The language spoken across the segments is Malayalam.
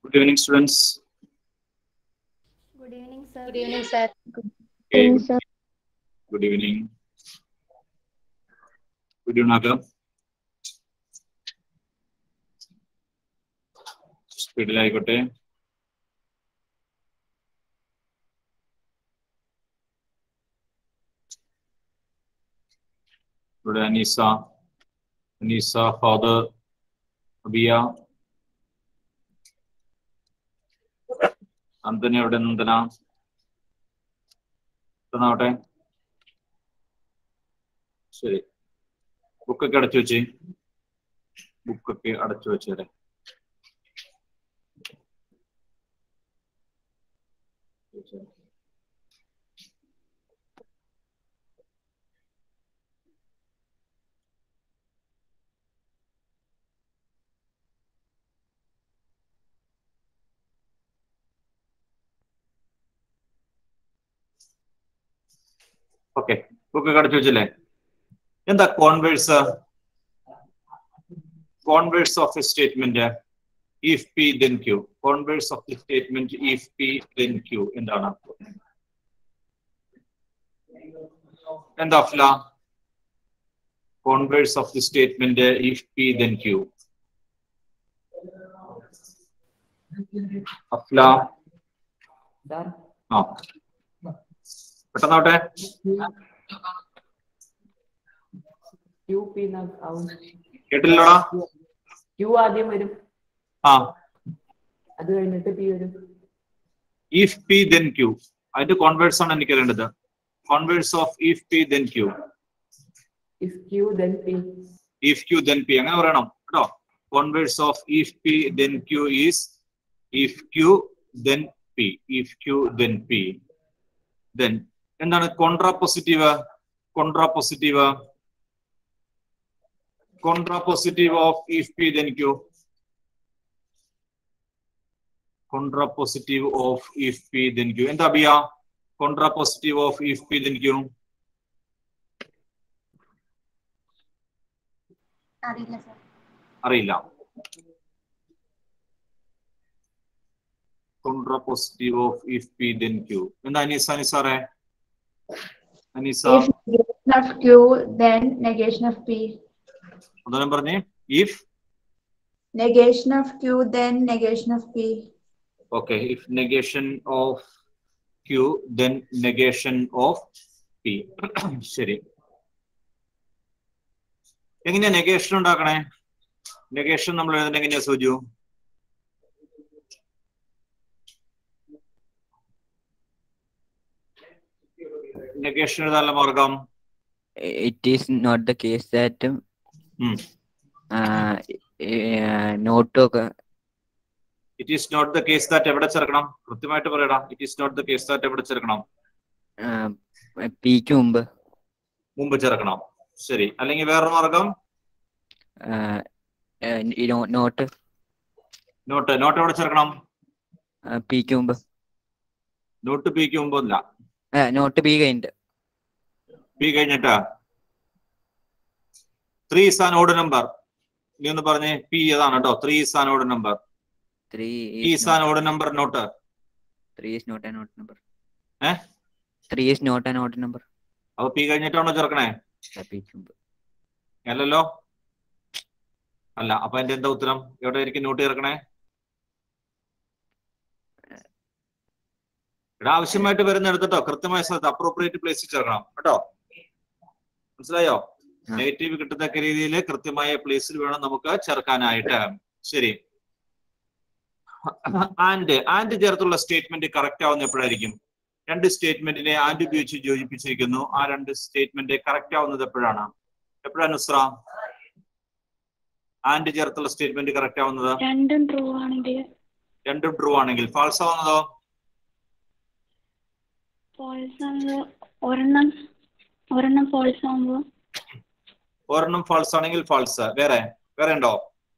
Good evening, students. Good evening, sir. Good evening, sir. Okay. Good evening. Good evening, Aga. സ്പീഡിലായിക്കോട്ടെ ഇവിടെ അനീസ അനീസ ഫാദർ അബിയ നന്ദന എവിടെ നന്ദന തന്നാവട്ടെ ശരി ബുക്കൊക്കെ അടച്ചു വെച്ച് ബുക്കൊക്കെ അടച്ചു വെച്ചേരെ ഓക്കെ ബുക്കൊക്കെ അടച്ചു വെച്ചില്ലേ എന്താ converse converse of a statement if P then Q converse of the statement if P then Q എന്താണ് എന്താ Afla converse of the statement if P then Q Afla ആ പെട്ടെന്നാവട്ടെ ക്യൂ പി ആവും കേട്ടില്ലടാ ക്യൂ ആദ്യം വരും ആ അത് കഴിഞ്ഞിട്ട് പി വരും ഇഫ് പി ദെൻ ക്യൂ അതിന്റെ കോൺവേഴ്സ് ആണ് എനിക്ക് അറിയേണ്ടത് converse of if P then Q if Q then P if Q then P അങ്ങനെ പറയണം കേട്ടോ converse of if P then Q is if Q then P if Q then P then എന്താണ് contrapositive contrapositive contrapositive of if P then Q contrapositive of if P then Q എന്താ Abiya contrapositive of if P then Q അറിയില്ല സർ അറിയില്ല contrapositive of if P then Q എന്താ Aneesa അനീസാറെ Aneesa If negation of Q, then negation of P. അതാണ് പറഞ്ഞേ ഇഫ് Negation of Q, then negation of P. Okay if negation of Q then negation of P ശരി എങ്ങനെയാ നെഗേഷൻ ഉണ്ടാക്കണേ നെഗേഷൻ നമ്മൾ എഴുതുന്നത് എങ്ങനെയാ സൂചു നെഗേഷൻ എഴുതാനുള്ള മാർഗം it is not the case that um, Hmm. uh, uh, note ഒക്കെ it is not the case that എവിടെ ചേർക്കണം കൃത്യമായിട്ട് പറയടാ it is not the case that എവിടെ ചേർക്കണം പിക്ക് മുമ്പ് മുമ്പ് ചേർക്കണം ശരി അല്ലെങ്കിൽ വേറൊരു മാർഗം നോട്ട് നോട്ട് നോട്ട് എവിടെ ചേർക്കണം പിക്ക് മുമ്പ് നോട്ട് പിക്ക് മുമ്പല്ല നോട്ട് പി കഴിഞ്ഞിട്ട് പി കഴിഞ്ഞിട്ട് three is an odd number നീ ഒന്ന് പറഞ്ഞേ പി ഏതാണ് കേട്ടോ three is an odd number three P is an odd number not three is not an odd number ഏ? Three is not an odd number അപ്പൊ പി കഴിഞ്ഞിട്ടാണോ ചേർക്കണേ പിക്ക് മുമ്പ് അല്ലല്ലോ അല്ല അപ്പൊ എന്റെ എന്താ ഉത്തരം എവിടെ ആയിരിക്കും നോട്ട് ചേർക്കണേ ഇവിടെ ആവശ്യമായിട്ട് വരുന്ന എടുത്തിട്ടോ കൃത്യമായ സ്ഥലത്ത് അപ്രോപ്രിയേറ്റ് പ്ലേസിൽ ചേർക്കണം കേട്ടോ മനസ്സിലായോ ആ. നെഗറ്റീവ് കിട്ടത്തക്ക രീതിയിൽ കൃത്യമായ പ്ലേസിൽ വേണം നമുക്ക് ചേർക്കാനായിട്ട് ശരി ആൻഡ് ആൻഡ് ചേർത്തുള്ള സ്റ്റേറ്റ്മെന്റ് കറക്റ്റ് ആവുന്ന എപ്പോഴായിരിക്കും രണ്ട് സ്റ്റേറ്റ്മെന്റിനെ ആൻഡ് ഉപയോഗിച്ച് യോജിപ്പിച്ചിരിക്കുന്നു ആ രണ്ട് സ്റ്റേറ്റ്മെന്റ് കറക്റ്റ് ആവുന്നത് എപ്പോഴാണ് എപ്പോഴാണ് നുസ്ര ആൻഡ് ചേർത്തുള്ള സ്റ്റേറ്റ്മെന്റ് കറക്റ്റ് ആവുന്നത് രണ്ടും ട്രൂ ആണെങ്കിൽ രണ്ടും ട്രൂ ആണെങ്കിൽ ഫാൾസ് ആവുന്നതോ ഫോൾസ് ആകുമ്പോൾ ഒരെണ്ണം ഒരെണ്ണം ഫോൾസ് ആകുമ്പോൾ ഒരെണ്ണം ഫാൾസ് ആണെങ്കിൽ ഫാൾസ് വേറെ വേറെ ഉണ്ടോ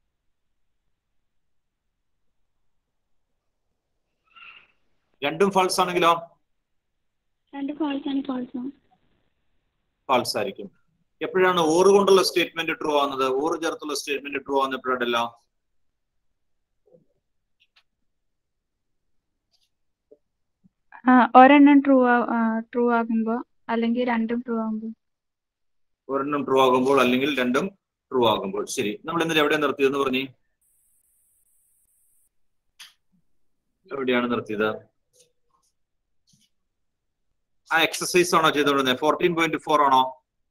രണ്ടും ഫാൾസ് ആണെങ്കിലോ രണ്ട് ഫോൾസ് ആണ് ഫോൾസ് ആവും ഫാൾസ് ആയിരിക്കും എപ്പോഴാണ് ഓറ് കൊണ്ടുള്ള സ്റ്റേറ്റ്മെന്റ് ട്രൂ ആവുന്നത് ഓറ് ചേർത്തുള്ള സ്റ്റേറ്റ്മെന്റ് ട്രൂ ആവുന്ന എപ്പോഴാണല്ലോ ആ, ഒരെണ്ണം ട്രൂ ട്രൂ ആകുമ്പോ അല്ലെങ്കിൽ രണ്ടും ട്രൂ ആകുമ്പോ ഒരെണ്ണം ട്രൂ ആകുമ്പോൾ അല്ലെങ്കിൽ രണ്ടും ട്രൂ ആകുമ്പോൾ ശരി നമ്മൾ ഇന്നലെ എവിടെ നിർത്തിയതെന്ന് പറഞ്ഞേ എവിടെയാണ് നിർത്തിയത് ആ എക്സസൈസ് ആണോ ചെയ്തുകൊണ്ടിരുന്നത് ഫോർട്ടീൻ പോയിന്റ് ഫോർ ആണോ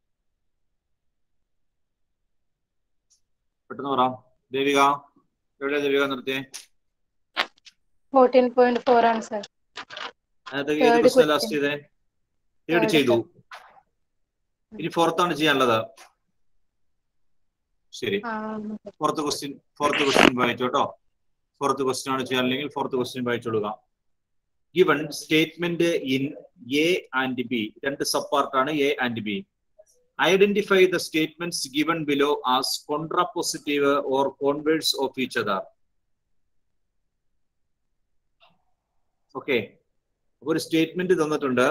പെട്ടെന്ന് പറ ദേവിക എവിടെയാ ദേവിക നിർത്തിയേ ഫോർട്ടീൻ പോയിന്റ് ഫോർ ആണ് സർ അതിനകത്ത് ഏത് Third ക്വസ്റ്റ്യൻ question. ലാസ്റ്റ് ചെയ്തേ തേർഡ് Third ചെയ്തു ഇനി ഫോർത്താണ് ചെയ്യാനുള്ളത് ശരി ഫോർത്ത് ക്വസ്റ്റ്യൻ ഫോർത്ത് ക്വസ്റ്റ്യൻ വായിച്ചു കേട്ടോ ഫോർത്ത് ക്വസ്റ്റ്യൻ ആണ് ചെയ്യാനില്ലെങ്കിൽ ഫോർത്ത് ക്വസ്റ്റ്യൻ വായിച്ചോളുക given statement in A and B രണ്ട് സബ് പാർട്ടാണ് A and B identify the statements given below as contrapositive or converse of each other okay ഒരു സ്റ്റേറ്റ്മെന്റ് തന്നിട്ടുണ്ട്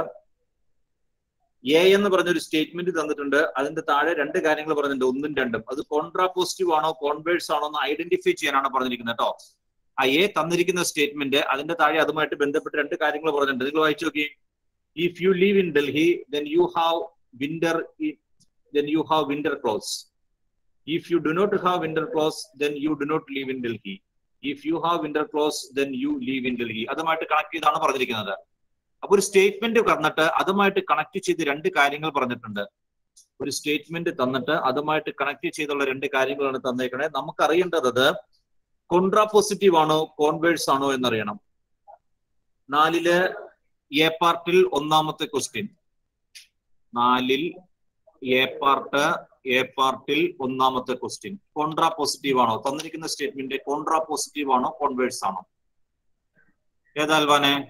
എ എന്ന് പറഞ്ഞൊരു സ്റ്റേറ്റ്മെന്റ് തന്നിട്ടുണ്ട് അതിന്റെ താഴെ രണ്ട് കാര്യങ്ങൾ പറഞ്ഞിട്ടുണ്ട് ഒന്നും രണ്ടും അത് കോൺട്രാപോസിറ്റീവ് ആണോ കോൺവേഴ്സ് ആണോ എന്ന് ഐഡന്റിഫൈ ചെയ്യാനാണ് പറഞ്ഞിരിക്കുന്നത് കേട്ടോ ആ എ തന്നിരിക്കുന്ന സ്റ്റേറ്റ്മെന്റ് അതിന്റെ താഴെ അതുമായിട്ട് ബന്ധപ്പെട്ട് രണ്ട് കാര്യങ്ങൾ പറഞ്ഞിട്ടുണ്ട് നിങ്ങൾ വായിച്ചു നോക്കി if you live in Delhi then you have winter then you have winter clothes if you do not have winter clothes then you do not live in Delhi if you have winter clothes then you live in Delhi അതുമായിട്ട് കണക്ട് ചെയ്താണ് പറഞ്ഞിരിക്കുന്നത് അപ്പൊ ഒരു സ്റ്റേറ്റ്മെന്റ് തന്നിട്ട് അതുമായിട്ട് കണക്ട് ചെയ്ത് രണ്ട് കാര്യങ്ങൾ പറഞ്ഞിട്ടുണ്ട് ഒരു സ്റ്റേറ്റ്മെന്റ് തന്നിട്ട് അതുമായിട്ട് കണക്ട് ചെയ്തുള്ള രണ്ട് കാര്യങ്ങളാണ് തന്നേക്കണേ നമുക്ക് അറിയേണ്ടത് അത് കോൺട്രാപോസിറ്റീവ് ആണോ കോൺവേഴ്സ് ആണോ എന്നറിയണം നാലില് എ പാർട്ടിൽ ഒന്നാമത്തെ ക്വസ്റ്റ്യൻ നാലിൽ എ പാർട്ട് എ പാർട്ടിൽ ഒന്നാമത്തെ ക്വസ്റ്റ്യൻ കോൺട്രാപോസിറ്റീവ് ആണോ തന്നിരിക്കുന്ന സ്റ്റേറ്റ്മെന്റ് കോൺട്രാപോസിറ്റീവ് ആണോ കോൺവേഴ്സ് ആണോ ഏതാൽവാനെ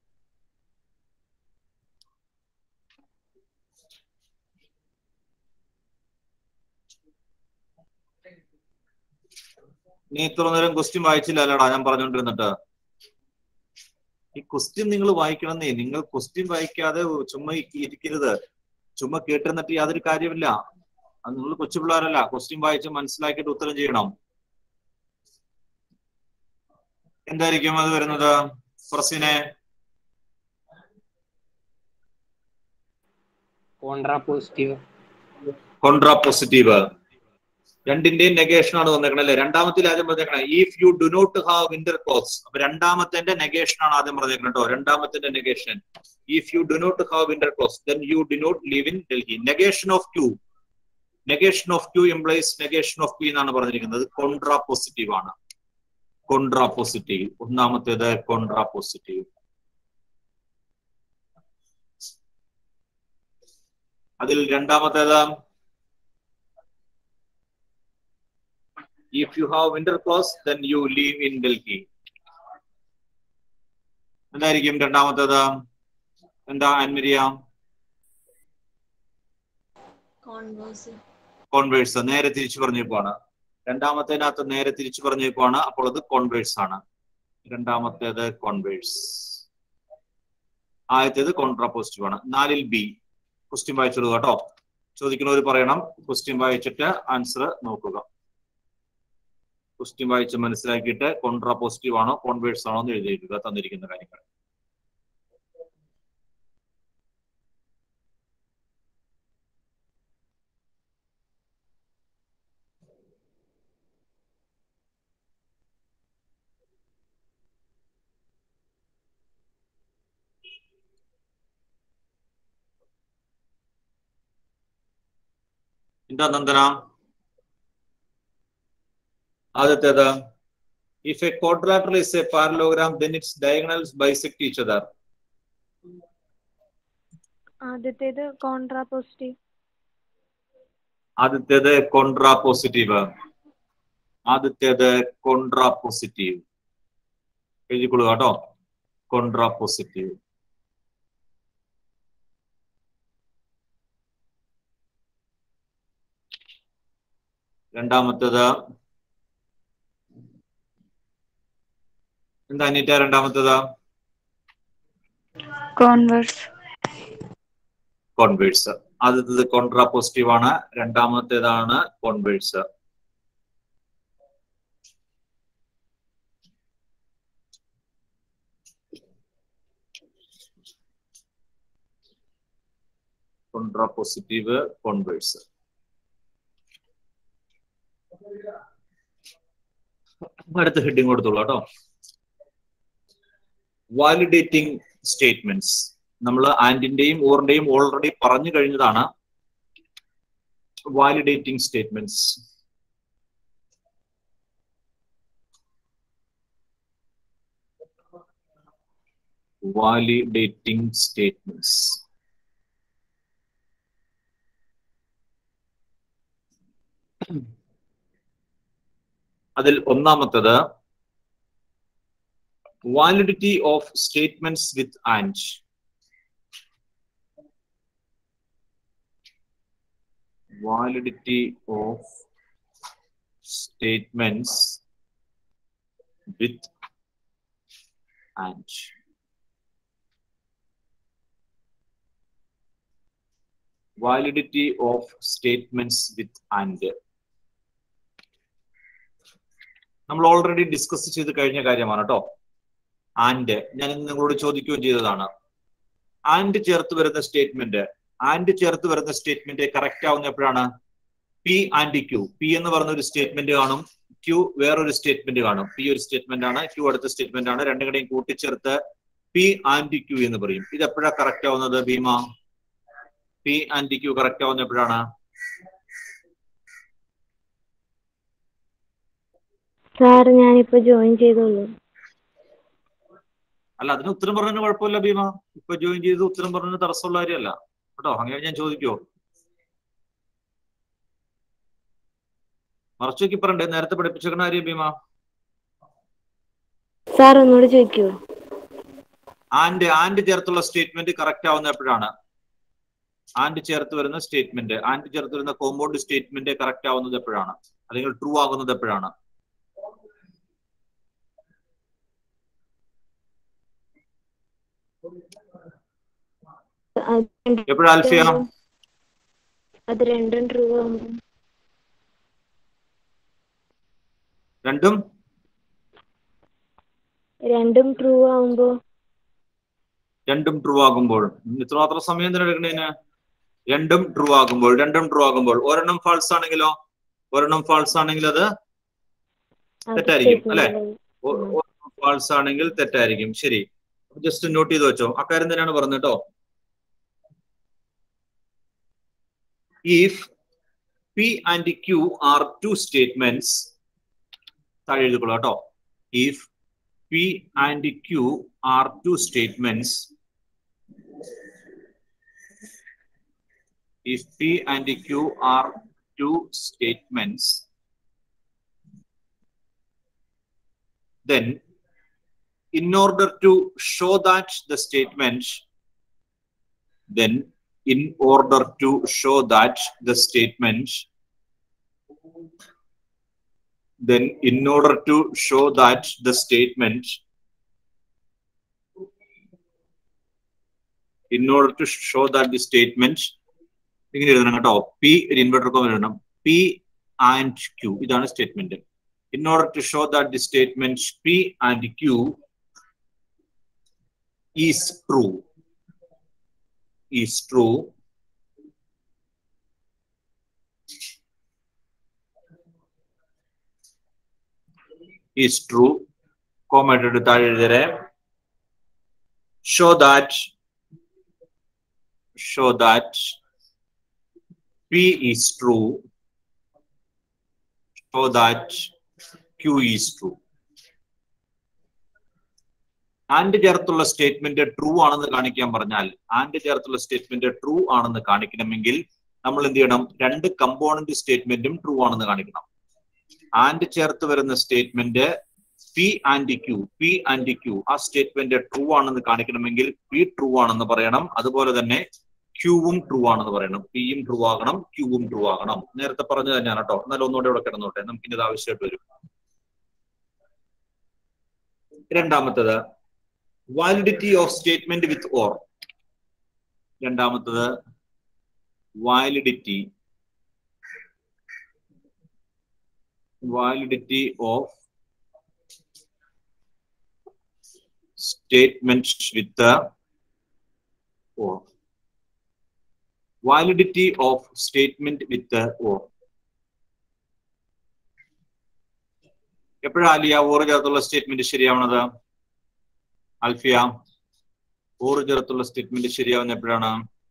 നീ ഇത്ര നേരം ക്വസ്റ്റ്യൻ വായിച്ചില്ല അല്ലടാ ഞാൻ പറഞ്ഞുകൊണ്ടിരുന്നിട്ട് ഈ ക്വസ്റ്റ്യൻ നിങ്ങൾ വായിക്കണമെന്നേ നിങ്ങൾ ക്വസ്റ്റ്യൻ വായിക്കാതെ ചുമ്മാ ഇ- ഇരിക്കരുത് ചുമ്മാ കേട്ടിരുന്നിട്ട് യാതൊരു കാര്യമില്ല അത് നിങ്ങൾ കൊച്ചു പിള്ളേരല്ല ക്വസ്റ്റ്യൻ വായിച്ച് മനസ്സിലാക്കിയിട്ട് ഉത്തരം ചെയ്യണം എന്തായിരിക്കും അത് വരുന്നത് ഫർസിനെ കോൺട്രാ പോസിറ്റീവ് കോൺട്രാപോസിറ്റീവ് രണ്ടിന്റെയും നെഗേഷൻ ആണ് വന്നേക്കണേ അല്ലെ രണ്ടാമത്തിൽ ആദ്യം പറഞ്ഞേക്കണേ if you do not have winter clothes അപ്പൊ രണ്ടാമത്തെ നെഗേഷൻ ആണ് ആദ്യം പറഞ്ഞേക്കണം കേട്ടോ രണ്ടാമത്തെ negation if you do not have winter clothes then you do not live in Delhi negation of Q negation of Q implies negation of P എന്നാണ് പറഞ്ഞിരിക്കുന്നത് കോൺട്രാപോസിറ്റീവ് ആണ് കോൺട്രാപോസിറ്റീവ് ഒന്നാമത്തേത് കോൺട്രാപോസിറ്റീവ് അതിൽ രണ്ടാമത്തേത് if you have winter clothes then you live in delhi എന്തായിരിക്കും രണ്ടാമത്തേത് എന്താ അൻമരിയ കോൺവേഴ്സ് നേരെ തിരിച്ചു പറഞ്ഞേക്കുവാണ് രണ്ടാമത്തേനകത്ത് നേരെ തിരിച്ചു പറഞ്ഞേക്കുവാണ് അപ്പോൾ അത് കോൺവേഴ്സ് ആണ് രണ്ടാമത്തേത് കോൺവേഴ്സ് ആദ്യത്തേത് കോൺട്രാപോസിറ്റീവ് ആണ് നാലിൽ ബി ക്വസ്റ്റ്യൻ വായിച്ചോളൂ കേട്ടോ ചോദിക്കുന്നവർ പറയണം ക്വസ്റ്റ്യൻ വായിച്ചിട്ട് ആൻസർ നോക്കുക ക്വസ്റ്റ്യൻ വായിച്ച് മനസ്സിലാക്കിയിട്ട് കോൺട്രാ പോസിറ്റീവ് ആണോ കോൺവേഴ്സ് ആണോ എന്ന് എഴുതിയിരിക്കുക തന്നിരിക്കുന്ന കാര്യങ്ങൾ എന്താ നന്ദന ആദ്യത്തേത് if A quadrilateral is a parallelogram then its diagonals bisect each other ആദ്യത്തേത് കോൺട്രാ പോസിറ്റീവ് ആദ്യത്തേത് കോൺട്രാ പോസിറ്റീവ് ആദ്യത്തേത് കോൺട്രാ പോസിറ്റീവ് എഴുതിക്കൊള്ളുക കേട്ടോ കോൺട്രാ പോസിറ്റീവ് രണ്ടാമത്തേത് എന്താ അനീറ്റ രണ്ടാമത്തേത് കോൺവേഴ്സ് കോൺവേഴ്സ് ആദ്യത്തേത് കോൺട്രാ പോസിറ്റീവ് ആണ് രണ്ടാമത്തേതാണ് കോൺവേഴ്സ് കോൺട്രാപോസിറ്റീവ് കോൺവേഴ്സ് അടുത്ത ഹെഡിങ് കൊടുത്തോളൂ കേട്ടോ വാലിഡേറ്റിംഗ് സ്റ്റേറ്റ്മെന്റ്സ് നമ്മൾ ആൻഡിന്റെയും ഓറിന്റെയും ഓൾറെഡി പറഞ്ഞു കഴിഞ്ഞതാണ് വാലിഡേറ്റിംഗ് സ്റ്റേറ്റ്മെന്റ്സ് validating statements. അതിൽ ഒന്നാമത്തത് validity of statements with and validity of statements with and validity of statements with and നമ്മൾ ഓൾറെഡി ഡിസ്കസ് ചെയ്ത് കഴിഞ്ഞ കാര്യമാണ് കേട്ടോ ആൻഡ് ഞാൻ ഇന്ന് നിങ്ങളോട് ചോദിക്കുകയും ചെയ്തതാണ് ആൻഡ് ചേർത്ത് വരുന്ന സ്റ്റേറ്റ്മെന്റ് ആൻഡ് ചേർത്ത് വരുന്ന സ്റ്റേറ്റ്മെന്റ് കറക്റ്റ് ആവുന്ന എപ്പോഴാണ് പി ആൻഡ് ക്യൂ പി എന്ന് പറഞ്ഞ ഒരു സ്റ്റേറ്റ്മെന്റ് കാണും ക്യൂ വേറൊരു സ്റ്റേറ്റ്മെന്റ് കാണും പി ഒരു സ്റ്റേറ്റ്മെന്റ് ആണ് ക്യൂ അടുത്ത സ്റ്റേറ്റ്മെന്റ് ആണ് രണ്ടും കൂടെയും കൂട്ടിച്ചേർത്ത് പി ആൻഡ് ക്യൂ എന്ന് പറയും ഇത് എപ്പോഴാണ് കറക്റ്റ് ആവുന്നത് Bhima P and Q correct ആവുന്ന എപ്പോഴാണ് സാർ ഞാനിപ്പോ ജോയിൻ ചെയ്തോളൂ അല്ല അതിന് ഉത്തരം പറഞ്ഞതിന് കുഴപ്പമില്ല ഭീമ ഇപ്പൊ ജോയിൻ ചെയ്ത് ഉത്തരം പറഞ്ഞതിന് തടസ്സമുള്ള കാര്യമല്ല കേട്ടോ അങ്ങനെ ഞാൻ ചോദിക്കോ മറച്ചു നോക്കി പറയണ്ടേ നേരത്തെ പഠിപ്പിച്ചേക്കണ കാര്യം ഭീമ സാർ ഒന്നുകൂടെ ചോദിക്കൂ ആൻഡ് ആൻഡ് ചേർത്തുള്ള സ്റ്റേറ്റ്മെന്റ് കറക്റ്റ് ആവുന്ന എപ്പോഴാണ് ആൻഡ് ചേർത്ത് വരുന്ന സ്റ്റേറ്റ്മെന്റ് ആൻഡ് ചേർത്ത് വരുന്ന കോമ്പൗണ്ട് സ്റ്റേറ്റ്മെന്റ് കറക്റ്റ് ആവുന്നത് എപ്പോഴാണ് അല്ലെങ്കിൽ ട്രൂ ആകുന്നത് എപ്പോഴാണ് അത് രണ്ടും- എപ്പോഴാ അൽഫിയ അത് രണ്ടും ട്രൂ ആകുമ്പോ രണ്ടും രണ്ടും ട്രൂ ആവുമ്പോ രണ്ടും ട്രൂ ആകുമ്പോൾ ഇത്രമാത്രം സമയം എന്തിനാ എടുക്കണേന് രണ്ടും ട്രൂ ആകുമ്പോൾ രണ്ടും ട്രൂ ആകുമ്പോൾ ഒരെണ്ണം ഫാൾസ് ആണെങ്കിലോ ഒരെണ്ണം ഫാൾസ് ആണെങ്കിൽ അത് അത് തെറ്റായിരിക്കും, അല്ലേ? statement ഫാൾസ് ആണെങ്കിൽ തെറ്റായിരിക്കും ശരി ജസ്റ്റ് നോട്ട് ചെയ്ത് വെച്ചോ അക്കാര്യം തന്നെയാണ് പറഞ്ഞത് കേട്ടോ if P and Q are two statements താഴെ എഴുതിക്കോളൂ കേട്ടോ if P and Q are two statements if P and Q are two statements, then in order to show that the statement, then in order to show that the statement, then in order to show that the statement, in order to show that the statement ഇങ്ങനെ എഴുതണം കേട്ടോ പി ഒരു ഇൻവെർട്ടർ കോമ എഴുതണം പി ആൻഡ് ക്യൂ ഇതാണ് statement in order to show that the statement P and Q is true is true is true comma ഇട്ടിട്ട് താഴെ എഴുതരെ show that show that P is true so that Q is true. And ചേർത്തുള്ള സ്റ്റേറ്റ്മെന്റ് ട്രൂ ആണെന്ന് കാണിക്കാൻ പറഞ്ഞാൽ ആൻഡ് ചേർത്തുള്ള സ്റ്റേറ്റ്മെന്റ് ട്രൂ ആണെന്ന് കാണിക്കണമെങ്കിൽ നമ്മൾ എന്ത് ചെയ്യണം രണ്ട് കമ്പോണന്റ് സ്റ്റേറ്റ്മെന്റും ട്രൂ ആണെന്ന് കാണിക്കണം ആൻഡ് ചേർത്ത് വരുന്ന statement P and Q P and Q ആ സ്റ്റേറ്റ്മെന്റ് ട്രൂ ആണെന്ന് കാണിക്കണമെങ്കിൽ പി ട്രൂ ആണെന്ന് പറയണം അതുപോലെ തന്നെ ക്യൂവും ട്രൂ ആണെന്ന് പറയണം പിയും ട്രൂ ആകണം ക്യൂവും ട്രൂ ആകണം നേരത്തെ പറഞ്ഞു തന്നെയാണ് കേട്ടോ എന്നാലും ഒന്നുകൂടെ ഇവിടെ കിടന്നോട്ടെ നമുക്ക് ഇനി ഇത് ആവശ്യമായിട്ട് വരും രണ്ടാമത്തത് validity of statement with or രണ്ടാമത്തത് validity validity of statement with or validity of statement with or എപ്പോഴാ അലിയ ഓർ ചേർത്തുള്ള സ്റ്റേറ്റ്മെന്റ് ശരിയാവണത് അൽഫിയ ഓർ ചേർത്തുള്ള സ്റ്റേറ്റ്മെന്റ് ശരിയാവുന്ന എപ്പോഴാണ്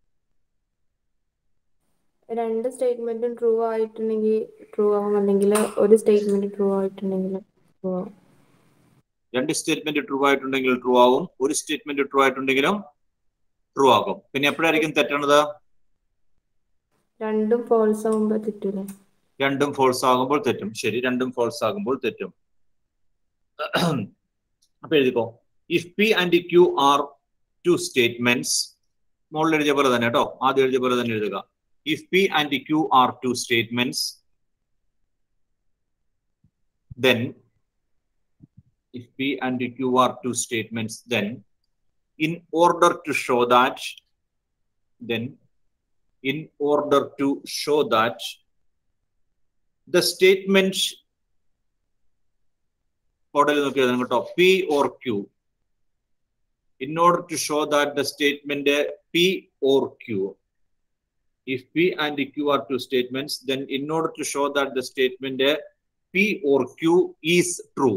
രണ്ട് സ്റ്റേറ്റ്മെന്റും ട്രൂ ആയിട്ടുണ്ടെങ്കിൽ ട്രൂ ആവും അല്ലെങ്കിൽ ഒരു സ്റ്റേറ്റ്മെന്റ് ട്രൂ ആയിട്ടുണ്ടെങ്കിൽ ട്രൂ ആവും രണ്ട് സ്റ്റേറ്റ്മെന്റ് ട്രൂ ആയിട്ടുണ്ടെങ്കിൽ ട്രൂ ആവും ഒരു സ്റ്റേറ്റ്മെന്റ് ട്രൂ ആയിട്ടുണ്ടെങ്കിലും ട്രൂ ആകും പിന്നെ എപ്പോഴായിരിക്കും തെറ്റണത് രണ്ടും ഫോൾസ് ആവുമ്പോ തെറ്റൂലേ രണ്ടും ഫോൾസ് ആകുമ്പോൾ തെറ്റും ശരി രണ്ടും ഫോൾസ് ആകുമ്പോൾ തെറ്റും അപ്പൊ എഴുതിക്കോ if P and Q are two statements മുകളിൽ എഴുതിയ പോലെ തന്നെ കേട്ടോ ആദ്യം എഴുതിയ പോലെ തന്നെ എഴുതുക if P and Q are two statements then if p and q are two statements then in order to show that then in order to show that the statement കോഡയിൽ നോക്കി എഴുതണം കേട്ടോ P or Q in order to show that the statement uh, p or q if p and q are two statements then in order to show that the statement uh, p or q is true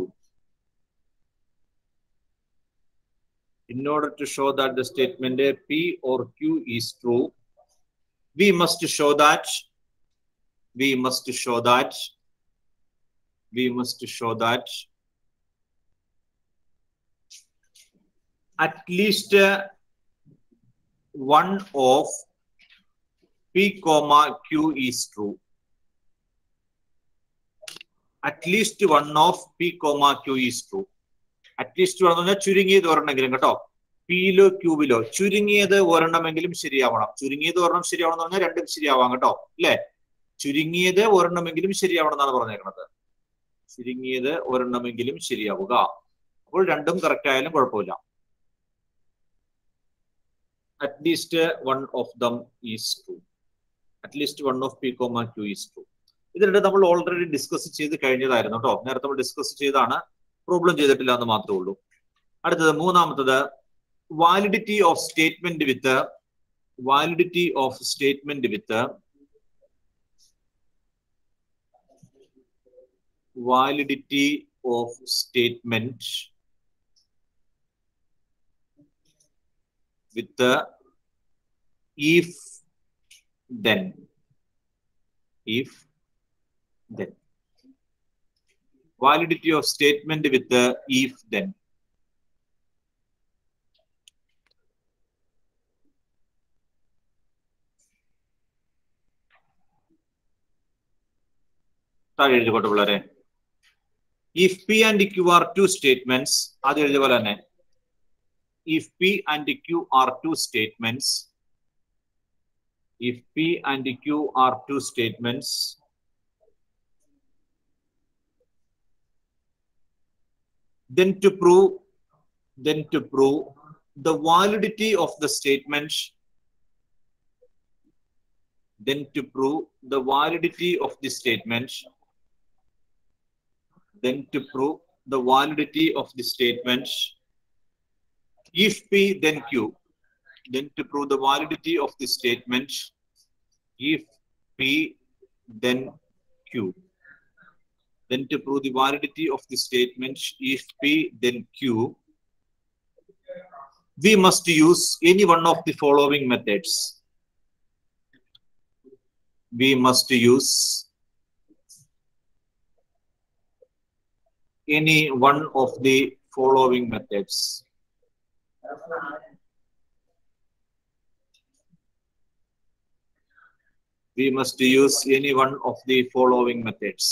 in order to show that the statement uh, p or q is true we must show that we must show that we must show that at least uh, one of p comma q is true at least one of p comma q is true at least എന്ന് പറഞ്ഞാൽ ചുരുങ്ങിയത് ഒരെണ്ണമെങ്കിലും കേട്ടോ പിയിലോ ക്യൂബിലോ ചുരുങ്ങിയത് ഒരെണ്ണമെങ്കിലും ശരിയാവണം ചുരുങ്ങിയത് ഒരെണ്ണം ശരിയാവണം എന്ന് പറഞ്ഞാൽ രണ്ടും ശരിയാവാം കേട്ടോ അല്ലേ ചുരുങ്ങിയത് ഒരെണ്ണമെങ്കിലും ശരിയാവണം എന്നാണ് പറഞ്ഞേക്കുന്നത് ചുരുങ്ങിയത് ഒരെണ്ണമെങ്കിലും ശരിയാവുക അപ്പോൾ രണ്ടും കറക്റ്റ് ആയാലും കുഴപ്പമില്ല at least one of them is true at least one of P comma Q is true ഇതിനിടെ നമ്മൾ ഓൾറെഡി ഡിസ്കസ് ചെയ്ത് കഴിഞ്ഞതായിരുന്നു കേട്ടോ നേരത്തെ നമ്മൾ ഡിസ്കസ് ചെയ്താണ് പ്രോബ്ലം ചെയ്തിട്ടില്ല എന്ന് മാത്രമേ ഉള്ളൂ അടുത്തത് മൂന്നാമത്തത് validity of statement with validity of statement with validity of statement with if then if then validity of statement with the if then താഴെ എഴുതിക്കോട്ടെ പിള്ളേരെ if P and Q are two statements അത് എഴുതിയ പോലെ തന്നെ if P and Q are two statements, if P and Q are two statements, then to prove, then to prove the validity of the statement, then to prove the validity of the statement, then to prove the validity of the statement, if P then Q, then to prove the validity of the statement, if P then Q, then to prove the validity of the statement, if P then Q, we must use any one of the following methods. We must use any one of the following methods. We must use any one of the following methods.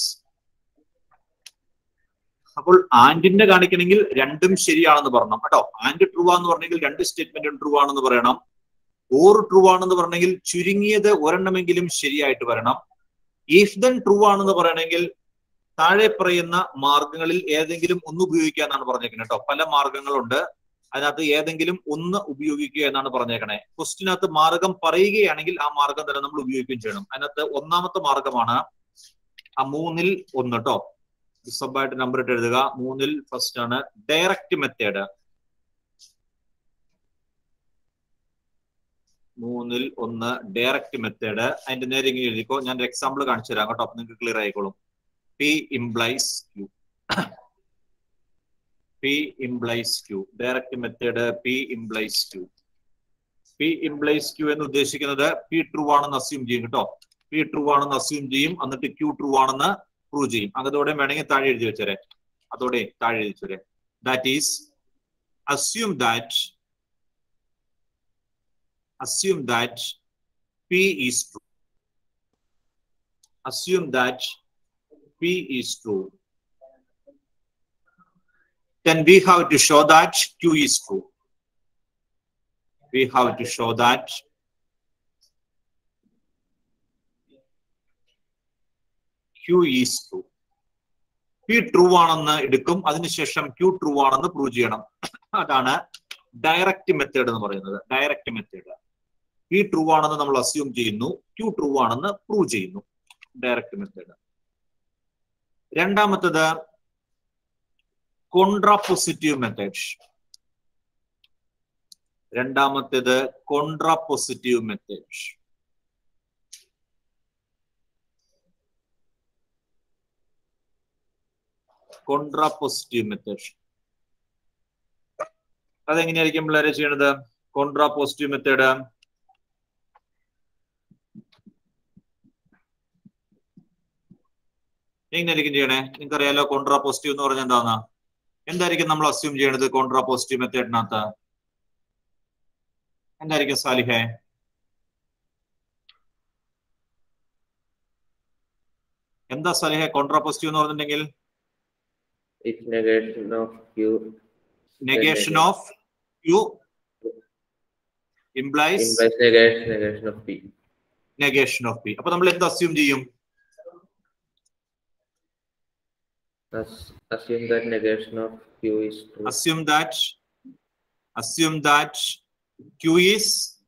അപ്പോൾ ആൻഡിന്റെ കാണിക്കണമെങ്കിൽ രണ്ടും ശരിയാണെന്ന് പറയണം കേട്ടോ ആൻഡ് ട്രൂ ആണെന്ന് പറഞ്ഞെങ്കിൽ രണ്ട് സ്റ്റേറ്റ്മെന്റും ട്രൂ ആണെന്ന് പറയണം ഓർ ട്രൂ ആണെന്ന് പറഞ്ഞെങ്കിൽ ചുരുങ്ങിയത് ഒരെണ്ണമെങ്കിലും ശരിയായിട്ട് വരണം ഇഫ് ദൻ ട്രൂ ആണെന്ന് പറയണമെങ്കിൽ താഴെ പറയുന്ന മാർഗങ്ങളിൽ ഏതെങ്കിലും ഒന്ന് ഉപയോഗിക്കാന്നാണ് പറഞ്ഞേക്കുന്നത് കേട്ടോ പല മാർഗങ്ങളുണ്ട് അതിനകത്ത് ഏതെങ്കിലും ഒന്ന് ഉപയോഗിക്കുക എന്നാണ് പറഞ്ഞേക്കണേ ക്വസ്റ്റിനകത്ത് മാർഗം പറയുകയാണെങ്കിൽ ആ മാർഗം തന്നെ നമ്മൾ ഉപയോഗിക്കുകയും ചെയ്യണം അതിനകത്ത് ഒന്നാമത്തെ മാർഗമാണ് ആ മൂന്നിൽ ഒന്ന് കേട്ടോ സബായിട്ട് നമ്പർ ഇട്ട് എഴുതുക മൂന്നിൽ ഫസ്റ്റ് ആണ് ഡയറക്റ്റ് മെത്തേഡ് മൂന്നിൽ ഒന്ന് ഡയറക്റ്റ് മെത്തേഡ് അതിന്റെ നേരെ ഇങ്ങനെ എഴുതിക്കോ ഞാൻ ഒരു എക്സാമ്പിൾ കാണിച്ചു തരാം കേട്ടോ അപ്പൊ നിങ്ങൾക്ക് ക്ലിയർ ആയിക്കോളും P implies Q P implies Q direct method P implies Q P implies Q എന്ന് ഉദ്ദേശിക്കുന്നത് പി ട്രൂ ആണെന്ന് അസ്യൂം ചെയ്യും കേട്ടോ പി ട്രൂ ആണെന്ന് അസ്യൂം ചെയ്യും എന്നിട്ട് ക്യൂ ട്രൂ ആണെന്ന് പ്രൂവ് ചെയ്യും അതോടെ വേണമെങ്കിൽ താഴെ എഴുതി വെച്ചേരെ അതോടെ താഴെ എഴുതി വെച്ചേരെ that is assume that assume that P is true. Assume that P is true. Then we have to show that Q is true. We have to show that Q is true. P true ആണെന്ന് എടുക്കും അതിനുശേഷം Q true ആണെന്ന് പ്രൂവ് ചെയ്യണം അതാണ് ഡയറക്റ്റ് മെത്തേഡ് എന്ന് പറയുന്നത് ഡയറക്റ്റ് മെത്തേഡ് പി ട്രൂ ആണെന്ന് നമ്മൾ അസ്യൂം ചെയ്യുന്നു ക്യൂ ട്രൂ ആണെന്ന് പ്രൂവ് ചെയ്യുന്നു ഡയറക്റ്റ് മെത്തേഡ് രണ്ടാമത്തത് കോൺട്രാപോസിറ്റീവ് മെത്തേഡ് രണ്ടാമത്തേത് കോൺട്രാപോസിറ്റീവ് മെത്തേഡ് കോൺട്രാപോസിറ്റീവ് മെത്തേഡ് അതെങ്ങനെയായിരിക്കും പിള്ളേരെ ചെയ്യണത് കോൺട്രാപോസിറ്റീവ് മെത്തേഡ് എങ്ങനെയായിരിക്കും ചെയ്യണേ നിങ്ങൾക്ക് അറിയാലോ കോൺട്രാ പോസിറ്റീവ് എന്ന് പറഞ്ഞാൽ എന്താന്ന് എന്തായിരിക്കും നമ്മൾ അസ്യൂം ചെയ്യണത് കോൺട്രാ പോസിറ്റീവ് മെത്തേഡിനകത്ത് എന്തായിരിക്കും സാലിഹെ എന്താ സാലിഹെ കോൺട്രാ പോസിറ്റീവ് എന്ന് പറഞ്ഞിട്ടുണ്ടെങ്കിൽ If negation of Q negation of Q implies implies negation, negation of P. Negation of P അപ്പൊ നമ്മൾ എന്ത് അസ്യൂം ചെയ്യും Thus, assume that negation of Q is true. assume that assume that q is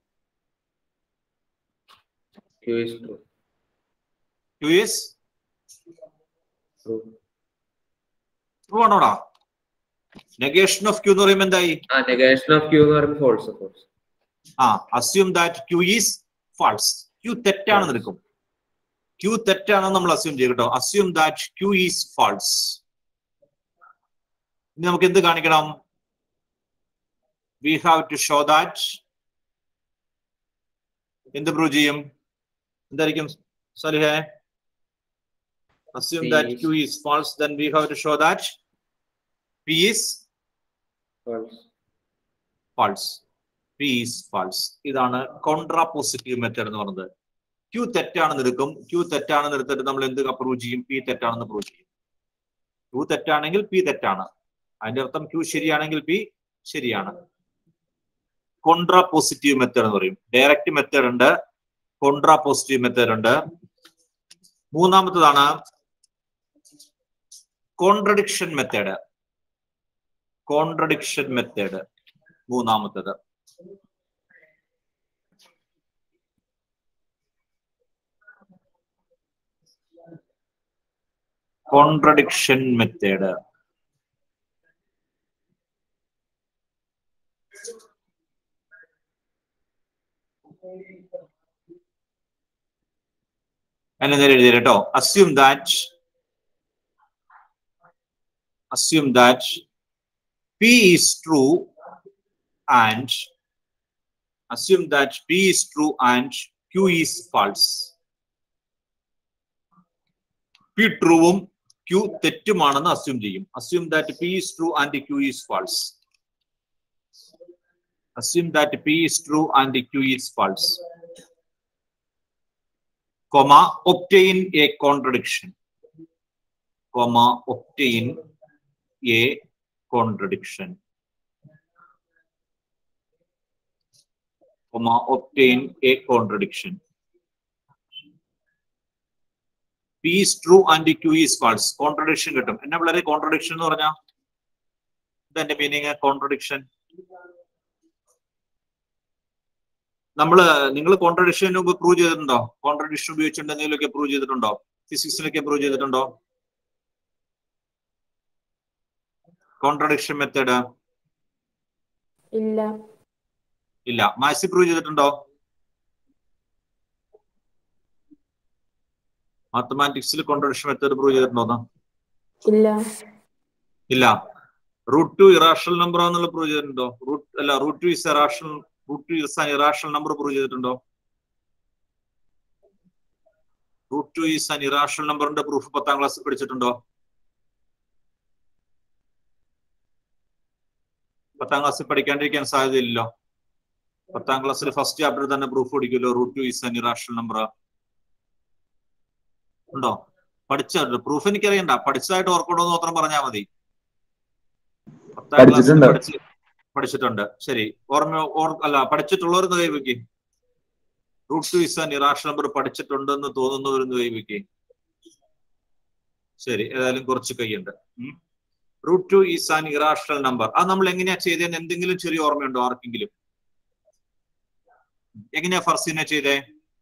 Q is true. q is True. true ആണോടാ നെഗേഷൻ ഓഫ് ക്യൂ എന്ന് പറയുമ്പോൾ എന്തായി Ah, negation of Q എന്ന് പറയുമ്പോൾ false, of course. ആ assume that Q is false Q തെറ്റാണെന്ന് എടുക്കും ക്യൂ തെറ്റാണെന്ന് നമ്മൾ അസ്യൂം ചെയ്യും കേട്ടോ assume that Q is false ഇനി നമുക്ക് എന്ത് കാണിക്കണം we have to show that എന്ത് പ്രൂവ് ചെയ്യും എന്തായിരിക്കും സലിഹെ assume that P is- q is false then we have to show that p is False. false p is false ഇതാണ് കോൺട്രാപോസിറ്റീവ് മെത്തേഡ് എന്ന് പറയുന്നത് q തെറ്റാണെന്ന് എടുക്കും q തെറ്റാണെന്ന് എടുത്തിട്ട് നമ്മൾ എന്ത് പ്രൂവ് ചെയ്യും p തെറ്റാണെന്ന് പ്രൂവ് ചെയ്യും q തെറ്റാണെങ്കിൽ p തെറ്റാണ് അതിന്റെ അർത്ഥം q ശരിയാണെങ്കിൽ p ശരിയാണ് കോൺട്രാപോസിറ്റീവ് മെത്തേഡ് എന്ന് പറയും ഡയറക്റ്റ് മെത്തേഡ് ഉണ്ട് കോൺട്രാപോസിറ്റീവ് മെത്തേഡ് ഉണ്ട് മൂന്നാമത്തതാണ് കോൺട്രഡിക്ഷൻ മെത്തേഡ് കോൺട്രഡിക്ഷൻ മെത്തേഡ് മൂന്നാമത്തത് കോൺട്രഡിക്ഷൻ മെത്തേഡ് എന്നെ നേരെ എഴുതി കേട്ടോ assume that assume that P is true and assume that P is true and Q is false. P ട്രൂവും Q തെറ്റുമാണെന്ന് അസ്യൂം ചെയ്യും assume that P is true and Q is false. Assume that P is true and Q is false. Comma, obtain a contradiction. Comma, obtain a contradiction. Comma, obtain a contradiction. P is true and Q is false. Contradiction കിട്ടും എന്നാ പിള്ളേരെ കോൺട്രഡിക്ഷൻ എന്ന് പറഞ്ഞാ ഇതെന്റെ മീനിങ് കോൺട്രഡിക്ഷൻ നമ്മള് നിങ്ങൾ കോൺട്രഡിക്ഷന് മുമ്പ് പ്രൂവ് ചെയ്തിട്ടുണ്ടോ കോൺട്രഡിക്ഷൻ ഉപയോഗിച്ചുകൊണ്ട് എന്തെങ്കിലുമൊക്കെ പ്രൂവ് ചെയ്തിട്ടുണ്ടോ ഫിസിക്സിലൊക്കെ പ്രൂവ് ചെയ്തിട്ടുണ്ടോ കോൺട്രഡിക്ഷൻ മെത്തേഡ് ഇല്ല ഇല്ല മാത്സ് പ്രൂവ് ചെയ്തിട്ടുണ്ടോ മാത്തമാറ്റിക്സിൽ കോൺട്രഡിക്ഷൻ മെത്തേഡ് പ്രൂവ് ചെയ്തിട്ടുണ്ടോ ഇല്ല ഇല്ല റൂട്ട് ടു ഇറാഷണൽ നമ്പർ ആണെന്നുള്ള പ്രൂവ് ചെയ്തിട്ടുണ്ടോ റൂട്ട് അല്ല root two is irrational root two is irrational number prove ചെയ്തിട്ടുണ്ടോ root two is an irrational നമ്പറിന്റെ പ്രൂഫ് പത്താം ക്ലാസ്സിൽ പഠിച്ചിട്ടുണ്ടോ പത്താം ക്ലാസ്സിൽ പഠിക്കാണ്ടിരിക്കാൻ സാധ്യതയില്ലല്ലോ പത്താം ക്ലാസ്സിൽ ഫസ്റ്റ് ചാപ്റ്റർ തന്നെ പ്രൂഫ് പഠിക്കുമല്ലോ root two is an irrational number ഉണ്ടോ പഠിച്ച പ്രൂഫ് എനിക്കറിയണ്ട പഠിച്ചതായിട്ട് ഓർക്കണോ എന്ന് മാത്രം പറഞ്ഞാൽ മതി പത്താം ക്ലാസ്സിൽ പഠിച്ചിട്ടുണ്ട്. പഠിച്ച് പഠിച്ചിട്ടുണ്ട് ശരി ഓർമ്മ ഓർ അല്ല പഠിച്ചിട്ടുള്ളവരെന്ന് കൈവയ്ക്ക് root two is an irrational number പഠിച്ചിട്ടുണ്ടെന്ന് തോന്നുന്നവരെന്ന് കൈവയ്ക്ക് ശരി ഏതായാലും കുറച്ച് കൈയുണ്ട് root two is an irrational number അത് നമ്മൾ എങ്ങനെയാ ചെയ്തതെന്ന് എന്തെങ്കിലും ചെറിയ ഓർമ്മയുണ്ടോ ആർക്കെങ്കിലും എങ്ങനെയാ ഫർസീനെ ചെയ്തേ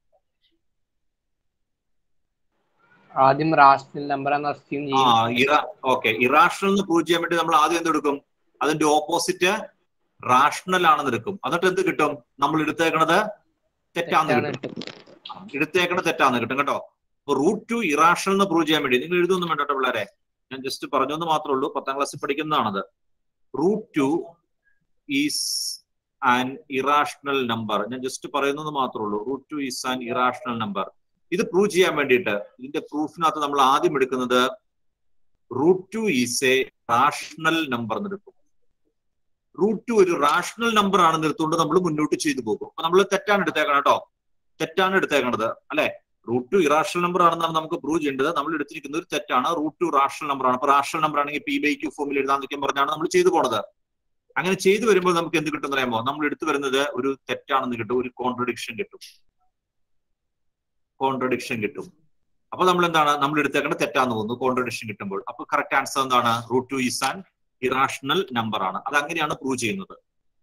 ആദ്യം റാഷണൽ നമ്പർ എന്ന് അസ്യൂം ആ ചെയ്യും ഇറ ഓക്കെ ഇറാഷണൽ എന്ന് പ്രൂവ് ചെയ്യാൻ വേണ്ടി നമ്മൾ ആദ്യം എന്തെടുക്കും അതിന്റെ ഓപ്പോസിറ്റ് റാഷണൽ ആണെന്ന് എടുക്കും എന്നിട്ട് എന്ത് കിട്ടും നമ്മൾ എടുത്തേക്കണത് തെറ്റാന്ന് തെറ്റാണ് കിട്ടും കിട്ടും. എടുത്തേക്കണത് തെറ്റാന്ന് കിട്ടും കേട്ടോ അപ്പൊ റൂട്ട് ടു ഇറാഷണൽ എന്ന് പ്രൂവ് ചെയ്യാൻ വേണ്ടി നിങ്ങൾ എഴുതൊന്നും വേണ്ട കേട്ടോ പിള്ളേരെ ഞാൻ ജസ്റ്റ് പറഞ്ഞെന്ന് മാത്രമേ ഉള്ളൂ പത്താം ക്ലാസ്സിൽ പഠിക്കുന്നതാണത് root two is an irrational number ഞാൻ ജസ്റ്റ് പറയുന്നത് മാത്രമേ ഉള്ളൂ root two is an irrational number ഇത് പ്രൂവ് ചെയ്യാൻ വേണ്ടിയിട്ട് ഇതിന്റെ പ്രൂഫിനകത്ത് നമ്മൾ ആദ്യം എടുക്കുന്നത് root two is a rational number എന്നെടുക്കും റൂട്ട് ടു ഒരു റാഷണൽ നമ്പർ ആണെന്ന് എടുത്തുകൊണ്ട് നമ്മൾ മുന്നോട്ട് ചെയ്തു പോകും അപ്പൊ നമ്മൾ തെറ്റാണ് എടുത്തേക്കണം കേട്ടോ തെറ്റാണ് എടുത്തേക്കണത് അല്ലെ റൂട്ട് ടു ഇറാഷണൽ നമ്പർ ആണെന്നാണ് നമുക്ക് പ്രൂവ് ചെയ്യേണ്ടത് നമ്മൾ എടുത്തിരിക്കുന്നത് ഒരു തെറ്റാണ് റൂട്ട് ടു റാഷണൽ നമ്പർ ആണ് അപ്പൊ റാഷണൽ നമ്പർ ആണെങ്കിൽ പി ബൈ ക്യൂ ഫോമിൽ എഴുതാൻ നിൽക്കാൻ പറഞ്ഞാണ് നമ്മൾ ചെയ്തു പോണത് അങ്ങനെ ചെയ്തു വരുമ്പോൾ നമുക്ക് എന്ത് കിട്ടും അറിയാമോ നമ്മൾ എടുത്തു വരുന്നത് ഒരു തെറ്റാണെന്ന് കിട്ടും ഒരു കോൺട്രഡിക്ഷൻ കിട്ടും കോൺട്രഡിക്ഷൻ കിട്ടും അപ്പൊ നമ്മൾ എന്താണ് നമ്മൾ എടുത്തേക്കേണ്ട തെറ്റാന്ന് തോന്നുന്നു കോൺട്രഡിക്ഷൻ കിട്ടുമ്പോൾ അപ്പൊ കറക്റ്റ് ആൻസർ എന്താണ് root two is an irrational number ആണ് അത് അങ്ങനെയാണ് പ്രൂവ് ചെയ്യുന്നത്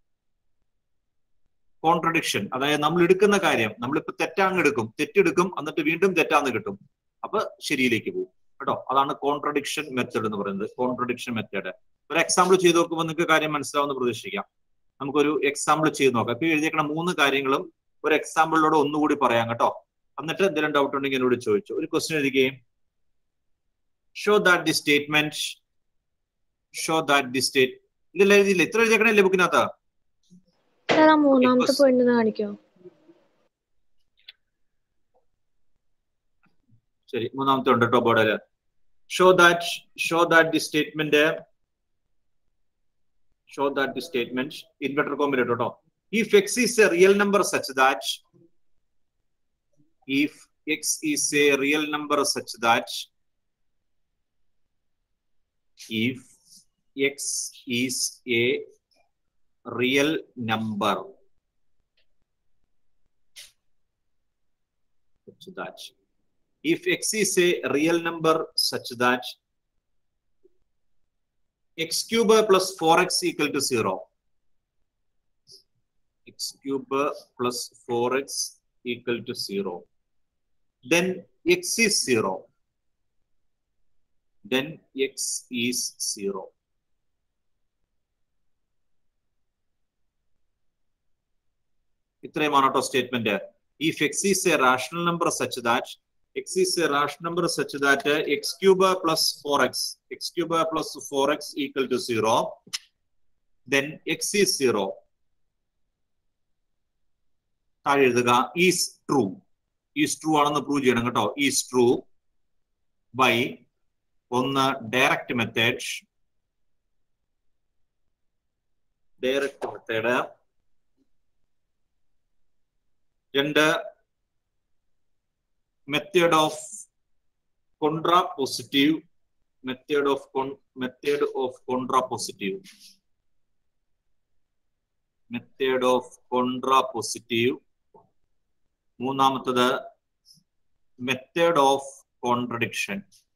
കോൺട്രഡിക്ഷൻ അതായത് നമ്മൾ എടുക്കുന്ന കാര്യം നമ്മളിപ്പോ തെറ്റാങ് എടുക്കും തെറ്റെടുക്കും എന്നിട്ട് വീണ്ടും തെറ്റാന്ന് കിട്ടും അപ്പൊ ശരിയിലേക്ക് പോകും കേട്ടോ അതാണ് കോൺട്രഡിക്ഷൻ മെത്തേഡ് എന്ന് പറയുന്നത് കോൺട്രഡിക്ഷൻ മെത്തേഡ് ഒരു എക്സാമ്പിൾ ചെയ്ത് നോക്കുമ്പോൾ നിങ്ങൾക്ക് കാര്യം മനസ്സിലാവുന്ന പ്രതീക്ഷിക്കാം നമുക്കൊരു എക്സാമ്പിൾ ചെയ്ത് നോക്കാം ഇപ്പൊ എഴുതിയേക്കണ മൂന്ന് കാര്യങ്ങളും ഒരു എക്സാമ്പിളിലൂടെ ഒന്നുകൂടി പറയാം കേട്ടോ എന്നിട്ട് എന്തെങ്കിലും ഡൗട്ട് ഉണ്ടെങ്കിൽ എന്നോട് ചോദിച്ചു ഒരു ക്വസ്റ്റ്യൻ എഴുതുകയും show that the statement show that the state ഇതല്ല എഴുതിയില്ല ഇത്ര എഴുതിയേക്കണല്ലേ ബുക്കിനകത്ത് സാർ ആ മൂന്നാമത്തെ Because- പോയിന്റ് ഒന്ന് കാണിക്കോ ശരി മൂന്നാമത്തെ ഉണ്ട് കേട്ടോ ബോർഡില് show that show that the statement show that the statement inverted കോമ്പിനേറ്റർ കേട്ടോ if x is a real number such that if x is a real number such that if x is a real number such that if x is a real number such that x cube plus 4x equal to 0 x cube plus 4x equal to 0 then x is 0 then x is 0 ഇത്രയുമാണ് കേട്ടോ statement if x is a rational number such that x is a rational number such that x cube plus four x x cube plus four x equal to zero then x is zero താഴെ എഴുതുക ഈസ് ട്രൂ ഈസ് ട്രൂ ആണെന്ന് പ്രൂവ് ചെയ്യണം കേട്ടോ ഈസ് ട്രൂ ബൈ ഒന്ന് ഡയറക്റ്റ് മെത്തേഡ് ഡയറക്റ്റ് മെത്തേഡ് രണ്ട് method of contra positive method of method of contra positive method of contra positive മൂന്നാമത്തത് മെത്തേഡ് ഓഫ് കോൺട്രഡിക്ഷൻ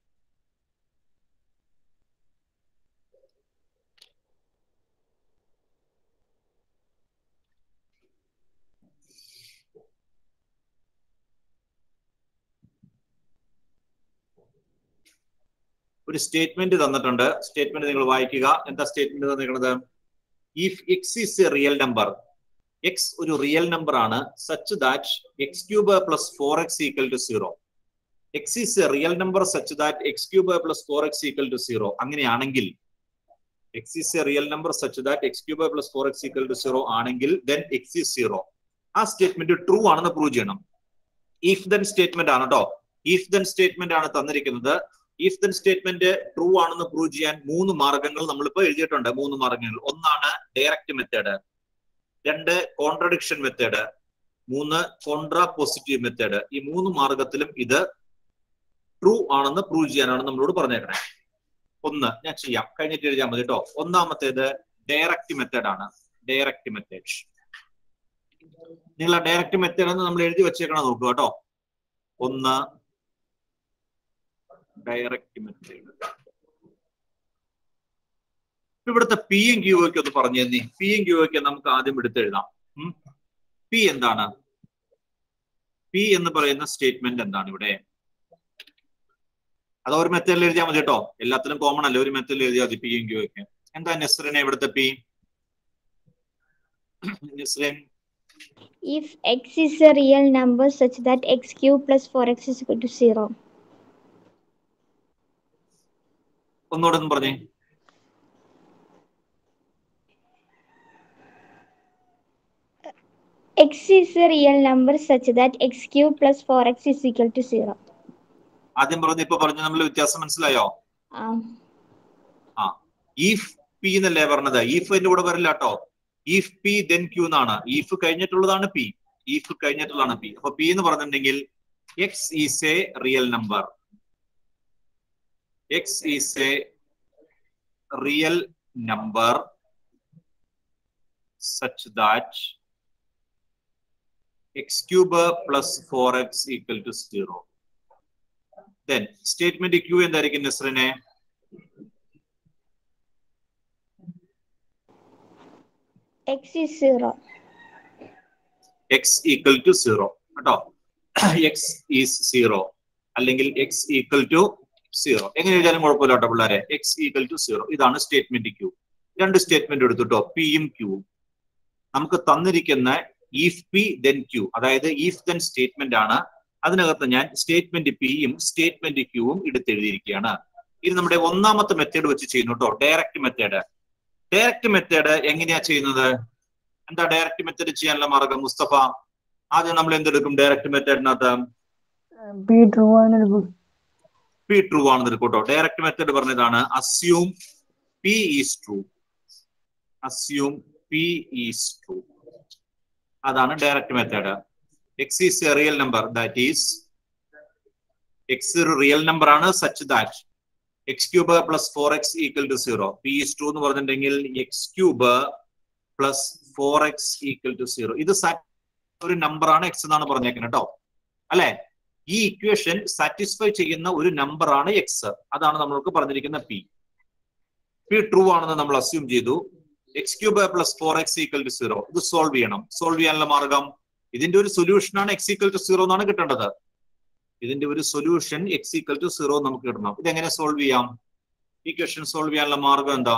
ഒരു സ്റ്റേറ്റ്മെന്റ് തന്നിട്ടുണ്ട് സ്റ്റേറ്റ്മെന്റ് നിങ്ങൾ വായിക്കുക എന്താ സ്റ്റേറ്റ്മെന്റ് തന്നിരിക്കുന്നത് if x is a real number x ഒരു റിയൽ നമ്പർ ആണ് such that x cube plus four x equal to zero x is a real number such that x cube plus four x equal to zero അങ്ങനെയാണെങ്കിൽ x is a real number such that x cube plus four x equal to zero ആണെങ്കിൽ ദെൻ എക്സ് ഈസ് സീറോ ആ സ്റ്റേറ്റ്മെന്റ് ട്രൂ ആണെന്ന് പ്രൂവ് ചെയ്യണം ഇഫ് ദെൻ സ്റ്റേറ്റ്മെന്റ് ആണ് കേട്ടോ ഇഫ് ദെൻ സ്റ്റേറ്റ്മെന്റ് ആണ് തന്നിരിക്കുന്നത് ഇഫ് ദെൻ സ്റ്റേറ്റ്മെന്റ് ട്രൂ ആണെന്ന് പ്രൂവ് ചെയ്യാൻ മൂന്ന് മാർഗങ്ങൾ നമ്മളിപ്പോ എഴുതിയിട്ടുണ്ട് മൂന്ന് മാർഗങ്ങൾ ഒന്നാണ് ഡയറക്റ്റ് മെത്തേഡ് രണ്ട് കോൺട്രഡിക്ഷൻ മെത്തേഡ് മൂന്ന് കോൺട്രാ പോസിറ്റീവ് മെത്തേഡ് ഈ മൂന്ന് മാർഗത്തിലും ഇത് ട്രൂ ആണെന്ന് പ്രൂവ് ചെയ്യാനാണ് നമ്മളോട് പറഞ്ഞേക്കണേ ഒന്ന് ഞാൻ ചെയ്യാം കഴിഞ്ഞിട്ട് എഴുതിയാൽ മതി കേട്ടോ ഒന്നാമത്തേത് ഡയറക്റ്റ് മെത്തേഡ് ആണ് ഡയറക്റ്റ് മെത്തേഡ് നിങ്ങൾ ആ ഡയറക്റ്റ് മെത്തേഡ് എന്ന് നമ്മൾ എഴുതി വെച്ചേക്കണം നോക്കുക കേട്ടോ ഒന്ന് ഡയറക്റ്റ് മെത്തേഡ് ഇവിടുത്തെ പി എം ക്യൂ ഒക്കെ ഒന്ന് പറഞ്ഞു തന്നി പി എം ക്യൂ ഒക്കെ നമുക്ക് ആദ്യം എടുത്തെഴുതാം പി എന്താണ് പി എന്ന് പറയുന്ന സ്റ്റേറ്റ്മെന്റ് എന്താണ് ഇവിടെ അത് ഒരു മെത്തേഡിൽ എഴുതിയാൽ മതി കേട്ടോ എല്ലാത്തിലും കോമൺ അല്ല ഒരു മെത്തേഡിൽ എഴുതിയാൽ മതി പി എം ക്യൂ ഒക്കെ എന്താ നെസ്റിനെ ഇവിടുത്തെ P Nesrin If x is a real number such that x cube plus 4x is equal to 0. ഒന്നുകൂടെ ഒന്ന് പറഞ്ഞേ x is a real number such that x cube plus 4x is equal to 0. ആദ്യം പറഞ്ഞ ഇപ്പൊ പറഞ്ഞ നമ്മൾ വ്യത്യാസം മനസ്സിലായോ Um, ആ ഈഫ് പി എന്നല്ലേ പറഞ്ഞത് ഈഫ് അതിന്റെ കൂടെ വരില്ല കേട്ടോ ഈഫ് പി ദെൻ ക്യൂ എന്നാണ് ഈഫ് കഴിഞ്ഞിട്ടുള്ളതാണ് പി ഈഫ് കഴിഞ്ഞിട്ടുള്ളതാണ് പി അപ്പൊ പി എന്ന് പറഞ്ഞിട്ടുണ്ടെങ്കിൽ x is a real number x is a real number such that x cube plus four x equal to zero then statement Q എന്തായിരിക്കും നെസ്റിനെ x is 0. X equal to zero കേട്ടോ എക്സ് ഈസ് സീറോ അല്ലെങ്കിൽ എക്സ് ഈക്വൽ ടു സീറോ എങ്ങനെ എഴുതിയാലും കുഴപ്പമില്ല കേട്ടോ പിള്ളേരെ എക്സ് ഈക്വൽ ടു സീറോ ഇതാണ് സ്റ്റേറ്റ്മെന്റ് ക്യൂ രണ്ട് സ്റ്റേറ്റ്മെന്റ് എടുത്തുട്ടോ പിയും ക്യൂവും നമുക്ക് തന്നിരിക്കുന്ന ഈഫ് പി ദെൻ ക്യൂ അതായത് ഈഫ് ദെൻ സ്റ്റേറ്റ്മെന്റ് ആണ് അതിനകത്ത് ഞാൻ സ്റ്റേറ്റ്മെന്റ് പിയും സ്റ്റേറ്റ്മെന്റ് ക്യൂവും എടുത്തെഴുതിയിരിക്കുകയാണ് ഇത് നമ്മുടെ ഒന്നാമത്തെ മെത്തേഡ് വെച്ച് ചെയ്യുന്നു കേട്ടോ ഡയറക്റ്റ് മെത്തേഡ് ഡയറക്റ്റ് മെത്തേഡ് എങ്ങനെയാ ചെയ്യുന്നത് എന്താ ഡയറക്റ്റ് മെത്തേഡ് ചെയ്യാനുള്ള മാർഗം മുസ്തഫ ആദ്യം നമ്മൾ എന്തെടുക്കും ഡയറക്റ്റ് മെത്തേഡിനകത്ത് പി ട്രൂ ആണ് എടുക്കും പി ട്രൂ ആണെന്ന് എടുക്കട്ടോ ഡയറക്റ്റ് മെത്തേഡ് പറഞ്ഞതാണ് assume P is true assume P is true അതാണ് direct method x is a real number that is x ഒരു റിയൽ നമ്പർ ആണ് such that x cube plus four x equal to zero P is true എന്ന് പറഞ്ഞിട്ടുണ്ടെങ്കിൽ x cube plus four x equal to zero ഇത് ഒരു നമ്പർ ആണ് എക്സ് എന്നാണ് പറഞ്ഞേക്കുന്നത് കേട്ടോ അല്ലെ ഈ ഇക്വേഷൻ സാറ്റിസ്ഫൈ ചെയ്യുന്ന ഒരു നമ്പർ ആണ് എക്സ് അതാണ് നമ്മൾക്ക് പറഞ്ഞിരിക്കുന്ന പി പി ട്രൂ ആണെന്ന് നമ്മൾ അസ്യൂം ചെയ്തു x cube plus four x equal to zero ഇത് സോൾവ് ചെയ്യണം സോൾവ് ചെയ്യാനുള്ള മാർഗം ഇതിന്റെ ഒരു സൊല്യൂഷൻ ആണ് എക്സ് ഈക്വൽ ടു സീറോ എന്നാണ് കിട്ടേണ്ടത് ഇതിന്റെ ഒരു solution x equal to zero നമുക്ക് കിട്ടണം ഇതെങ്ങനെ സോൾവ് ചെയ്യാം ഇക്വേഷൻ സോൾവ് ചെയ്യാനുള്ള മാർഗം എന്താ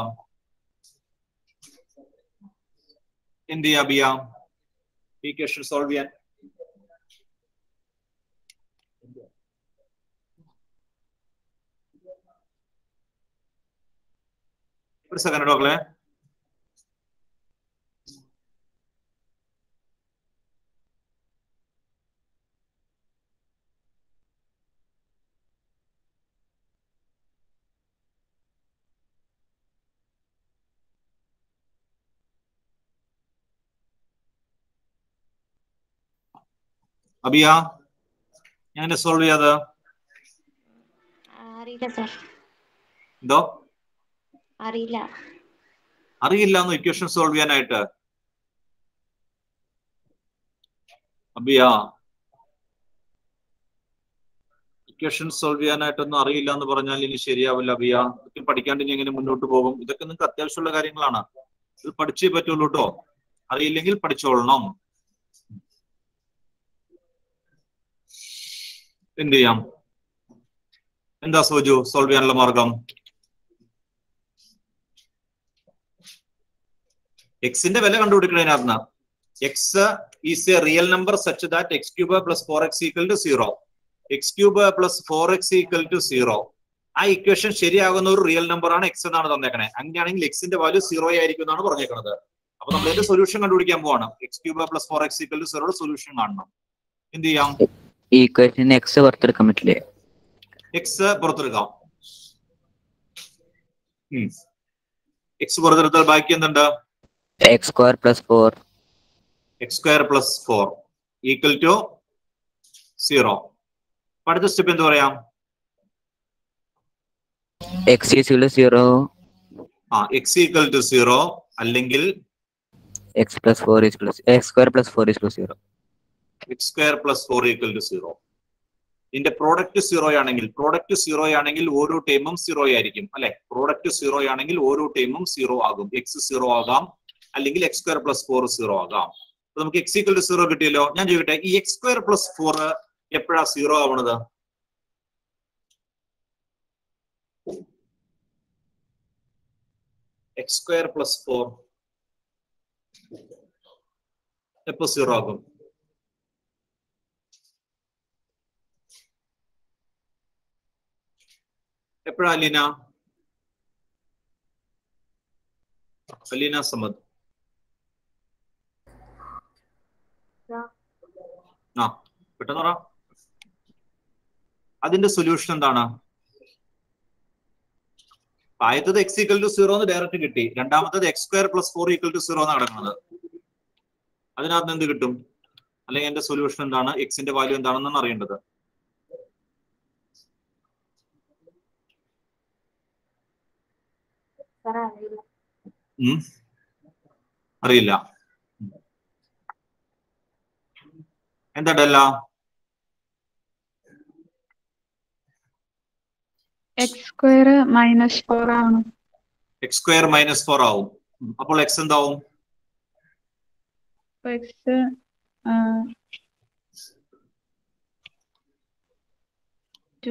എന്ത് ചെയ്യാ ബിയ ഇക്വേഷൻ സോൾവ് ചെയ്യാൻ ഒരു സെക്കൻഡ് ഡോക്കളെ അബിയ എങ്ങനെ സോൾവ് ചെയ്യാത് അറിയില്ല സാർ എന്തോ അറിയില്ല അറിയില്ല എന്ന് ഇക്വേഷൻ സോൾവ് ചെയ്യാനായിട്ട് അബിയ ഇക്വേഷൻ സോൾവ് ചെയ്യാനായിട്ടൊന്നും അറിയില്ല എന്ന് പറഞ്ഞാൽ ഇനി ശരിയാവില്ല അബിയ ഇതൊക്കെ പഠിക്കാണ്ട് ഇനി എങ്ങനെ മുന്നോട്ട് പോകും ഇതൊക്കെ നിങ്ങൾക്ക് അത്യാവശ്യമുള്ള കാര്യങ്ങളാണ് ഇത് പഠിച്ചേ പറ്റുള്ളൂ കേട്ടോ അറിയില്ലെങ്കിൽ പഠിച്ചോളണം എന്ത് ചെയ്യാം എന്താ സോജു സോൾവ് ചെയ്യാനുള്ള മാർഗം എക്സിന്റെ വില കണ്ടുപിടിക്കുന്നതിനകത്ത് x is a real number such that x cube plus four x equal to zero x cube plus four x equal to zero ആ ഇക്വേഷൻ ശരിയാകുന്ന ഒരു റിയൽ നമ്പർ ആണ് എക്സ് എന്നാണ് തന്നേക്കണേ അങ്ങനെയാണെങ്കിൽ എക്സിന്റെ വാല്യൂ സീറോ ആയിരിക്കും എന്നാണ് പറഞ്ഞേക്കുന്നത് അപ്പൊ നമ്മൾ ഇതിന്റെ സൊല്യൂഷൻ കണ്ടുപിടിക്കാൻ പോവാണ് x cube plus four x equal to zero solution കാണണം എന്ത് ചെയ്യാം ഈ ഇക്വേഷൻ എക്സ് പുറത്തെടുക്കാൻ പറ്റില്ലേ എക്സ് പുറത്തെടുക്കാം എക്സ് പുറത്തെടുത്താൽ ബാക്കി എന്തുണ്ട് x square plus four x square plus four equal to zero അടുത്ത സ്റ്റെപ്പ് എന്ത് പറയാം എക്സ് ഈസികൾ സീറോ ആ എക്സ് ഈക്വൽ ടു സീറോ അല്ലെങ്കിൽ x plus four is plus x square plus four is plus zero x square plus four equal to zero ഇതിന്റെ പ്രോഡക്റ്റ് സീറോ ആണെങ്കിൽ പ്രോഡക്റ്റ് സീറോ ആണെങ്കിൽ ഓരോ ടൈമും സീറോ ആയിരിക്കും അല്ലെ പ്രോഡക്റ്റ് സീറോ ആണെങ്കിൽ ഓരോ ടൈമും സീറോ ആകും എക്സ് സീറോ ആകാം അല്ലെങ്കിൽ x square plus four zero ആകാം അപ്പൊ നമുക്ക് എക്സ് ഈക്വൽ ടു സീറോ കിട്ടിയല്ലോ ഞാൻ ചോദിക്കട്ടെ ഈ എക്സ് സ്ക്വയർ പ്ലസ് ഫോർ എപ്പോഴാ സീറോ ആവണത് എക്സ് സ്ക്വയർ പ്ലസ് ഫോർ എപ്പോ സീറോ ആകും എപ്പോഴാ അലീന അലീന സമദ് ആ പെട്ടെന്ന് പറ അതിന്റെ സൊല്യൂഷൻ എന്താണ് ആദ്യത്തത് എക്സ് ഈക്വൽ ടു സീറോ എന്ന് ഡയറക്റ്റ് കിട്ടി രണ്ടാമത്തത് x square plus four equal to zero എന്നാണ് കിടക്കുന്നത് അതിനകത്ത് എന്ത് കിട്ടും അല്ലെങ്കിൽ എന്റെ സൊല്യൂഷൻ എന്താണ് എക്സിന്റെ വാല്യൂ എന്താണെന്നാണ് അറിയേണ്ടത് സാറേ അറിയില്ല ഉം. അറിയില്ല എന്താ ഡല്ല എക്സ് സ്ക്വയർ മൈനസ് ഫോർ ആണ് എക്സ് സ്ക്വയർ മൈനസ് ഫോർ ആവും ഉം. അപ്പോൾ എക്സ് എന്താവും അപ്പൊ എക്സ് ടു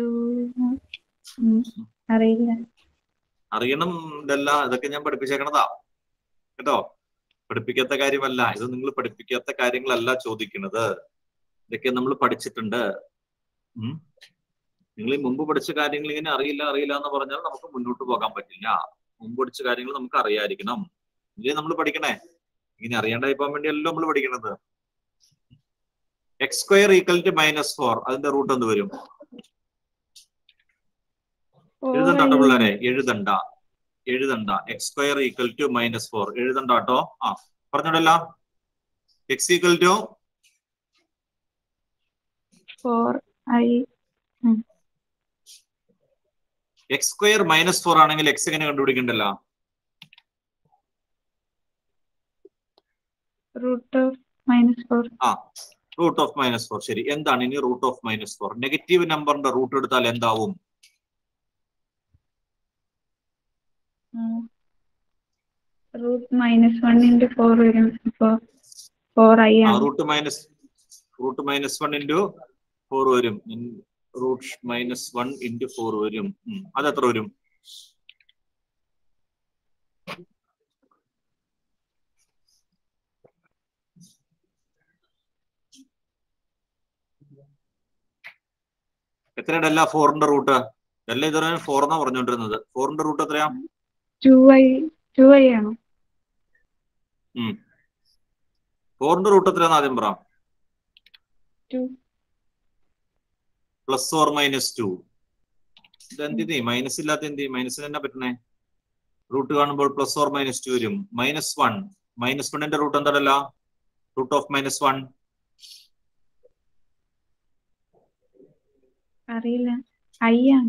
അറിയില്ല അറിയണം ഇതല്ല ഇതൊക്കെ ഞാൻ പഠിപ്പിച്ചേക്കണതാ കേട്ടോ പഠിപ്പിക്കാത്ത കാര്യമല്ല ഇത് നിങ്ങൾ പഠിപ്പിക്കാത്ത കാര്യങ്ങളല്ല ചോദിക്കുന്നത് ഇതൊക്കെ നമ്മൾ പഠിച്ചിട്ടുണ്ട് ഉം. നിങ്ങൾ ഈ മുമ്പ് പഠിച്ച കാര്യങ്ങൾ ഇങ്ങനെ അറിയില്ല അറിയില്ല എന്ന് പറഞ്ഞാൽ നമുക്ക് മുന്നോട്ട് പോകാൻ പറ്റില്ല മുമ്പ് പഠിച്ച കാര്യങ്ങൾ നമുക്ക് അറിയാതിരിക്കണം ഇല്ലേ നമ്മൾ പഠിക്കണേ ഇങ്ങനെ അറിയാണ്ടായി പോകാൻ വേണ്ടിയല്ലോ നമ്മൾ പഠിക്കണത് x square equal to minus four അതിന്റെ റൂട്ട് എന്ത് വരും എഴുതണ്ട കേട്ടോ പിള്ളേരെ എഴുതണ്ട എഴുതണ്ട x square equal to minus four എഴുതണ്ട കേട്ടോ ആ പറഞ്ഞോടല്ല x equal to four i x square minus four ആണെങ്കിൽ എക്സ് എങ്ങനെ കണ്ടുപിടിക്കണ്ടല്ലോ റൂട്ട് ഓഫ് മൈനസ് ഫോർ ആ റൂട്ട് ഓഫ് മൈനസ് ഫോർ ശരി എന്താണ് ഇനി root of minus four negative നമ്പറിന്റെ റൂട്ട് എടുത്താൽ എന്താവും root minus one into four വരും ഇപ്പൊ ഫോർ ഐ ആ ആണ് root minus root minus one into four വരും root minus one into four വരും ഉം. അത് എത്ര വരും എത്രയുടെ അല്ല ഫോറിന്റെ റൂട്ട് എല്ലാം ഇതുവരെ ഫോർ എന്നാ പറഞ്ഞുകൊണ്ടിരുന്നത് ഫോറിന്റെ റൂട്ട് എത്രയാ ടു ഐ ടു ഐ ആണോ ഫോറിന്റെ റൂട്ട് എത്രയാന്ന് ആദ്യം പറ two plus or minus two ഇത് എന്തി മൈനസ് ഇല്ലാത്ത എന്തി മൈനസിന് തന്നെ പറ്റണേ റൂട്ട് കാണുമ്പോൾ പ്ലസ് ഓർ മൈനസ് ടു വരും മൈനസ് വൺ മൈനസ് വണ്ണിന്റെ റൂട്ട് എന്താണല്ല റൂട്ട് ഓഫ് മൈനസ് വൺ അറിയില്ല ഐ ആണ്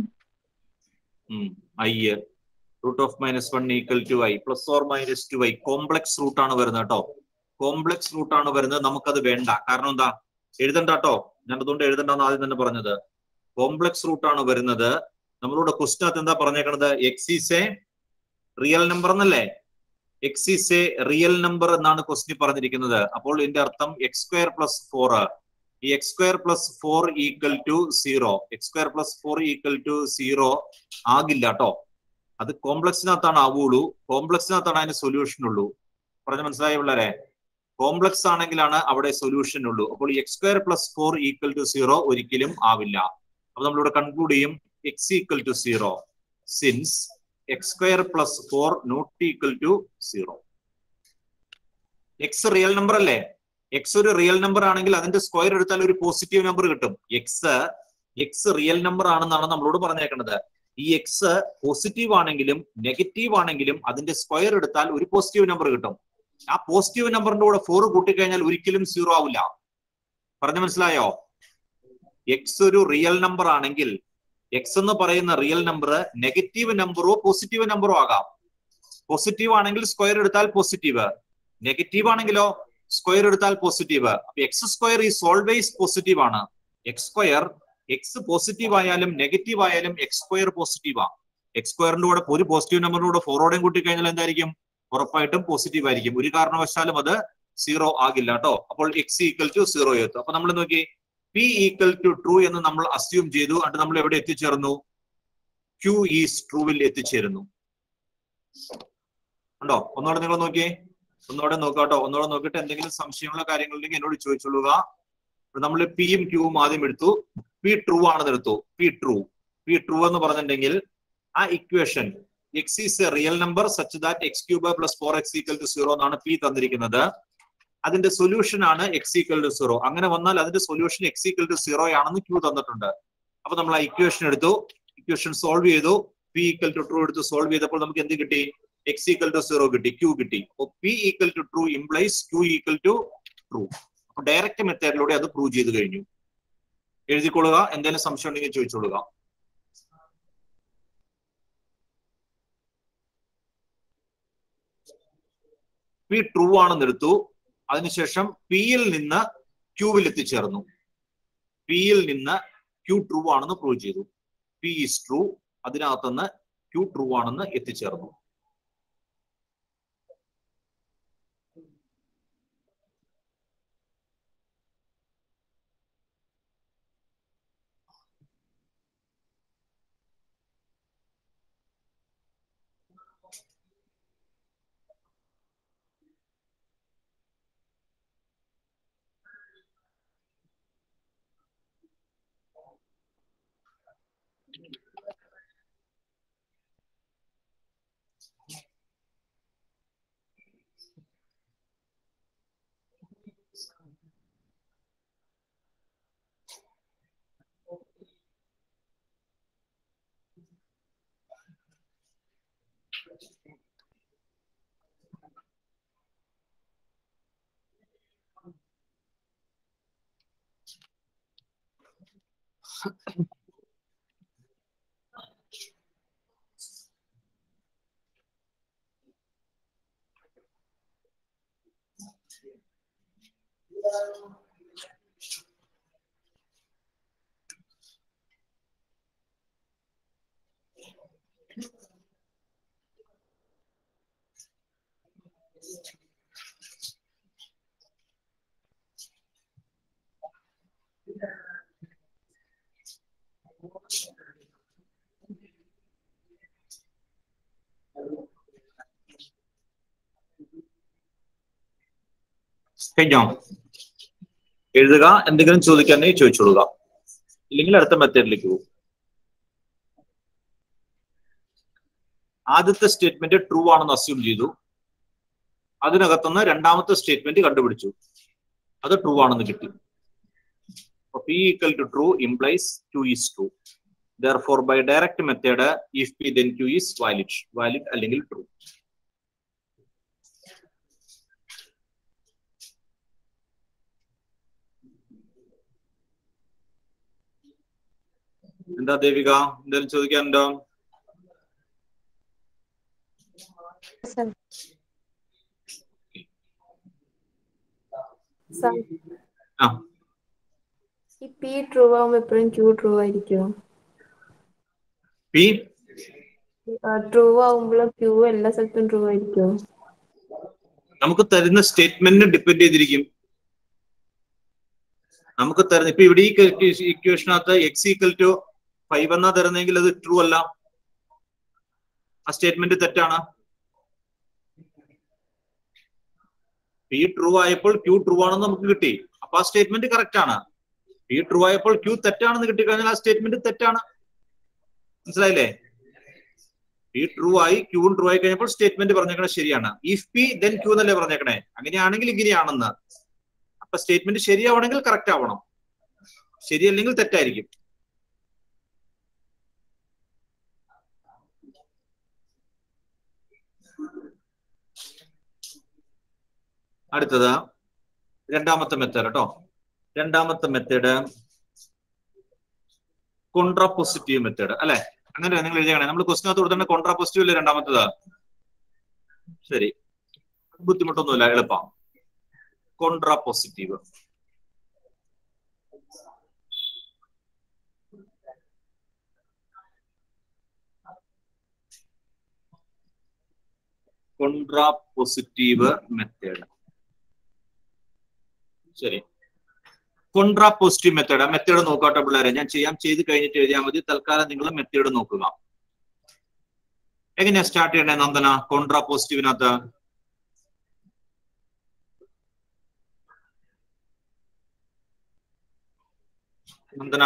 i root of minus one equal to i plus or minus two i complex root ആണ് വരുന്നത് കേട്ടോ കോംപ്ലക്സ് റൂട്ട് ആണ് വരുന്നത് നമുക്കത് വേണ്ട കാരണം എന്താ എഴുതണ്ട കേട്ടോ ഞാൻ അതുകൊണ്ട് എഴുതണ്ടെന്ന് ആദ്യം തന്നെ പറഞ്ഞത് കോംപ്ലക്സ് റൂട്ട് ആണ് വരുന്നത് നമ്മളോട് ക്വസ്റ്റിനകത്ത് എന്താ പറഞ്ഞേക്കണത് x is a real number എന്നല്ലേ x is a real number എന്നാണ് ക്വസ്റ്റിന് പറഞ്ഞിരിക്കുന്നത് അപ്പോൾ ഇതിന്റെ അർത്ഥം എക്സ് സ്ക്വയർ പ്ലസ് ഫോർ ഈ x square plus four equal to zero x square plus four equal to zero ആകില്ല കേട്ടോ അത് കോംപ്ലക്സിനകത്താണ് ആവുള്ളൂ കോംപ്ലക്സിനകത്താണ് അതിന് സൊല്യൂഷൻ ഉള്ളൂ പറഞ്ഞ മനസ്സിലായ പിള്ളേരെ കോംപ്ലക്സ് ആണെങ്കിലാണ് അവിടെ സൊല്യൂഷൻ ഉള്ളൂ അപ്പോൾ x square plus four equal to zero ഒരിക്കലും ആവില്ല അപ്പൊ നമ്മളിവിടെ കൺക്ലൂഡ് ചെയ്യും x equal to zero since x square plus four not equal to zero x real number അല്ലേ എക്സ് ഒരു റിയൽ നമ്പർ ആണെങ്കിൽ അതിന്റെ സ്ക്വയർ എടുത്താൽ ഒരു പോസിറ്റീവ് നമ്പർ കിട്ടും എക്സ് എക്സ് റിയൽ നമ്പർ ആണെന്നാണ് നമ്മളോട് പറഞ്ഞേക്കുന്നത് ഈ എക്സ് പോസിറ്റീവ് ആണെങ്കിലും നെഗറ്റീവ് ആണെങ്കിലും അതിന്റെ സ്ക്വയർ എടുത്താൽ ഒരു പോസിറ്റീവ് നമ്പർ കിട്ടും ആ പോസിറ്റീവ് നമ്പറിന്റെ കൂടെ ഫോർ കൂട്ടിക്കഴിഞ്ഞാൽ ഒരിക്കലും സീറോ ആവില്ല പറഞ്ഞു മനസ്സിലായോ എക്സ് ഒരു റിയൽ നമ്പർ ആണെങ്കിൽ എക്സ് എന്ന് പറയുന്ന റിയൽ നമ്പർ നെഗറ്റീവ് നമ്പറോ പോസിറ്റീവ് നമ്പറോ ആകാം പോസിറ്റീവ് ആണെങ്കിൽ സ്ക്വയർ എടുത്താൽ പോസിറ്റീവ് നെഗറ്റീവ് ആണെങ്കിലോ സ്ക്വയർ എടുത്താൽ പോസിറ്റീവ് അപ്പൊ x square is always positive ആണ് എക്സ് സ്ക്വയർ എക്സ് പോസിറ്റീവ് ആയാലും നെഗറ്റീവ് ആയാലും എക്സ് സ്ക്വയർ പോസിറ്റീവാ എക്സ് സ്ക്വയറിന്റെ കൂടെ ഒരു പോസിറ്റീവ് നമ്പറിന്റെ കൂടെ ഫോറോടെയും കൂട്ടി കഴിഞ്ഞാൽ എന്തായിരിക്കും ഉറപ്പായിട്ടും പോസിറ്റീവ് ആയിരിക്കും ഒരു കാരണവശാലും അത് സീറോ ആകില്ല കേട്ടോ അപ്പോൾ എക്സ് ഈക്വൽ ടു സീറോ എത്തും അപ്പൊ നമ്മൾ നോക്കി പി ഈക്വൽ ടു ട്രൂ എന്ന് നമ്മൾ അസ്യൂം ചെയ്തു എന്നിട്ട് നമ്മൾ എവിടെ എത്തിച്ചേർന്നു ക്യൂ ഈസ് ട്രൂവിൽ എത്തിച്ചേരുന്നു ഉണ്ടോ ഒന്നുകൂടെ നിങ്ങൾ നോക്കിയേ ഒന്നുകൂടെ നോക്കാട്ടോ ഒന്നുകൂടെ നോക്കിയിട്ട് എന്തെങ്കിലും സംശയങ്ങളോ കാര്യങ്ങളുണ്ടെങ്കിൽ എന്നോട് ചോദിച്ചോളുക നമ്മൾ പിയും ക്യൂവും ആദ്യം എടുത്തു പി ട്രൂ ആണെന്ന് എടുത്തു പി ട്രൂ പി ട്രൂ എന്ന് പറഞ്ഞിട്ടുണ്ടെങ്കിൽ ആ equation x is a real number such that x cube plus four x equal to zero എന്നാണ് പി തന്നിരിക്കുന്നത് അതിന്റെ സൊല്യൂഷൻ ആണ് എക്സ് ഈക്വൽ ടു സീറോ അങ്ങനെ വന്നാൽ അതിന്റെ solution x equal to zero ആണെന്ന് ക്യൂ തന്നിട്ടുണ്ട് അപ്പൊ നമ്മൾ ആ ഇക്വേഷൻ എടുത്തു ഇക്വേഷൻ സോൾവ് ചെയ്തു പി ഈക്വൽ ടു ട്രൂ എടുത്ത് സോൾവ് ചെയ്തപ്പോൾ നമുക്ക് എന്ത് കിട്ടി എക്സ് ഈക്വൽ ടു സീറോ കിട്ടി ക്യൂ കിട്ടി അപ്പൊ P equal to true implies Q equal to true അപ്പൊ ഡയറക്റ്റ് മെത്തേഡിലൂടെ അത് പ്രൂവ് ചെയ്ത് കഴിഞ്ഞു എഴുതിക്കൊള്ളുക എന്തെങ്കിലും സംശയം ഉണ്ടെങ്കിൽ ചോദിച്ചോളുക പി ട്രൂ ആണെന്ന് എടുത്തു അതിനുശേഷം പിയിൽ നിന്ന് ക്യൂവിൽ എത്തിച്ചേർന്നു പിയിൽ നിന്ന് ക്യൂ ട്രൂ ആണെന്ന് പ്രൂവ് ചെയ്തു പി ഈസ് ട്രൂ അതിനകത്തുനിന്ന് ക്യൂ ട്രൂ ആണെന്ന് എത്തിച്ചേർന്നു കഴിഞ്ഞോ എഴുതുക എന്തെങ്കിലും ചോദിക്കാനെങ്കിൽ ചോദിച്ചോളുക ഇല്ലെങ്കിൽ അടുത്ത മെത്തേഡിലേക്ക് പോകും ആദ്യത്തെ സ്റ്റേറ്റ്മെന്റ് ട്രൂ ആണെന്ന് അസ്യൂം ചെയ്തു അതിനകത്തുനിന്ന് രണ്ടാമത്തെ സ്റ്റേറ്റ്മെന്റ് കണ്ടുപിടിച്ചു അത് ട്രൂ ആണെന്ന് കിട്ടി P equal to true implies to is true therefore by direct method if P then Q is valid valid അല്ലെങ്കിൽ ട്രൂ എന്താ ദേവിക എന്തെങ്കിലും ചോദിക്കാനുണ്ടോ Sir, ആ ഈ പി ട്രൂ ആവുമ്പോ എപ്പോഴും ക്യൂ ട്രൂ ആയിരിക്കും പി ട്രൂ ആവുമ്പോൾ ക്യൂ എല്ലാ സ്ഥലത്തും ട്രൂ ആയിരിക്കും നമുക്ക് തരുന്ന സ്റ്റേറ്റ്മെന്റിനെ ഡിപ്പെൻഡ് ചെയ്തിരിക്കും നമുക്ക് തരുന്ന ഇപ്പൊ ഇവിടെ ഈ ഇക്വേഷനകത്ത് എക്സ് ഈക്വൽ ടു ഫൈവ് എന്നാ തരുന്നെങ്കിൽ അത് ട്രൂ അല്ല ആ സ്റ്റേറ്റ്മെന്റ് തെറ്റാണ് പി ട്രൂ ആയപ്പോൾ ക്യൂ ട്രൂ ആണെന്ന് നമുക്ക് കിട്ടി അപ്പൊ ആ സ്റ്റേറ്റ്മെന്റ് കറക്റ്റ് ആണ് പി ട്രൂ ആയപ്പോൾ ക്യൂ തെറ്റാണെന്ന് കിട്ടിക്കഴിഞ്ഞാൽ ആ സ്റ്റേറ്റ്മെന്റ് തെറ്റാണ് മനസ്സിലായില്ലേ പി ട്രൂ ആയി ക്യൂ ട്രൂ ആയി കഴിഞ്ഞപ്പോൾ സ്റ്റേറ്റ്മെന്റ് പറഞ്ഞേക്കണേ ശരിയാണ് ഇഫ് പി ദെൻ ക്യൂ എന്നല്ലേ പറഞ്ഞേക്കണേ അങ്ങനെയാണെങ്കിൽ ഇങ്ങനെയാണെന്ന് അപ്പൊ സ്റ്റേറ്റ്മെന്റ് ശരിയാവണമെങ്കിൽ കറക്റ്റ് ആവണം ശരിയല്ലെങ്കിൽ തെറ്റായിരിക്കും അടുത്തത് രണ്ടാമത്തെ മെത്തേഡ് കേട്ടോ രണ്ടാമത്തെ മെത്തേഡ് കോൺട്രാപോസിറ്റീവ് മെത്തേഡ് അല്ലെ അങ്ങനെ നിങ്ങൾ എഴുതിയാണ് നമ്മൾ ക്വസ്റ്റിനകത്ത് കൊടുത്തേണ്ട കോൺട്രാപോസിറ്റീവ് അല്ലേ രണ്ടാമത്തത് ശരി ബുദ്ധിമുട്ടൊന്നുമില്ല എളുപ്പം കോൺട്രാപോസിറ്റീവ് കോൺട്രാപോസിറ്റീവ് മെത്തേഡ് ശരി കോൺട്രാപോസിറ്റീവ് മെത്തേഡ് ആ മെത്തേഡ് നോക്കാട്ടെ പിള്ളേരെ ഞാൻ ചെയ്യാം ചെയ്ത് കഴിഞ്ഞിട്ട് എഴുതിയാൽ മതി തൽക്കാലം നിങ്ങൾ മെത്തേഡ് നോക്കുക എങ്ങനെയാ സ്റ്റാർട്ട് ചെയ്യണ്ടേ നന്ദന കോൺട്രാപോസിറ്റീവിനകത്ത് നന്ദന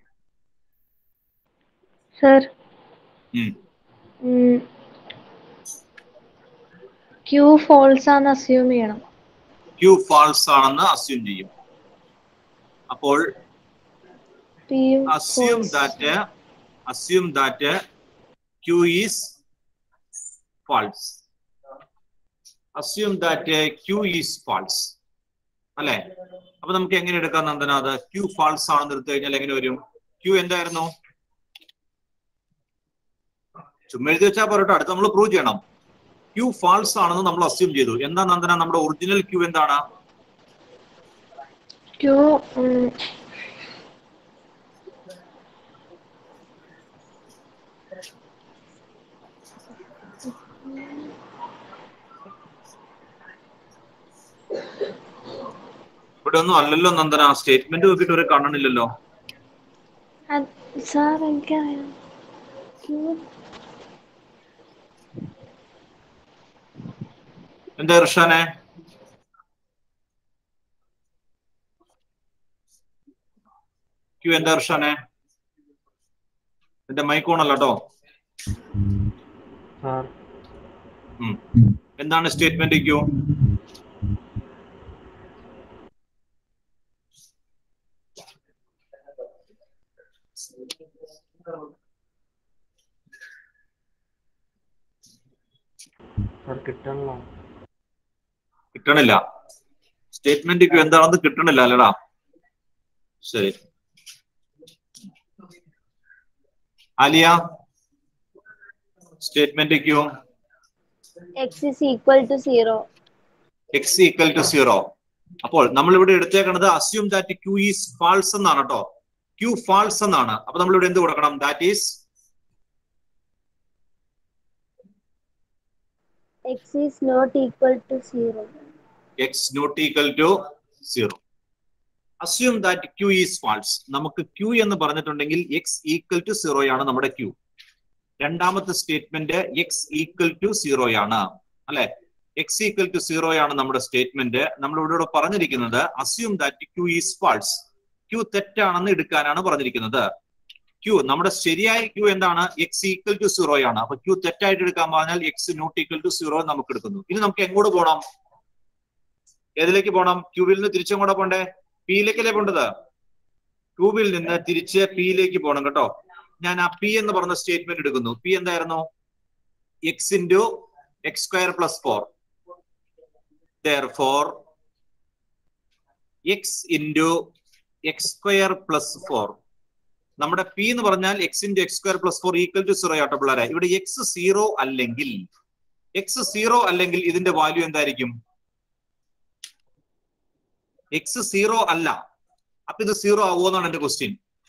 സർ ഉം. ക്യൂ ഫോൾസ് ആണെന്ന് അസ്യൂം ചെയ്യണം ക്യൂ ഫാൾസ് ആണെന്ന് അസ്യൂം ചെയ്യും അപ്പോൾ P assume that uh, assume that uh, q is false assume that uh, q is false അല്ലെ അപ്പൊ നമുക്ക് എങ്ങനെ എടുക്കാം നന്ദന അത് q false ആണെന്ന് എടുത്തു കഴിഞ്ഞാൽ എങ്ങനെ വരും q എന്തായിരുന്നു ചുമ്മാ എഴുതി വെച്ചാൽ പോരട്ടോ അടുത്ത് നമ്മൾ പ്രൂവ് ചെയ്യണം q false ആണെന്ന് നമ്മൾ അസ്യൂം ചെയ്തു എന്താ നന്ദന നമ്മുടെ ഒറിജിനൽ q എന്താണ് ക്യൂ ഇവിടെ ഒന്നും അല്ലല്ലോ നന്ദന സ്റ്റേറ്റ്മെന്റ് നോക്കിയിട്ട് ഒരു കാണണില്ലല്ലോ സാർ എനിക്കറിയാം ക്യൂ എന്താ ഇർഷാനെ ക്യൂ എന്താ ഇർഷാനെ എന്റെ മൈക്ക് ഓണല്ലോ കേട്ടോ സാർ എന്താണ് സ്റ്റേറ്റ്മെന്റ് ക്യൂ സാർ കിട്ടണല്ലോ കിട്ടണില്ല സ്റ്റേറ്റ്മെന്റ് ക്യൂ എന്താണെന്ന് കിട്ടണില്ല അല്ലടാ ശരി Aliya statement Q x is equal to zero x equal to zero അപ്പോൾ നമ്മൾ ഇവിടെ എടുത്തേക്കുന്നത് assume that Q is false എന്നാണ് കേട്ടോ ക്യൂ ഫാൾസ് എന്നാണ് അപ്പൊ നമ്മൾ ഇവിടെ എന്ത് കൊടുക്കണം that is x is not equal to zero x not equal to zero assume that Q is false നമുക്ക് ക്യൂ എന്ന് പറഞ്ഞിട്ടുണ്ടെങ്കിൽ എക്സ് ഈക്വൽ ടു സീറോ ആണ് നമ്മുടെ ക്യൂ രണ്ടാമത്തെ statement x equal to zero ആണ് അല്ലെ എക്സ് ഈക്വൽ ടു സീറോ ആണ് നമ്മുടെ സ്റ്റേറ്റ്മെന്റ് നമ്മൾ ഇവിടെ പറഞ്ഞിരിക്കുന്നത് assume that Q is false Q തെറ്റാണെന്ന് എടുക്കാനാണ് പറഞ്ഞിരിക്കുന്നത് ക്യൂ നമ്മുടെ ശരിയായ ക്യൂ എന്താണ് എക്സ് ഈക്വൽ ടു സീറോ ആണ് അപ്പൊ ക്യൂ തെറ്റായിട്ട് എടുക്കാൻ പറഞ്ഞാൽ x not equal to zero നമുക്ക് എടുക്കുന്നു ഇനി നമുക്ക് എങ്ങോട്ട് പോകണം ഏതിലേക്ക് പോകണം ക്യൂവിൽ നിന്ന് തിരിച്ചെങ്ങോട്ടാ പോണ്ടേ പിയിലേക്കല്ലേ പോണ്ടത് ക്യൂവിൽ നിന്ന് തിരിച്ച് പിയിലേക്ക് പോകണം കേട്ടോ ഞാൻ ആ പി എന്ന് പറഞ്ഞ സ്റ്റേറ്റ്മെന്റ് എടുക്കുന്നു പി എന്തായിരുന്നു x into x square plus four four x into x square plus four നമ്മുടെ പി എന്ന് പറഞ്ഞാൽ x into x square plus four equal to zero ആട്ടോ പിള്ളേരെ ഇവിടെ എക്സ് സീറോ അല്ലെങ്കിൽ എക്സ് സീറോ അല്ലെങ്കിൽ ഇതിന്റെ വാല്യൂ എന്തായിരിക്കും എക്സ് സീറോ അല്ല അപ്പൊ ഇത് സീറോ ആവുമോ എന്നാണ് എന്റെ ക്വസ്റ്റ്യൻ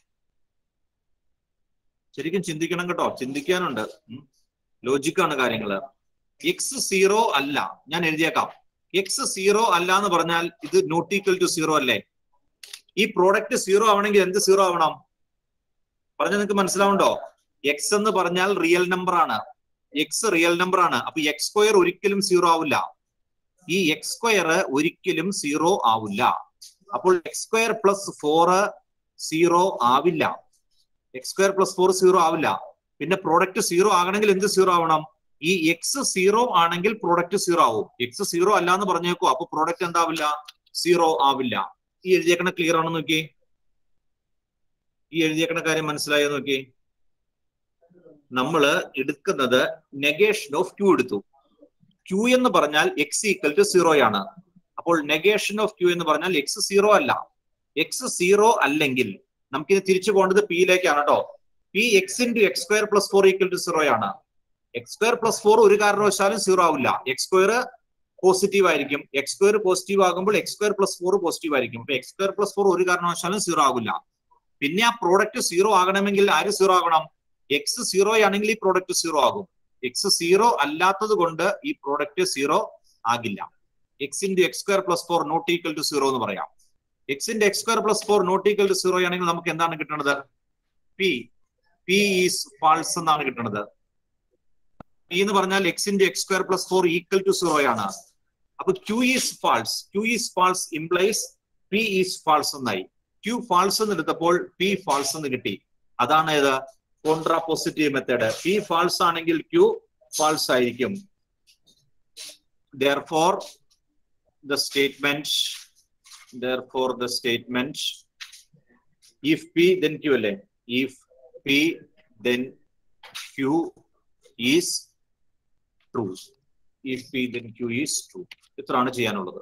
ശരിക്കും ചിന്തിക്കണം കേട്ടോ ചിന്തിക്കാനുണ്ട് ലോജിക്കാണ് കാര്യങ്ങള് എക്സ് സീറോ അല്ല ഞാൻ എഴുതിയേക്കാം എക്സ് സീറോ അല്ല എന്ന് പറഞ്ഞാൽ ഇത് നോട്ട് ഈക്വൽ ടു സീറോ അല്ലേ ഈ പ്രോഡക്റ്റ് സീറോ ആവണമെങ്കിൽ എന്ത് സീറോ ആവണം പറഞ്ഞ നിങ്ങൾക്ക് മനസ്സിലാവുണ്ടോ എക്സ് എന്ന് പറഞ്ഞാൽ റിയൽ നമ്പർ ആണ് എക്സ് റിയൽ നമ്പർ ആണ് അപ്പൊ എക്സ് സ്ക്വയർ ഒരിക്കലും സീറോ ആവില്ല ഈ എക്സ് സ്ക്വയർ ഒരിക്കലും സീറോ ആവില്ല അപ്പോൾ x square plus four zero ആവില്ല x square plus four zero ആവില്ല പിന്നെ പ്രോഡക്റ്റ് സീറോ ആകണമെങ്കിൽ എന്ത് സീറോ ആവണം ഈ എക്സ് സീറോ ആണെങ്കിൽ പ്രോഡക്റ്റ് സീറോ ആവും എക്സ് സീറോ അല്ല എന്ന് പറഞ്ഞേക്കോ അപ്പൊ പ്രോഡക്റ്റ് എന്താവില്ല സീറോ ആവില്ല ഈ എഴുതിയേക്കണ ക്ലിയർ ആണെന്ന് നോക്കി ഈ എഴുതിയേക്കണ കാര്യം മനസ്സിലായോ നോക്കി നമ്മള് എടുക്കുന്നത് നെഗേഷൻ ഓഫ് ക്യൂ എടുത്തു ക്യൂ എന്ന് പറഞ്ഞാൽ എക്സ് ഈക്വൽ ടു സീറോ ആണ് അപ്പോൾ നെഗേഷൻ ഓഫ് ക്യൂ എന്ന് പറഞ്ഞാൽ എക്സ് സീറോ അല്ല എക്സ് സീറോ അല്ലെങ്കിൽ നമുക്കിത് തിരിച്ചു പോകേണ്ടത് പിയിലേക്കാണ് കേട്ടോ P x into x square plus four equal to zero ആണ് എക്സ് സ്ക്വയർ പ്ലസ് ഫോർ ഒരു കാരണവശാലും സീറോ ആവില്ല എക്സ് സ്ക്വയർ പോസിറ്റീവ് ആയിരിക്കും എക്സ് സ്ക്വയർ പോസിറ്റീവ് ആകുമ്പോൾ x square plus four positive ആയിരിക്കും അപ്പൊ എക്സ് സ്ക്വയർ പ്ലസ് ഫോർ ഒരു കാരണവശാലും സീറോ ആകില്ല പിന്നെ ആ പ്രോഡക്റ്റ് സീറോ ആകണമെങ്കിൽ ആര് സീറോ ആകണം എക്സ് സീറോ ആണെങ്കിൽ ഈ പ്രോഡക്റ്റ് സീറോ ആകും എക്സ് സീറോ അല്ലാത്തത് കൊണ്ട് ഈ പ്രോഡക്റ്റ് സീറോ ആകില്ല x into x square plus four not equal to zero എന്ന് പറയാം എക്സിന്റെ x square plus four not equal to zero ആണെങ്കിൽ നമുക്ക് എന്താണ് കിട്ടുന്നത് പി പി ഈസ് ഫാൾസ് എന്നാണ് കിട്ടുന്നത് പി എന്ന് പറഞ്ഞാൽ എക്സിന്റെ x square plus four equal to zero ആണ് അപ്പൊ Q is false Q is false implies P is false എന്നായി ക്യൂ ഫാൾസ് എന്ന് എടുത്തപ്പോൾ പി ഫാൾസ് എന്ന് കിട്ടി അതാണ് ഏത് contra positive method P false ആണെങ്കിൽ ക്യൂ ഫാൾസ് ആയിരിക്കും therefore the statement therefore the statement if p then q അല്ലേ if p then q is true if p then q is true ഇത്രയാണ് ചെയ്യാനുള്ളത്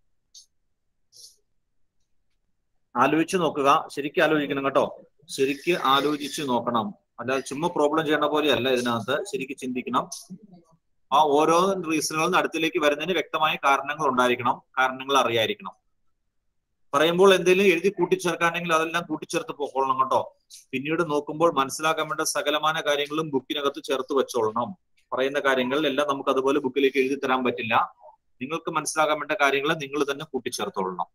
ആലോചിച്ച് നോക്കുക ശരിക്കും ആലോചിക്കണം കേട്ടോ ശരിക്ക് ആലോചിച്ച് നോക്കണം അല്ലാതെ ചുമ്മാ പ്രോബ്ലം ചെയ്യണ പോലെയല്ല ഇതിനകത്ത് ശരിക്ക് ചിന്തിക്കണം ആ ഓരോ റീസണുകളിൽ നിന്ന് അടുത്തിലേക്ക് വരുന്നതിന് വ്യക്തമായ കാരണങ്ങൾ ഉണ്ടായിരിക്കണം കാരണങ്ങൾ അറിയായിരിക്കണം പറയുമ്പോൾ എന്തെങ്കിലും എഴുതി കൂട്ടിച്ചേർക്കാണെങ്കിൽ അതെല്ലാം കൂട്ടിച്ചേർത്ത് പോയിക്കൊള്ളണം കേട്ടോ പിന്നീട് നോക്കുമ്പോൾ മനസ്സിലാക്കാൻ വേണ്ട സകലമാന കാര്യങ്ങളും ബുക്കിനകത്ത് ചേർത്ത് വെച്ചോളണം പറയുന്ന കാര്യങ്ങൾ എല്ലാം നമുക്ക് അതുപോലെ ബുക്കിലേക്ക് എഴുതി തരാൻ പറ്റില്ല നിങ്ങൾക്ക് മനസ്സിലാക്കാൻ വേണ്ട കാര്യങ്ങൾ നിങ്ങൾ തന്നെ കൂട്ടിച്ചേർത്തോളണം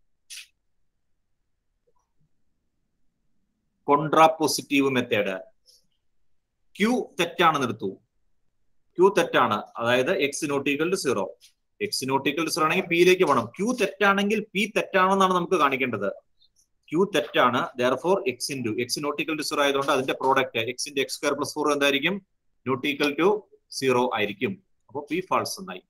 കോൺട്രാപോസിറ്റീവ് മെത്തേഡ് ക്യൂ തെറ്റാണെന്ന് എടുത്തു ക്യൂ തെറ്റാണ് അതായത് x not equal to zero x not equal to zero ആണെങ്കിൽ പിയിലേക്ക് പോകണം ക്യൂ തെറ്റാണെങ്കിൽ പി തെറ്റാണെന്നാണ് നമുക്ക് കാണിക്കേണ്ടത് ക്യൂ തെറ്റാണ് therefore x into x not equal to zero ആയതുകൊണ്ട് അതിന്റെ പ്രോഡക്റ്റ് എക്സിന്റെ എക്സ് സ്ക്വയർ പ്ലസ് ഫോർ എന്തായിരിക്കും നോട്ടിക്കൽ ടു സീറോ ആയിരിക്കും അപ്പോൾ പി ഫാൾസ് എന്നായി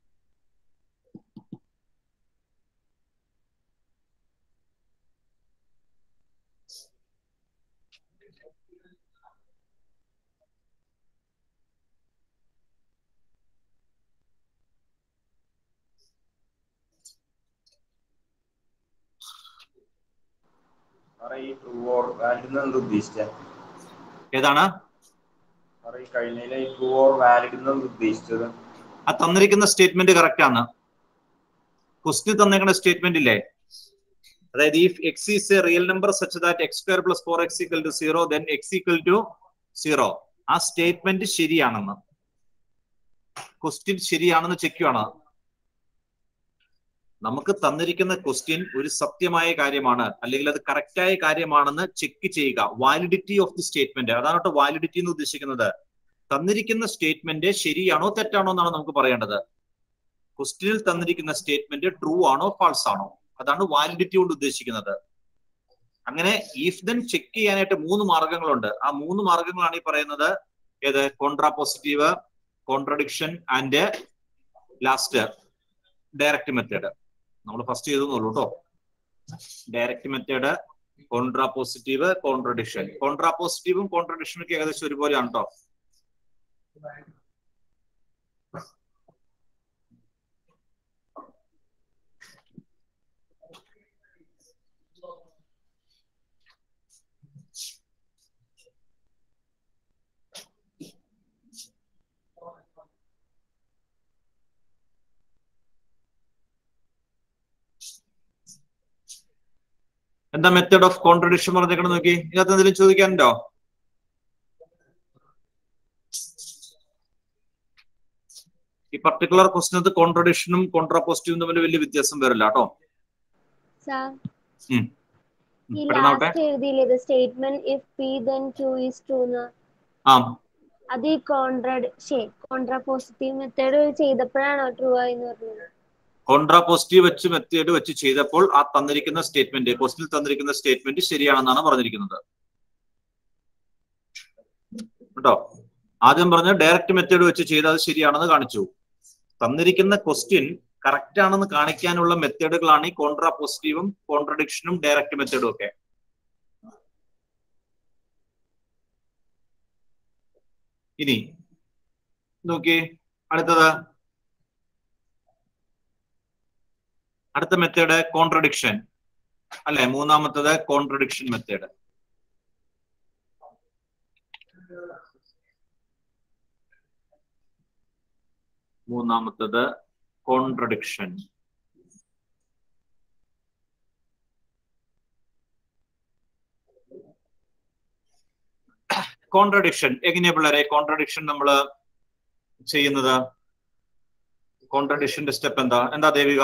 സാറേ ഈ ട്രൂ ഓർ വാലിഡ് എന്ന് ഉദ്ദേശിച്ചത് ഏതാണ് സാറേ ഈ കഴിഞ്ഞതിലെ ഈ ട്രൂ ഓർ വാലിഡ് എന്ന് ഉദ്ദേശിച്ചത് ആ തന്നിരിക്കുന്ന സ്റ്റേറ്റ്മെന്റ് കറക്റ്റ് ആണ് ക്വസ്റ്റ്യൻ തന്നേക്കുന്ന സ്റ്റേറ്റ്മെന്റ് ഇല്ലേ അതായത് if x is a real number such that x square plus four x equal to zero then x equal to zero ആ സ്റ്റേറ്റ്മെന്റ് ശരിയാണെന്ന് ക്വസ്റ്റ്യൻ ശരിയാണെന്ന് ചെക്ക് ചെയ്യണം നമുക്ക് തന്നിരിക്കുന്ന ക്വസ്റ്റ്യൻ ഒരു സത്യമായ കാര്യമാണ് അല്ലെങ്കിൽ അത് കറക്റ്റായ കാര്യമാണെന്ന് ചെക്ക് ചെയ്യുക വാലിഡിറ്റി ഓഫ് ദി സ്റ്റേറ്റ്മെന്റ് അതാണ് കേട്ടോ വാലിഡിറ്റി എന്ന് ഉദ്ദേശിക്കുന്നത് തന്നിരിക്കുന്ന സ്റ്റേറ്റ്മെന്റ് ശരിയാണോ തെറ്റാണോ എന്നാണ് നമുക്ക് പറയേണ്ടത് ക്വസ്റ്റ്യനിൽ തന്നിരിക്കുന്ന സ്റ്റേറ്റ്മെന്റ് ട്രൂ ആണോ ഫാൾസ് ആണോ അതാണ് വാലിഡിറ്റി കൊണ്ട് ഉദ്ദേശിക്കുന്നത് അങ്ങനെ ഇഫ് ദെൻ ചെക്ക് ചെയ്യാനായിട്ട് മൂന്ന് മാർഗങ്ങളുണ്ട് ആ മൂന്ന് മാർഗങ്ങളാണ് ഈ പറയുന്നത് ഏത് contrapositive contradiction and last direct method നമ്മൾ ഫസ്റ്റ് ചെയ്തെന്നുള്ളൂ കേട്ടോ direct method contrapositive contradiction കോൺട്രാ പോസിറ്റീവും കോൺട്രഡിക്ഷനും ഒക്കെ ഏകദേശം ഒരുപോലെയാണ് കേട്ടോ എന്താ മെത്തേഡ് ഓഫ് കോൺട്രഡിക്ഷൻ പറഞ്ഞേക്കണം നോക്കി ഇതിനകത്ത് എന്തെങ്കിലും ചോദിക്കാനുണ്ടോ ഈ പർട്ടിക്കുലർ ക്വസ്റ്റിനകത്ത് കോൺട്രഡിക്ഷനും കോൺട്രാപോസിറ്റീവും തമ്മിൽ വലിയ വ്യത്യാസം വരില്ല കേട്ടോ സാർ ഉം. ഈ പെട്ടെന്നാവട്ടെ ലാസ്റ്റ് എഴുതിയില്ലേ statement if P then Q is true എന്ന് ആ അത് ഈ കോൺട്രാ കോൺട്രാ പോസിറ്റീവ് മെത്തേഡ് ചെയ്തപ്പോഴാണോ ട്രൂ ആയി എന്ന് പറഞ്ഞത് കോൺട്രാ പോസിറ്റീവ് വെച്ച് മെത്തേഡ് വെച്ച് ചെയ്തപ്പോൾ ആ തന്നിരിക്കുന്ന സ്റ്റേറ്റ്മെന്റ് ക്വസ്റ്റിൽ തന്നിരിക്കുന്ന സ്റ്റേറ്റ്മെന്റ് ശരിയാണെന്നാണ് പറഞ്ഞിരിക്കുന്നത് കേട്ടോ ആദ്യം പറഞ്ഞ ഡയറക്റ്റ് മെത്തേഡ് വെച്ച് ചെയ്ത് അത് ശരിയാണെന്ന് കാണിച്ചു തന്നിരിക്കുന്ന ക്വസ്റ്റ്യൻ കറക്റ്റ് ആണെന്ന് കാണിക്കാനുള്ള മെത്തേഡുകളാണ് ഈ കോൺട്രാ പോസിറ്റീവും കോൺട്രഡിക്ഷനും ഡയറക്റ്റ് മെത്തേഡും ഒക്കെ ഇനി നോക്കി അടുത്തത് അടുത്ത മെത്തേഡ് കോൺട്രഡിക്ഷൻ അല്ലെ മൂന്നാമത്തത് കോൺട്രഡിക്ഷൻ മെത്തേഡ് മൂന്നാമത്തത് കോൺട്രഡിക്ഷൻ കോൺട്രഡിക്ഷൻ എങ്ങനെയാ പിള്ളേരെ കോൺട്രഡിക്ഷൻ നമ്മൾ ചെയ്യുന്നത് കോൺട്രഡിക്ഷന്റെ സ്റ്റെപ്പ് എന്താ എന്താ ദേവിക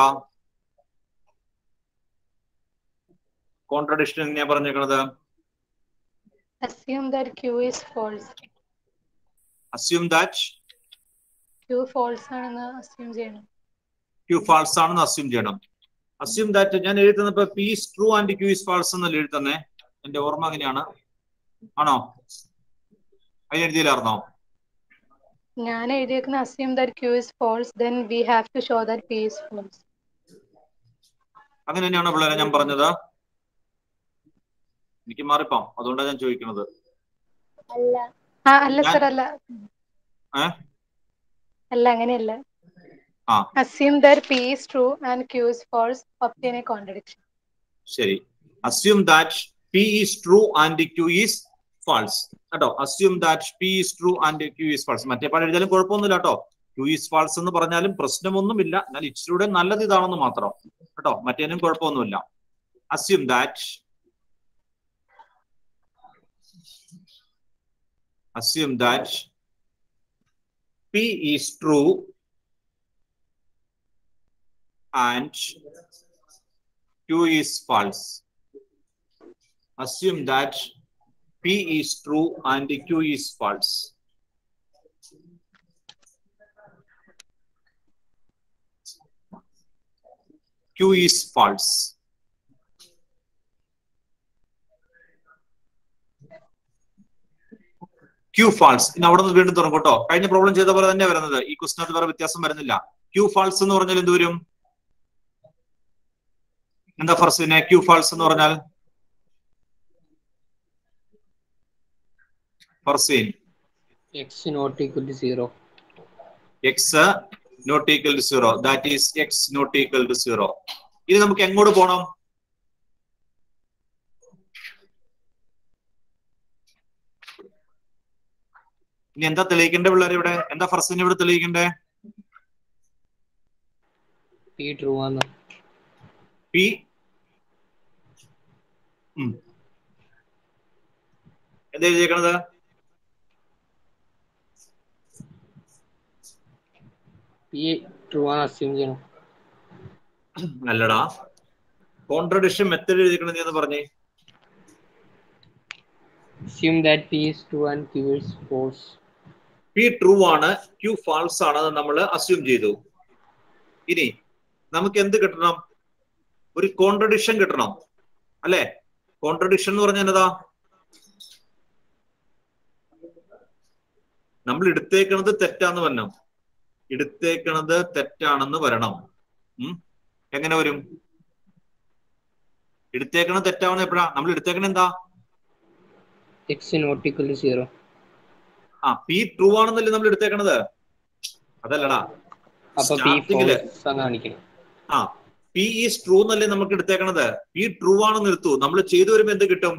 കോൺട്രഡിക്ഷൻ എങ്ങനെയാ പറഞ്ഞേക്കണത് Assume that Q is false. Assume that Q false ആണെന്ന് assume ചെയ്യണം. ക്യൂ ഫാൾസ് ആണെന്ന് അസ്യൂം ചെയ്യണം അസ്യൂം ദാറ്റ് ഞാൻ എഴുതുന്നപ്പോ P is true and Q is false എന്നല്ല എഴുതുന്നേ എന്റെ ഓർമ്മ അങ്ങനെയാണ് ആണോ അതിന് എഴുതിയില്ലായിരുന്നോ ഞാൻ എഴുതിയേക്കുന്ന assume that Q is false, then we have to show that P is false. അങ്ങനെ തന്നെയാണോ പിള്ളേരെ ഞാൻ പറഞ്ഞത് എനിക്ക് മാറിപ്പോം അതുകൊണ്ടാണ് ഞാൻ ചോദിക്കുന്നത് അല്ല ആ അല്ല ഞാൻ- സർ അല്ല ഏ അല്ല അങ്ങനെയല്ല ആ assume that P is true and Q is false, obtain a contradiction. ശരി assume that P is true and Q is false കേട്ടോ assume that P is true and Q is false മറ്റേ പാട് എഴുതിയാലും കുഴപ്പമൊന്നുമില്ല കേട്ടോ ക്യൂ ഈസ് ഫാൾസ് എന്ന് പറഞ്ഞാലും പ്രശ്നമൊന്നുമില്ല എന്നാൽ ഇച്ചിരൂടെ നല്ലത് ഇതാണെന്ന് മാത്രം കേട്ടോ മറ്റേനും കുഴപ്പമൊന്നുമില്ല assume that assume that P is true and Q is false. Assume that P is true and Q is false. Q is false. Q false ഇനി അവിടെ നിന്ന് വീണ്ടും തുടങ്ങും കേട്ടോ കഴിഞ്ഞ പ്രോബ്ലം ചെയ്ത പോലെ തന്നെ വരുന്നത് ഈ ക്വസ്റ്റിനകത്ത് വേറെ വ്യത്യാസം വരുന്നില്ല ക്യൂ ഫാൾസ് എന്ന് പറഞ്ഞാൽ എന്ത് വരും എന്താ ഫർസിനെ ക്യൂ ഫാൾസ് എന്ന് പറഞ്ഞാൽ Farseen x not equal to zero x not equal to zero that is x not equal to zero ഇത് നമുക്ക് എങ്ങോട്ട് പോകണം ഇനി എന്താ തെളിയിക്കേണ്ട പിള്ളേർ ഇവിടെ എന്താ ഫർസിന് ഇവിടെ തെളിയിക്കണ്ടേ പി ട്രൂ ആണ് പി എന്താ എഴുതിയേക്കണത് പി ട്രൂ ആണ് അസ്യൂം ചെയ്യണം അല്ലടാ കോൺട്രഡിക്ഷൻ മെത്തേഡ് എഴുതിക്കണത് എന്ന് പറഞ്ഞേ assume that p is true and q is false p true ആണ് ക്യൂ ഫാൾസ് ആണ് എന്ന് നമ്മൾ അസ്യൂം ചെയ്തു ഇനി നമുക്ക് എന്ത് കിട്ടണം ഒരു കോൺട്രഡിക്ഷൻ കിട്ടണം അല്ലെ കോൺട്രഡിക്ഷൻ എന്ന് പറഞ്ഞാൽ എന്നതാ നമ്മൾ എടുത്തേക്കണത് തെറ്റാന്ന് വരണം എടുത്തേക്കണത് തെറ്റാണെന്ന് വരണം ഉം എങ്ങനെ വരും എടുത്തേക്കണത് തെറ്റാവുന്ന എപ്പോഴാ നമ്മൾ എടുത്തേക്കണ എന്താ x not equal to zero ആ പി ട്രൂ ആണെന്നല്ലേ നമ്മൾ എടുത്തേക്കണത് അതല്ലടാ അപ്പൊ p സ്റ്റാർട്ടിങ്ങില് false ആണ് കാണിക്കണം ആ പി ഈസ് ട്രൂ എന്നല്ലേ നമുക്ക് എടുത്തേക്കണത് പി ട്രൂ ആണെന്ന് എടുത്തു നമ്മൾ ചെയ്തു വരുമ്പോ എന്ത് കിട്ടും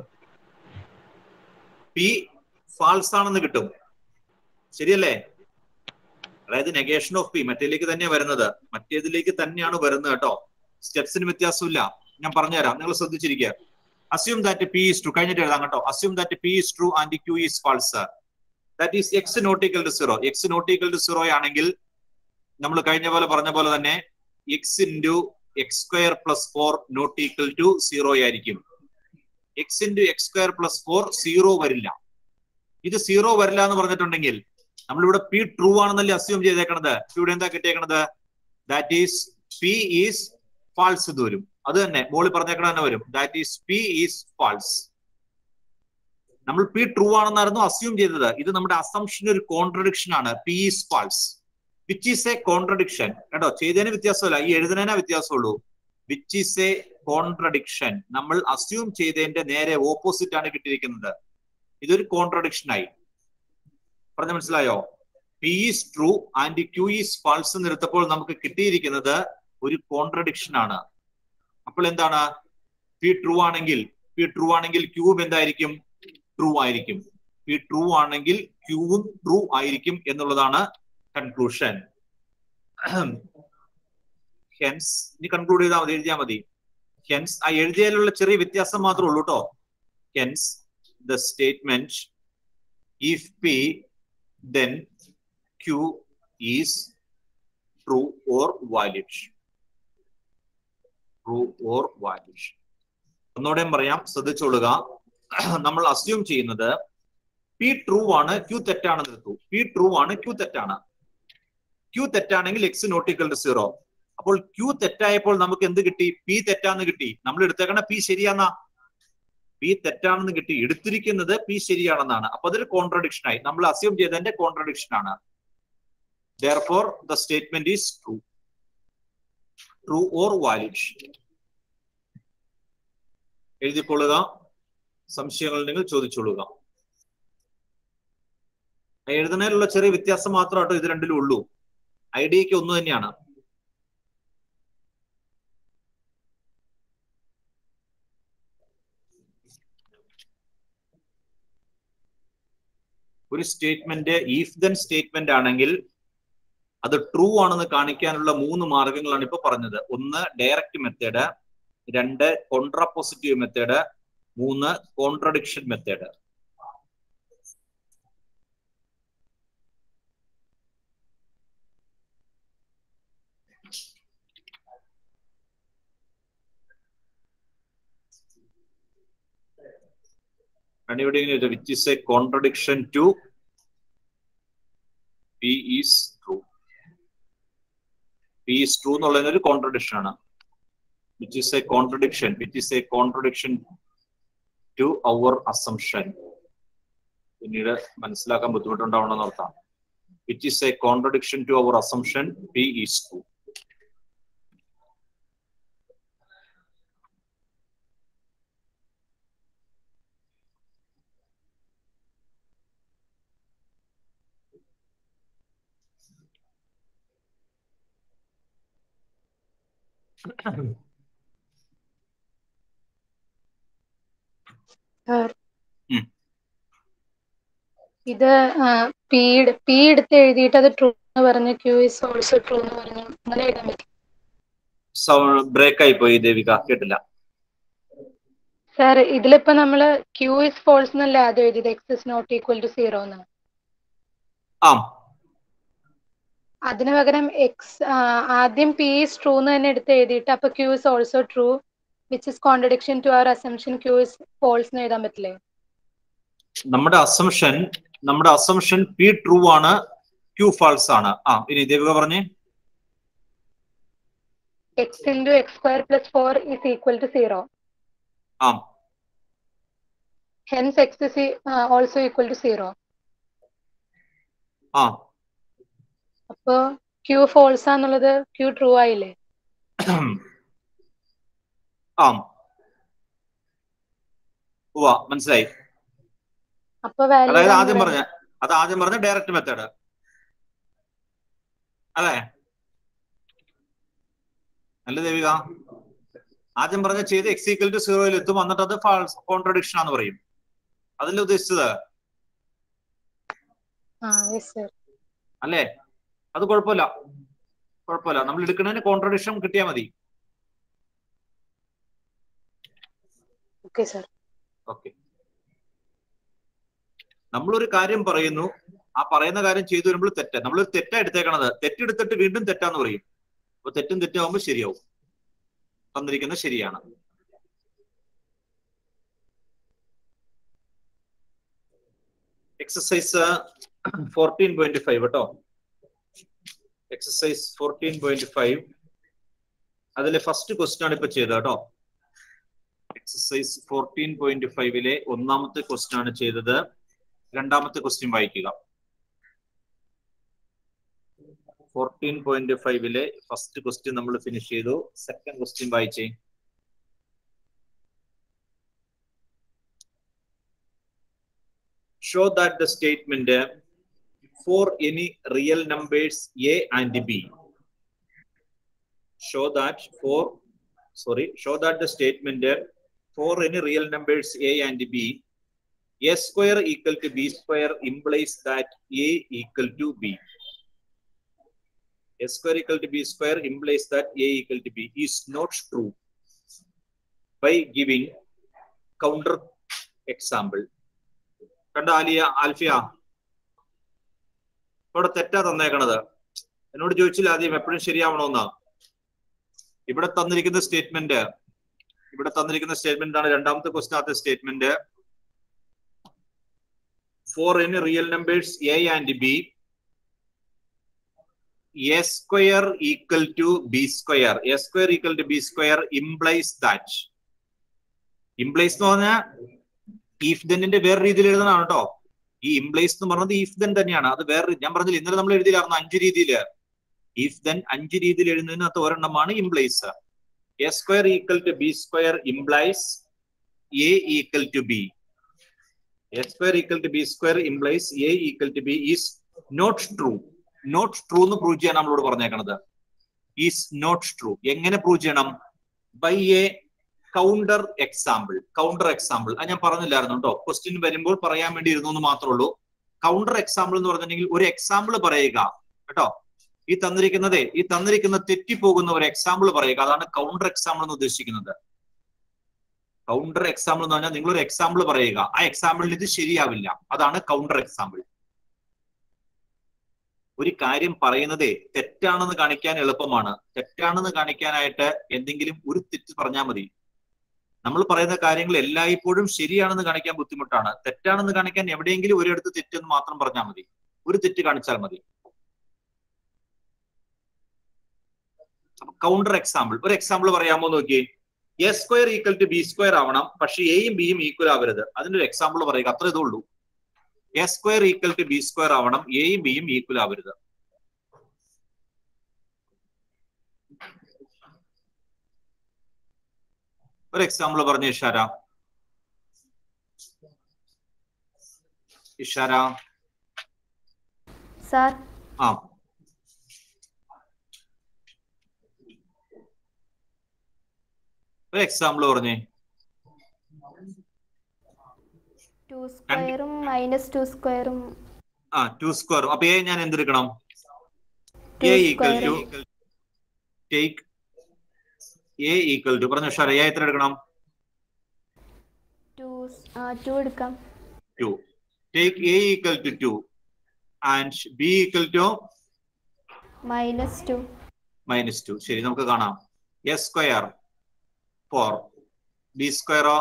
പി ഫാൾസ് ആണെന്ന് കിട്ടും ശരിയല്ലേ അതായത് നെഗേഷൻ ഓഫ് പി മറ്റേലേക്ക് തന്നെയാണ് വരുന്നത് മറ്റേതിലേക്ക് തന്നെയാണ് വരുന്നത് കേട്ടോ സ്റ്റെപ്സിന് വ്യത്യാസമില്ല ഞാൻ പറഞ്ഞുതരാം നിങ്ങൾ ശ്രദ്ധിച്ചിരിക്കുക assume that P is true കഴിഞ്ഞിട്ട് എഴുതാം കേട്ടോ assume that P is true and Q is false that is x not equal to zero x not equal to zero ആണെങ്കിൽ നമ്മൾ കഴിഞ്ഞ പോലെ പറഞ്ഞ പോലെ തന്നെ x into x square plus four not equal to zero ആയിരിക്കും x into x square plus four zero വരില്ല ഇത് സീറോ വരില്ല എന്ന് പറഞ്ഞിട്ടുണ്ടെങ്കിൽ നമ്മളിവിടെ പി ട്രൂ ആണെന്നല്ലേ അസ്യൂം ചെയ്തേക്കണത് ഇവിടെ എന്താ കിട്ടിയേക്കണത് that is p is false ഇത് വരും അത് തന്നെ മോളിൽ പറഞ്ഞേക്കണ തന്നെ വരും that is p is false നമ്മൾ പി ട്രൂ ആണെന്നായിരുന്നു അസ്യൂം ചെയ്തത് ഇത് നമ്മുടെ അസംഷൻ ഒരു കോൺട്രഡിക്ഷൻ ആണ് p is false which is a contradiction കേട്ടോ ചെയ്തതിന് വ്യത്യാസമല്ല ഈ എഴുതുന്നതിനാ വ്യത്യാസമുള്ളൂ വിച്ച് ഈസ് എ കോൺട്രഡിക്ഷൻ നമ്മൾ അസ്യൂം ചെയ്തതിന്റെ നേരെ ഓപ്പോസിറ്റ് ആണ് കിട്ടിയിരിക്കുന്നത് ഇതൊരു കോൺട്രഡിക്ഷൻ ആയി പറഞ്ഞ മനസ്സിലായോ p is true and Q is false എന്ന് എടുത്തപ്പോൾ നമുക്ക് കിട്ടിയിരിക്കുന്നത് ഒരു കോൺട്രഡിക്ഷൻ ആണ് അപ്പോൾ എന്താണ് പി ട്രൂ ആണെങ്കിൽ പി ട്രൂ ആണെങ്കിൽ ക്യൂവും എന്തായിരിക്കും ട്രൂ ആയിരിക്കും പി ട്രൂ ആണെങ്കിൽ ക്യൂവും ട്രൂ ആയിരിക്കും എന്നുള്ളതാണ് കൺക്ലൂഷൻ ഹെൻസ് ഇനി കൺക്ലൂഡ് ചെയ്താൽ മതി എഴുതിയാൽ മതി ഹെൻസ് ആ എഴുതിയാലുള്ള ചെറിയ വ്യത്യാസം മാത്രമേ ഉള്ളൂ കേട്ടോ hence the statement if P then Q is true or valid true or valid ഒന്നുകൂടെയും പറയാം ശ്രദ്ധിച്ചോളുക നമ്മൾ അസ്യൂം ചെയ്യുന്നത് പി ട്രൂ ആണ് ക്യൂ തെറ്റാണെന്ന് എടുത്തു പി ട്രൂ ആണ് ക്യൂ തെറ്റാണ് ക്യൂ തെറ്റാണെങ്കിൽ എക്സ് നോട്ടിക്കൽ ടു സീറോ അപ്പോൾ ക്യൂ തെറ്റായപ്പോൾ നമുക്ക് എന്ത് കിട്ടി പി തെറ്റാന്ന് കിട്ടി നമ്മൾ എടുത്തേക്കണ പി ശരിയാന്നാ പി തെറ്റാണെന്ന് കിട്ടി എടുത്തിരിക്കുന്നത് പി ശരിയാണെന്നാണ് അപ്പൊ അതൊരു കോൺട്രഡിക്ഷൻ ആയി നമ്മൾ അസ്യൂം ചെയ്തതിന്റെ കോൺട്രഡിക്ഷൻ ആണ് therefore the statement is true true or valid എഴുതിക്കൊള്ളുക സംശയങ്ങൾ ഉണ്ടെങ്കിൽ ചോദിച്ചോളുക എഴുതുന്നതിലുള്ള ചെറിയ വ്യത്യാസം മാത്രമാട്ടോ ഇത് രണ്ടിലും ഉള്ളൂ ഐഡിയക്ക് ഒന്ന് തന്നെയാണ് ഒരു സ്റ്റേറ്റ്മെന്റ് ഈഫ് ദെൻ സ്റ്റേറ്റ്മെന്റ് ആണെങ്കിൽ അത് ട്രൂ ആണെന്ന് കാണിക്കാനുള്ള മൂന്ന് മാർഗങ്ങളാണ് ഇപ്പൊ പറഞ്ഞത് ഒന്ന് ഡയറക്റ്റ് മെത്തേഡ് രണ്ട് കോൺട്രാപോസിറ്റീവ് മെത്തേഡ് മൂന്ന് കോൺട്രഡിക്ഷൻ മെത്തേഡ് ഇവിടെ which is a contradiction to p is true p is true എന്നുള്ളതിന് ഒരു കോൺട്രഡിക്ഷൻ ആണ് which is a contradiction which is a contradiction to our assumption പിന്നീട് മനസ്സിലാക്കാൻ ബുദ്ധിമുട്ടുണ്ടാവണമെന്ന് അർത്ഥം which is a contradiction to our assumption p is true Sir. ഇത് പി പി എടുത്ത് എഴുതിയിട്ട് അത് ട്രൂ എന്ന് പറഞ്ഞ് ക്യൂ ഇസ് ഓൾസോ ട്രൂ എന്ന് പറഞ്ഞു അങ്ങനെ എഴുതാൻ പറ്റും ബ്രേക്ക് ആയി പോയി ദേവിക കേട്ടില്ല സാർ ഇതിലിപ്പോ നമ്മള് ക്യൂ ഇസ് ഫോൾസ് എന്നല്ല ആദ്യം എഴുതിയത് x is not equal to zero എന്ന് ആ അതിന് പകരം എക്സ് ആദ്യം പി ഇസ് ട്രൂ എന്ന് തന്നെ എടുത്ത് എഴുതിയിട്ട് അപ്പൊ q is also true which is contradiction to our assumption q is false എന്ന് എഴുതാൻ പറ്റില്ലേ നമ്മുടെ അസംഷൻ നമ്മുടെ അസംഷൻ പി ട്രൂ ആണ് ക്യൂ ഫാൾസ് ആണ് ആ ഇനി ദേവിക പറഞ്ഞേ x into x square plus four is equal to zero ആ hence x is also equal to zero ആ അപ്പോ ക്യൂ ഫോൾസ് ആന്നുള്ളത് ക്യൂ ട്രൂ ആയില്ലേ ആ ഉവ്വ മനസ്സിലായി അപ്പൊ അതായത് വാല്യൂ ആദ്യം പറഞ്ഞ അത് ആദ്യം പറഞ്ഞ ഡയറക്റ്റ് മെത്തേഡ് അല്ലേ അല്ല ദേവിക ആദ്യം പറഞ്ഞ ചെയ്ത് എക്സ് ഈക്വൽ ടു സീറോയിൽ എത്തും എന്നിട്ട് അത് ഫാൾസ് കോൺട്രഡിക്ഷൻ ആണെന്ന് പറയും അതല്ലേ ഉദ്ദേശിച്ചത് ആ യെസ് സർ അല്ലേ അത് കുഴപ്പമില്ല കുഴപ്പമില്ല നമ്മൾ എടുക്കുന്നതിന് കോൺട്രഡിക്ഷൻ കിട്ടിയാൽ മതി ഓക്കെ സർ ഓക്കെ നമ്മളൊരു കാര്യം പറയുന്നു ആ പറയുന്ന കാര്യം ചെയ്തു വരുമ്പോൾ തെറ്റ് നമ്മൾ തെറ്റാ എടുത്തേക്കണത് തെറ്റെടുത്തിട്ട് വീണ്ടും തെറ്റാന്ന് പറയും അപ്പൊ തെറ്റും തെറ്റാവുമ്പോൾ ശരിയാവും തന്നിരിക്കുന്നത് ശരിയാണ് എക്സസൈസ് ഫോർട്ടീൻ പോയിന്റ് ഫൈവ് കേട്ടോ എക്സസൈസ് ഫോർട്ടീൻ പോയിന്റ് ഫൈവ് അതിലെ ഫസ്റ്റ് ക്വസ്റ്റ്യൻ ആണ് ഇപ്പൊ ചെയ്തത് കേട്ടോ എക്സസൈസ് ഫോർട്ടീൻ പോയിന്റ് ഫൈവിലെ ഒന്നാമത്തെ ക്വസ്റ്റ്യൻ ആണ് ചെയ്തത് രണ്ടാമത്തെ ക്വസ്റ്റ്യൻ വായിക്കുക ഫോർട്ടീൻ പോയിന്റ് ഫൈവിലെ ഫസ്റ്റ് ക്വസ്റ്റ്യൻ നമ്മൾ ഫിനിഷ് ചെയ്തു സെക്കൻഡ് ക്വസ്റ്റ്യൻ വായിച്ചേ show that the statement uh, for any real numbers a and b show that for sorry show that the statement uh, for any real numbers a and b a square equal to b square implies that a equal to b a square equal to b square implies that a equal to b is not true by giving counter example കണ്ട ആലിയ ആൽഫിയ ഇവിടെ തെറ്റാ തന്നേക്കണത് എന്നോട് ചോദിച്ചില്ല ആദ്യം എപ്പോഴും ശരിയാവണമെന്ന് ഇവിടെ തന്നിരിക്കുന്ന സ്റ്റേറ്റ്മെന്റ് ഇവിടെ തന്നിരിക്കുന്ന സ്റ്റേറ്റ്മെന്റ് ആണ് രണ്ടാമത്തെ ക്വസ്റ്റ്യൻ ആദ്യ statement for any real numbers a and b a square equal to b square a square equal to b square implies that implies എന്ന് പറഞ്ഞാൽ ഈഫ് ദെന്നിന്റെ വേറെ രീതിയിൽ എഴുതണം കേട്ടോ ഈ ഇംപ്ലൈസ് എന്ന് പറഞ്ഞത് ഈഫ് ദെൻ തന്നെയാണ് അത് വേറെ ഞാൻ പറഞ്ഞില്ല ഇന്നലെ നമ്മൾ എഴുതിയില്ലായിരുന്നു അഞ്ച് രീതിയിൽ ഈഫ് ദെൻ അഞ്ച് രീതിയിൽ എഴുതുന്നതിനകത്ത് ഒരെണ്ണമാണ് implies a square equal to b square implies a equal to b a square equal to b square implies a equal to b is not true not true എന്ന് പ്രൂവ് ചെയ്യാൻ നമ്മളോട് പറഞ്ഞേക്കണത് ഈസ് നോട്ട് ട്രൂ എങ്ങനെ പ്രൂവ് ചെയ്യണം by a counter example counter example അത് ഞാൻ പറഞ്ഞില്ലായിരുന്നു കേട്ടോ ക്വസ്റ്റ്യൻ വരുമ്പോൾ പറയാൻ വേണ്ടി ഇരുന്നു എന്ന് മാത്രമേ ഉള്ളൂ കൗണ്ടർ എക്സാമ്പിൾ എന്ന് പറഞ്ഞിട്ടുണ്ടെങ്കിൽ ഒരു എക്സാമ്പിൾ പറയുക കേട്ടോ ഈ തന്നിരിക്കുന്നതേ ഈ തന്നിരിക്കുന്ന തെറ്റിപ്പോകുന്ന ഒരു എക്സാമ്പിൾ പറയുക അതാണ് കൗണ്ടർ എക്സാമ്പിൾ എന്ന് ഉദ്ദേശിക്കുന്നത് കൗണ്ടർ എക്സാമ്പിൾ എന്ന് പറഞ്ഞാൽ നിങ്ങൾ ഒരു എക്സാമ്പിൾ പറയുക ആ എക്സാമ്പിളിൽ ഇത് ശരിയാവില്ല അതാണ് കൗണ്ടർ എക്സാമ്പിൾ ഒരു കാര്യം പറയുന്നതേ തെറ്റാണെന്ന് കാണിക്കാൻ എളുപ്പമാണ് തെറ്റാണെന്ന് കാണിക്കാനായിട്ട് എന്തെങ്കിലും ഒരു തെറ്റ് പറഞ്ഞാൽ മതി നമ്മൾ പറയുന്ന കാര്യങ്ങൾ എല്ലായ്പ്പോഴും ശരിയാണെന്ന് കാണിക്കാൻ ബുദ്ധിമുട്ടാണ് തെറ്റാണെന്ന് കാണിക്കാൻ എവിടെയെങ്കിലും ഒരിടത്ത് തെറ്റെന്ന് മാത്രം പറഞ്ഞാൽ മതി ഒരു തെറ്റ് കാണിച്ചാൽ മതി കൗണ്ടർ എക്സാമ്പിൾ ഒരു എക്സാമ്പിൾ പറയാമോ നോക്കി a square equal to b square ആവണം പക്ഷെ എയും ബിയും ഈക്വൽ ആവരുത് അതിന്റെ ഒരു എക്സാമ്പിൾ പറയുക അത്ര ഇതേ ഉള്ളൂ a square equal to b square ആവണം എയും ബിയും ഈക്വൽ ആവരുത് ഒരു എക്സാമ്പിൾ പറഞ്ഞു ഇഷാര ഇഷാര സാർ ആ ഒരു എക്സാമ്പിൾ പറഞ്ഞേ ടു സ്ക്വയറും മൈനസ് ടു സ്ക്വയറും ആ ടു സ്ക്വയർ അപ്പൊ എ ഞാൻ എന്തെടുക്കണം Two a equal to square. Take a equal to പറഞ്ഞു ഉഷാര എ എത്ര എടുക്കണം ടു ടു എടുക്കാം two take a equal to two and b equal to minus two minus two ശരി നമുക്ക് കാണാം എ സ്ക്വയർ ഫോർ ബി സ്ക്വയറോ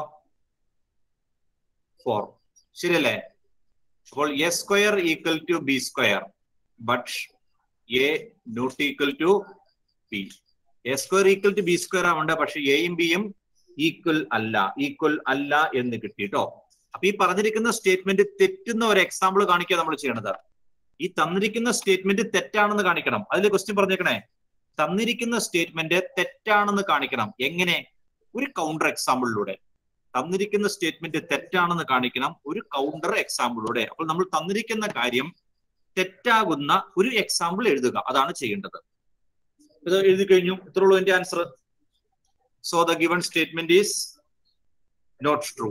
ഫോർ ശരിയല്ലേ അപ്പോൾ a square equal to b square but a not equal to b a square equal to b square ആവണ്ട പക്ഷെ എയും ബിയും ഈക്വൽ അല്ല ഈക്വൽ അല്ല എന്ന് കിട്ടിട്ടോ അപ്പൊ ഈ പറഞ്ഞിരിക്കുന്ന സ്റ്റേറ്റ്മെന്റ് തെറ്റുന്ന ഒരു എക്സാമ്പിൾ കാണിക്കുക നമ്മൾ ചെയ്യണത് ഈ തന്നിരിക്കുന്ന സ്റ്റേറ്റ്മെന്റ് തെറ്റാണെന്ന് കാണിക്കണം അതിൽ ക്വസ്റ്റ്യൻ പറഞ്ഞേക്കണേ തന്നിരിക്കുന്ന സ്റ്റേറ്റ്മെന്റ് തെറ്റാണെന്ന് കാണിക്കണം എങ്ങനെ ഒരു കൗണ്ടർ എക്സാമ്പിളിലൂടെ തന്നിരിക്കുന്ന സ്റ്റേറ്റ്മെന്റ് തെറ്റാണെന്ന് കാണിക്കണം ഒരു കൗണ്ടർ എക്സാമ്പിളിലൂടെ അപ്പോൾ നമ്മൾ തന്നിരിക്കുന്ന കാര്യം തെറ്റാകുന്ന ഒരു എക്സാമ്പിൾ എഴുതുക അതാണ് ചെയ്യേണ്ടത് ഇത് എഴുതി കഴിഞ്ഞു ഇത്രയുള്ളൂ എന്റെ answer so the given statement is not true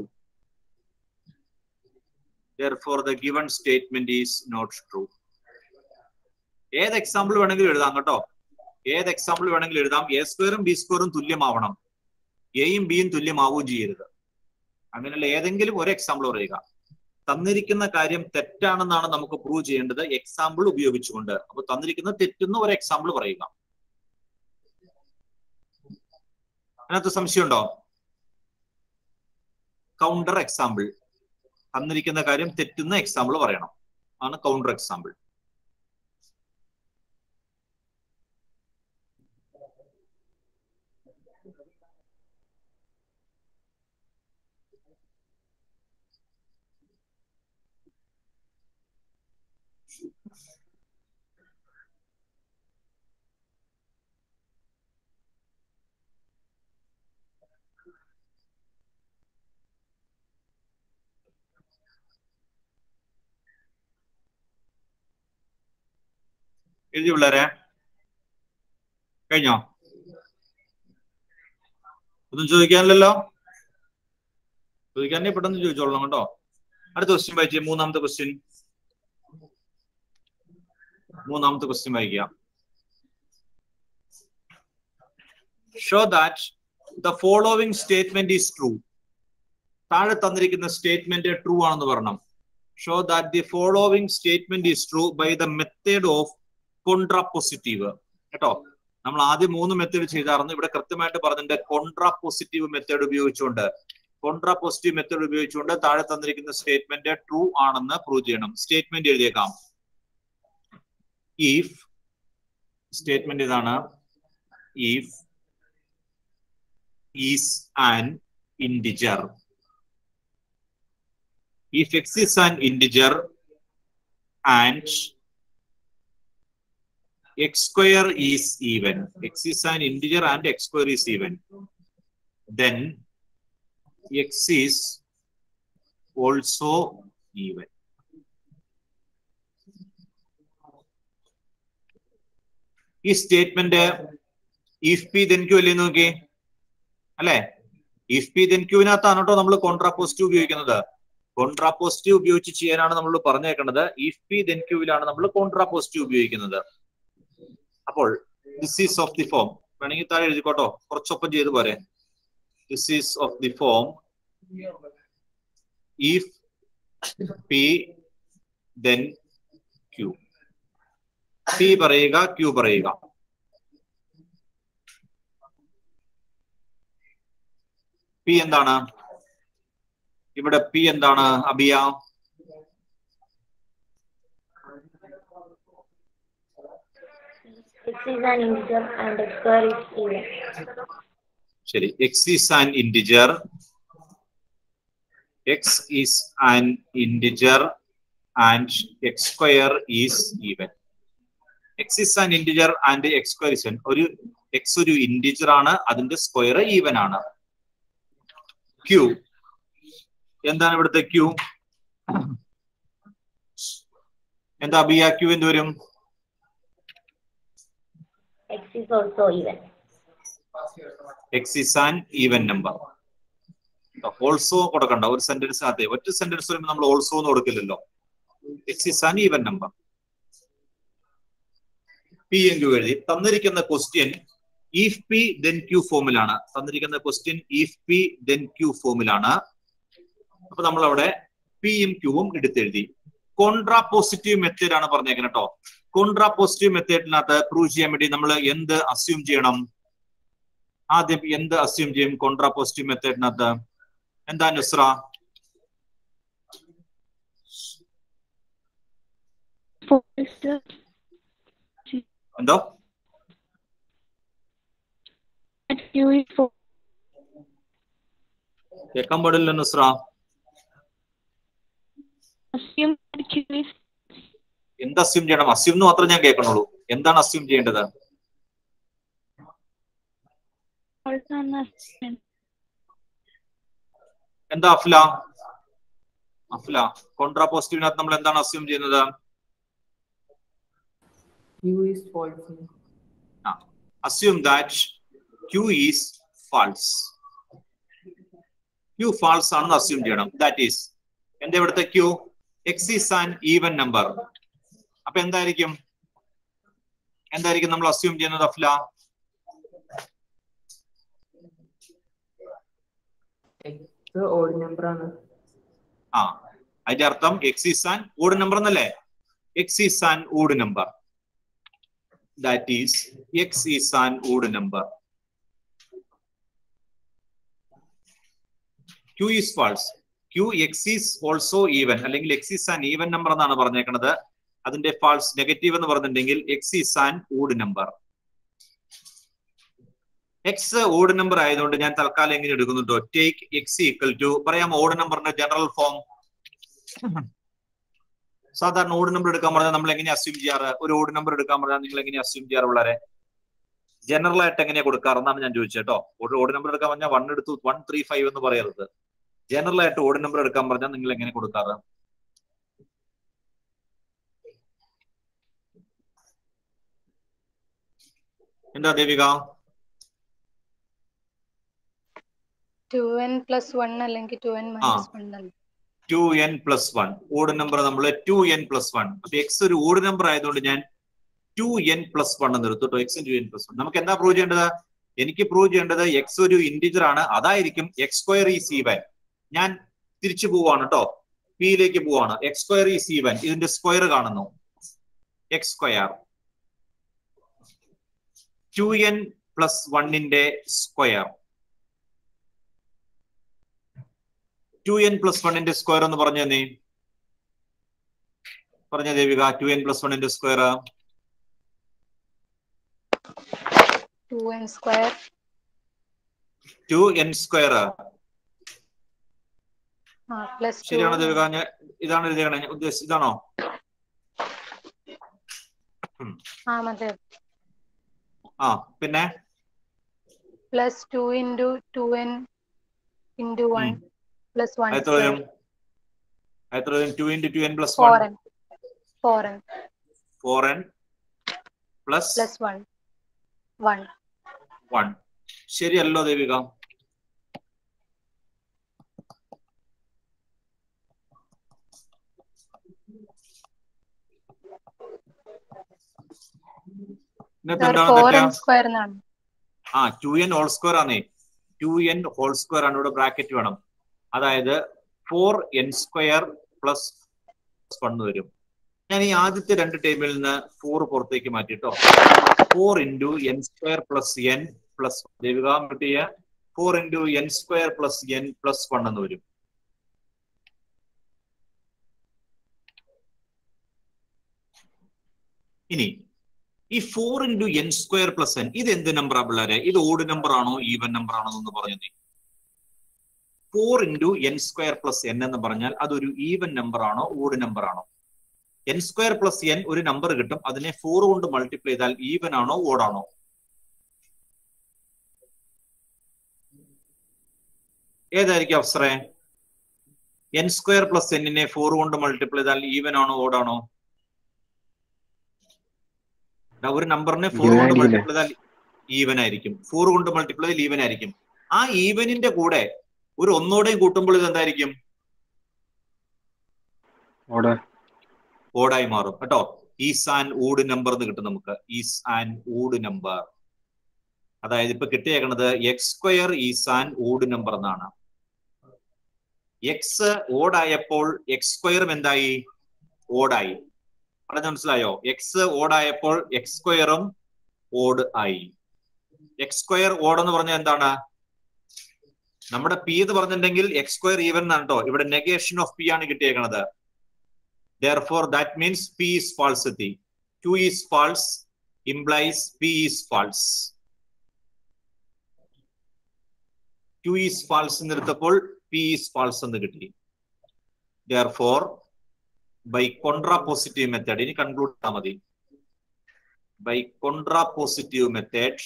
therefore the given statement is not true ഏത് എക്സാമ്പിൾ വേണമെങ്കിലും എഴുതാം കേട്ടോ ഏത് എക്സാമ്പിൾ വേണമെങ്കിലും എഴുതാം എ സ്ക്വയറും ബി സ്ക്വയറും തുല്യമാവണം എയും ബിയും തുല്യമാവുകയും ചെയ്യരുത് അങ്ങനെയുള്ള ഏതെങ്കിലും ഒരു എക്സാമ്പിൾ പറയുക തന്നിരിക്കുന്ന കാര്യം തെറ്റാണെന്നാണ് നമുക്ക് പ്രൂവ് ചെയ്യേണ്ടത് എക്സാമ്പിൾ ഉപയോഗിച്ചുകൊണ്ട് അപ്പൊ തന്നിരിക്കുന്ന തെറ്റുന്ന ഒരു എക്സാമ്പിൾ പറയുക അതിനകത്ത് സംശയമുണ്ടോ കൗണ്ടർ എക്സാമ്പിൾ തന്നിരിക്കുന്ന കാര്യം തെറ്റുന്ന എക്സാമ്പിൾ പറയണം ആണ് കൗണ്ടർ എക്സാമ്പിൾ എഴുതി പിള്ളേരെ കഴിഞ്ഞോ ഒന്നും ചോദിക്കാനില്ലല്ലോ ചോദിക്കാനേ പെട്ടെന്ന് ചോദിച്ചോളണം കേട്ടോ അടുത്ത ക്വസ്റ്റ്യൻ വായിച്ചേ മൂന്നാമത്തെ ക്വസ്റ്റ്യൻ മൂന്നാമത്തെ ക്വസ്റ്റ്യൻ വായിക്കുക show that the following statement is true താഴെ തന്നിരിക്കുന്ന സ്റ്റേറ്റ്മെന്റ് ട്രൂ ആണെന്ന് പറയണം show that the following statement is true by the method of contrapositive കേട്ടോ നമ്മൾ ആദ്യം മൂന്ന് മെത്തേഡ് ചെയ്തായിരുന്നു ഇവിടെ കൃത്യമായിട്ട് പറഞ്ഞിട്ടുണ്ട് കോൺട്രാപോസിറ്റീവ് മെത്തേഡ് ഉപയോഗിച്ചുകൊണ്ട് കോൺട്രാപോസിറ്റീവ് മെത്തേഡ് ഉപയോഗിച്ചുകൊണ്ട് താഴെ തന്നിരിക്കുന്ന സ്റ്റേറ്റ്മെന്റ് ട്രൂ ആണെന്ന് പ്രൂവ് ചെയ്യണം സ്റ്റേറ്റ്മെന്റ് എഴുതിയേക്കാം ഇഫ് സ്റ്റേറ്റ്മെന്റ് ഇതാണ് if is an integer if x is an integer and x square is even x is an integer and x square is even then x is also even ഈ statement if P then q അല്ലേ നോക്കി അല്ലെ ഇഫ് പി ദെൻ ക്യൂവിനകത്താണ് കേട്ടോ നമ്മൾ കോൺട്രാപോസിറ്റീവ് ഉപയോഗിക്കുന്നത് കോൺട്രാപോസിറ്റീവ് ഉപയോഗിച്ച് ചെയ്യാനാണ് നമ്മൾ പറഞ്ഞേക്കുന്നത് ഇഫ് പി ദെൻ ക്യൂവിലാണ് നമ്മൾ കോൺട്രാപോസിറ്റീവ് ഉപയോഗിക്കുന്നത് അപ്പോൾ this is of the form വേണമെങ്കിൽ താഴെ എഴുതിക്കോട്ടോ കുറച്ചൊപ്പം ചെയ്ത് പോരെ this is of the form if P then q p പറയുക ക്യൂ പറയുക പി എന്താണ് ഇവിടെ പി എന്താണ് അബിയ X is an integer and x square is even. ശരി x is an integer x is an integer and x square is even x is an integer and x square is ഒരു എക്സ് ഒരു ഇൻഡിജർ ആണ് അതിന്റെ സ്ക്വയർ ഈവൻ ആണ് ക്യൂ എന്താണ് ഇവിടുത്തെ ക്യൂ എന്താ ബിയ ക്യൂ എന്ത് വരും X is also even. X is an even number also കൊടുക്കണ്ട ഒരു സെന്റൻസ് അതെ ഒറ്റ സെന്റൻസ് വരുമ്പോൾ നമ്മൾ ഓൾസോ എന്ന് കൊടുക്കില്ലല്ലോ x is an even number p and q എഴുതി തന്നിരിക്കുന്ന question if P then q ഫോമിലാണ് തന്നിരിക്കുന്ന question if P then q ഫോമിലാണ് അപ്പൊ നമ്മൾ അവിടെ പിയും ക്യൂവും എടുത്തെഴുതി കോൺട്രാ പോസിറ്റീവ് മെത്തേഡ് ആണ് പറഞ്ഞേക്കുന്നത് കേട്ടോ കോൺട്രാ പോസിറ്റീവ് മെത്തേഡിനകത്ത് പ്രൂവ് ചെയ്യാൻ വേണ്ടി നമ്മൾ എന്ത് അസ്യൂം ചെയ്യണം ആദ്യം എന്ത് അസ്യൂം ചെയ്യും കോൺട്രാ പോസിറ്റീവ് മെത്തേഡിനകത്ത് എന്താ നുസ്ര എന്തോ കേൾക്കാൻ പാടില്ല നുസ്ര എന്ത് അസ്യൂം ചെയ്യണം അസ്യൂം എന്ന് മാത്രമേ ഞാൻ കേൾക്കണുള്ളൂ എന്താണ് അസ്യൂം ചെയ്യേണ്ടത് എന്താ അഫ്ല അഫ്ല കോൺട്രാ പോസിറ്റീവിനകത്ത് നമ്മൾ എന്താണ് അസ്യൂം ചെയ്യുന്നത് Q is false. assume that q is false q false ആണെന്ന് അസ്യൂം ചെയ്യണം ദാറ്റ് ഈസ് എന്റെ ഇവിടുത്തെ q x is an even number അപ്പൊ എന്തായിരിക്കും എന്തായിരിക്കും നമ്മൾ അസ്യൂം ചെയ്യുന്നത് അഫ്ല X odd number ആണ്. ആ അതിന്റെ അർത്ഥം x is an odd number എന്നല്ലേ x is an odd number that is x is an odd number q is false q x is also even അല്ലെങ്കിൽ x is an even number എന്നാണ് പറഞ്ഞേക്കുന്നത് അതിന്റെ ഫാൾസ് നെഗറ്റീവ് എന്ന് പറഞ്ഞിട്ടുണ്ടെങ്കിൽ x is an odd number x odd number ആയതുകൊണ്ട് ഞാൻ തൽക്കാലം എങ്ങനെ എടുക്കുന്നുണ്ടോ ടേക്ക് എക്സ് ഈക്വൽ ടു പറയാം ഓഡ് നമ്പറിന്റെ ജനറൽ ഫോം സാധാരണ ഓഡ് നമ്പർ എടുക്കാൻ പറഞ്ഞാൽ നമ്മൾ എങ്ങനെ അസ്യൂം ചെയ്യാറ് ഒരു ഓഡ് നമ്പർ എടുക്കാൻ പറഞ്ഞാൽ നിങ്ങൾ എങ്ങനെ അസ്യൂം ചെയ്യാറ് വളരെ ജനറൽ ആയിട്ട് എങ്ങനെയാ കൊടുക്കാറെന്നാണ് ഞാൻ ചോദിച്ചത് കേട്ടോ ഒരു ഓഡ് നമ്പർ എടുക്കാൻ പറഞ്ഞാൽ വൺ എടുത്തു വൺ ത്രീ ഫൈവ് എന്ന് പറയരുത് ജനറൽ ആയിട്ട് ഓഡ് നമ്പർ എടുക്കാൻ പറഞ്ഞാൽ നിങ്ങൾ എങ്ങനെ കൊടുക്കാറ് എന്താ Devika two n plus one അല്ലെങ്കിൽ ടു എൻ മൈനസ് വൺ അല്ല two n plus one odd number നമ്മൾ ടു എൻ പ്ലസ് വൺ അപ്പൊ എക്സ് ഒരു ഓഡ് നമ്പർ ആയതുകൊണ്ട് ഞാൻ ടു എൻ പ്ലസ് വൺ എന്ന് എടുത്തു x two n plus one നമുക്ക് എന്താ പ്രൂവ് ചെയ്യേണ്ടത് എനിക്ക് പ്രൂവ് ചെയ്യേണ്ടത് എക്സ് ഒരു ഇന്റിജർ ആണ് അതായിരിക്കും എക്സ് സ്ക്വയർ ഈ സീവൻ ഞാൻ തിരിച്ചു പോവാണ് കേട്ടോ പിയിലേക്ക് പോവാണ് എക്സ് സ്ക്വയർ ഈ സീവൻ ഇതിന്റെ സ്ക്വയർ കാണുന്നു x square two n plus വണ്ണിന്റെ സ്ക്വയർ ടു എൻ പ്ലസ് വണ്ണിന്റെ സ്ക്വയർ എന്ന് പറഞ്ഞു തന്നെ പറഞ്ഞ ദേവിക ടു എൻ പ്ലസ് വണ്ണിന്റെ square two n square two n square ആ പ്ലസ് ടു ശരിയാണോ ദേവിക ഞാൻ ഇതാണ് എഴുതിയാണ് ഉദ്ദേശിച്ചത് ഇതാണോ ആ മതി ആ പിന്നെ plus two into two n into one plus one എത്ര വരും എത്ര വരും two into two n plus four one n four n four n plus plus one one one ശരിയല്ലോ ദേവിക ഇന്നത്തെ എന്താണ് ഫോർ തെറ്റാ എൻ സ്ക്വയർ എന്നാണ് ആ ടു എൻ ഹോൾ സ്ക്വയർ ആണേ ടു എൻ ഹോൾ സ്ക്വയർ ആണ് ഇവിടെ ബ്രാക്കറ്റ് വേണം അതായത് four n square plus one വരും ഞാൻ ഈ ആദ്യത്തെ രണ്ട് ടേബിളിൽ നിന്ന് ഫോർ പുറത്തേക്ക് മാറ്റിട്ടോ four into n square plus n plus Devika കിട്ടിയ four into n square plus n plus one എന്ന് വരും ഇനി ഈ four into n square plus n ഇത് എന്ത് നമ്പറാ പിള്ളേരെ ഇത് ഓഡ് നമ്പർ ആണോ ഈവൻ നമ്പർ ആണോ എന്ന് പറഞ്ഞു four into n square plus n എന്ന് പറഞ്ഞാൽ അതൊരു ഈവൻ നമ്പർ ആണോ ഓഡ് നമ്പർ ആണോ എൻ സ്ക്വയർ പ്ലസ് എൻ ഒരു നമ്പർ കിട്ടും അതിനെ ഫോർ കൊണ്ട് മൾട്ടിപ്ലൈ ചെയ്താൽ ഈവൻ ആണോ ഓടാണോ ഏതായിരിക്കും അഫ്സറെ എൻ സ്ക്വയർ പ്ലസ് എന്നിനെ ഫോർ കൊണ്ട് മൾട്ടിപ്ലൈ ചെയ്താൽ ഈവൻ ആണോ ഓടാണോ ദാ ഒരു നമ്പറിനെ ഫോർ Even കൊണ്ട് ആയിരിക്കില്ലേ? മൾട്ടിപ്ലൈ ചെയ്താൽ ഈവൻ ആയിരിക്കും ഫോർ കൊണ്ട് മൾട്ടിപ്ലൈ ചെയ്താൽ ഈവൻ ആയിരിക്കും ആ ഈവനിന്റെ കൂടെ ഒരു ഒന്നോടെയും കൂട്ടുമ്പോൾ ഇത് എന്തായിരിക്കും ഓടെ ഓടായി മാറും കേട്ടോ ഈസ് ആൻ ഓഡ് നമ്പർ എന്ന് കിട്ടും നമുക്ക് ഈസ് ആൻ ഓഡ് നമ്പർ അതായത് ഇപ്പൊ കിട്ടിയേക്കണത് x square is an odd number എന്നാണ് എക്സ് ഓടായപ്പോൾ എക്സ് സ്ക്വയറും എന്തായി ഓടായി പറഞ്ഞ മനസ്സിലായോ എക്സ് ഓടായപ്പോൾ എക്സ് സ്ക്വയറും ഓഡ് ആയി എക്സ് സ്ക്വയർ ഓഡ് എന്ന് പറഞ്ഞാൽ എന്താണ് നമ്മുടെ പി എന്ന് പറഞ്ഞിട്ടുണ്ടെങ്കിൽ എക്സ് സ്ക്വയർ ഈവൻ എന്നാണ് കേട്ടോ ഇവിടെ നെഗേഷൻ ഓഫ് പി ആണ് കിട്ടിയേക്കണത് therefore that means p is falsity q is false implies p is false q is false എന്നെടുത്തപ്പോൾ p is false എന്ന് കിട്ടി therefore by contrapositive method ഇനി കൺക്ലൂഡ് ചെയ്താൽ മതി by contrapositive method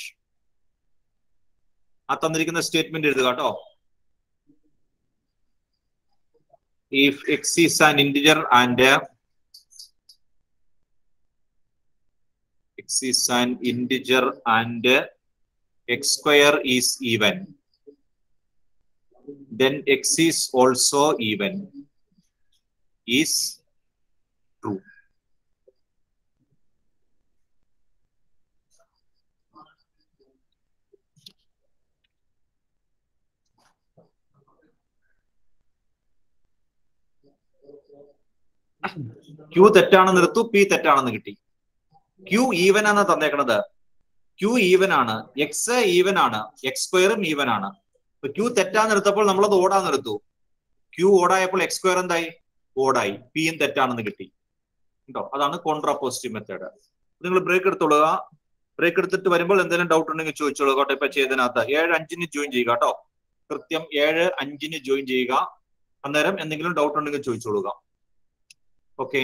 ആ തന്നിരിക്കുന്ന സ്റ്റേറ്റ്മെന്റ് എഴുതുക കേട്ടോ if x is an integer and uh, x is an integer and uh, x square is even then x is also even is true q തെറ്റാണെന്ന് എടുത്തു പി തെറ്റാണെന്ന് കിട്ടി ക്യൂ ഈവൻ ആണ് തന്നേക്കണത് ക്യൂ ഈവൻ ആണ് എക്സ് ഈവൻ ആണ് എക്സ് സ്ക്വയറും ഈവൻ ആണ് ഇപ്പൊ ക്യൂ തെറ്റാന്ന് എടുത്തപ്പോൾ നമ്മളത് ഓടാന്ന് എടുത്തു ക്യൂ ഓടായപ്പോൾ എക്സ് സ്ക്വയർ എന്തായി ഓടായി പിയും തെറ്റാണെന്ന് കിട്ടി കേട്ടോ അതാണ് കോൺട്രാ പോസിറ്റീവ് മെത്തേഡ് നിങ്ങൾ ബ്രേക്ക് എടുത്തോളുക ബ്രേക്ക് എടുത്തിട്ട് വരുമ്പോൾ എന്തെങ്കിലും ഡൗട്ട് ഉണ്ടെങ്കിൽ ചോദിച്ചോളൂ കേട്ടോ ഇപ്പൊ ചെയ്തതിനകത്ത് ഏഴ് അഞ്ചിന് ജോയിൻ ചെയ്യുക കേട്ടോ കൃത്യം ഏഴ് അഞ്ചിന് ജോയിൻ ചെയ്യുക അന്നേരം എന്തെങ്കിലും ഡൗട്ട് ഉണ്ടെങ്കിൽ ചോദിച്ചോളുക ഓക്കെ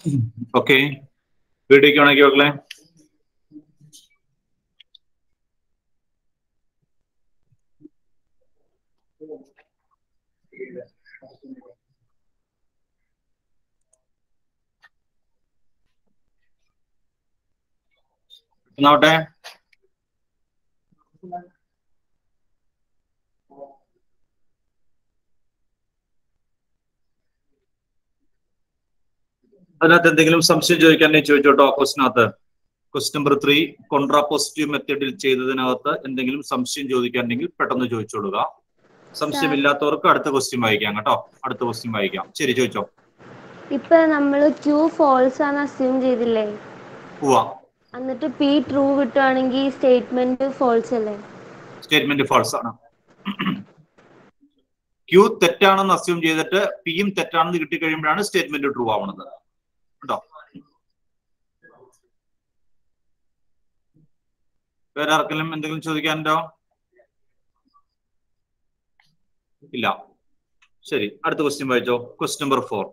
ഓക്കെ വീഡിയോക്ക് വേണമെങ്കിൽ മക്കളെ എന്നാവട്ടെ അതിനകത്ത് എന്തെങ്കിലും സംശയം ചോദിക്കാനെങ്കിൽ ചോദിച്ചോട്ടോ ക്വസ്റ്റിനകത്ത് ക്വസ്റ്റ് നമ്പർ ത്രീ കോൺട്രാപോസിറ്റീവ് മെത്തേഡിൽ ചെയ്തതിനകത്ത് എന്തെങ്കിലും സംശയം ചോദിക്കാനുണ്ടെങ്കിൽ പെട്ടെന്ന് ചോദിച്ചോളുക സംശയമില്ലാത്തവർക്ക് അടുത്ത ക്വസ്റ്റ്യൻ വായിക്കാം കേട്ടോ അടുത്ത ക്വസ്റ്റ്യൻ വായിക്കാം ശരി ചോദിച്ചോ ഇപ്പൊ നമ്മള് ക്യൂ ഫോൾസ് ആണ് അസ്യൂം ചെയ്തില്ലേ പോവാ എന്നിട്ട് പി ട്രൂ കിട്ടുവാണെങ്കിൽ സ്റ്റേറ്റ്മെന്റ് ഫോൾസ് അല്ലേ സ്റ്റേറ്റ്മെന്റ് ഫാൾസ് ആണ് ക്യൂ തെറ്റാണെന്ന് അസ്യൂം ചെയ്തിട്ട് പിയും തെറ്റാണെന്ന് കിട്ടിക്കഴിയുമ്പോഴാണ് സ്റ്റേറ്റ്മെന്റ് ട്രൂ ആവുന്നത് കേട്ടോ വേറെ ആർക്കെങ്കിലും എന്തെങ്കിലും ചോദിക്കാനുണ്ടോ ഇല്ല ശരി അടുത്ത ക്വസ്റ്റ്യൻ വായിച്ചോ question number four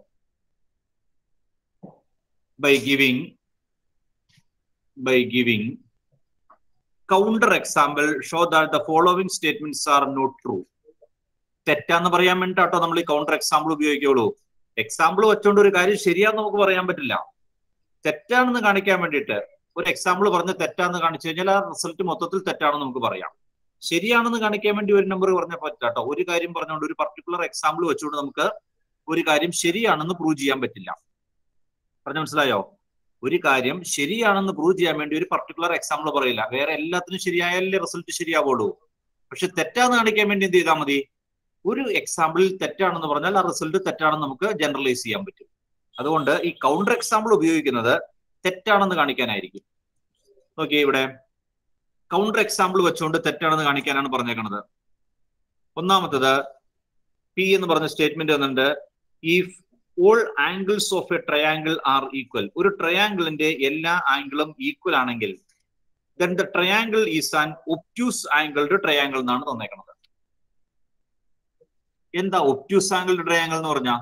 by giving by giving counter example show that the following statements are not true തെറ്റാന്ന് പറയാൻ വേണ്ടിട്ടോ നമ്മൾ ഈ കൗണ്ടർ എക്സാമ്പിൾ ഉപയോഗിക്കുള്ളൂ എക്സാമ്പിൾ വെച്ചോണ്ട് ഒരു കാര്യം ശരിയാന്ന് നമുക്ക് പറയാൻ പറ്റില്ല തെറ്റാണെന്ന് കാണിക്കാൻ വേണ്ടിയിട്ട് ഒരു എക്സാമ്പിൾ പറഞ്ഞ് തെറ്റാന്ന് കാണിച്ചു കഴിഞ്ഞാൽ ആ റിസൾട്ട് മൊത്തത്തിൽ തെറ്റാണെന്ന് നമുക്ക് പറയാം ശരിയാണെന്ന് കാണിക്കാൻ വേണ്ടി ഒരു നമ്പർ പറഞ്ഞാൽ പറ്റില്ല കേട്ടോ ഒരു കാര്യം പറഞ്ഞുകൊണ്ട് ഒരു പർട്ടിക്കുലർ എക്സാമ്പിൾ വെച്ചുകൊണ്ട് നമുക്ക് ഒരു കാര്യം ശരിയാണെന്ന് പ്രൂവ് ചെയ്യാൻ പറ്റില്ല പറഞ്ഞ മനസ്സിലായോ ഒരു കാര്യം ശരിയാണെന്ന് പ്രൂവ് ചെയ്യാൻ വേണ്ടി ഒരു പർട്ടിക്കുലർ എക്സാമ്പിൾ പറയില്ല വേറെ എല്ലാത്തിനും ശരിയായാലേ റിസൾട്ട് ശരിയാവുള്ളൂ പക്ഷെ തെറ്റാന്ന് കാണിക്കാൻ വേണ്ടി എന്ത് ചെയ്താൽ മതി ഒരു എക്സാമ്പിളിൽ തെറ്റാണെന്ന് പറഞ്ഞാൽ ആ റിസൾട്ട് തെറ്റാണെന്ന് നമുക്ക് ജനറലൈസ് ചെയ്യാൻ പറ്റും അതുകൊണ്ട് ഈ കൗണ്ടർ എക്സാമ്പിൾ ഉപയോഗിക്കുന്നത് തെറ്റാണെന്ന് കാണിക്കാനായിരിക്കും നോക്കിയേ ഇവിടെ കൗണ്ടർ എക്സാമ്പിൾ വെച്ചുകൊണ്ട് തെറ്റാണെന്ന് കാണിക്കാനാണ് പറഞ്ഞേക്കുന്നത് ഒന്നാമത്തത് പി എന്ന് പറഞ്ഞ സ്റ്റേറ്റ്മെന്റ് വന്നിട്ടുണ്ട് if all angles of a triangle are equal ഒരു ട്രയാങ്കിളിന്റെ എല്ലാ ആംഗിളും ഈക്വൽ ആണെങ്കിൽ then the triangle is an obtuse angled triangle എന്നാണ് തന്നേക്കുന്നത് എന്താ ഒപ്റ്റ്യൂസ് ആംഗിൾഡ് ട്രയാങ്കിൾ എന്ന് പറഞ്ഞ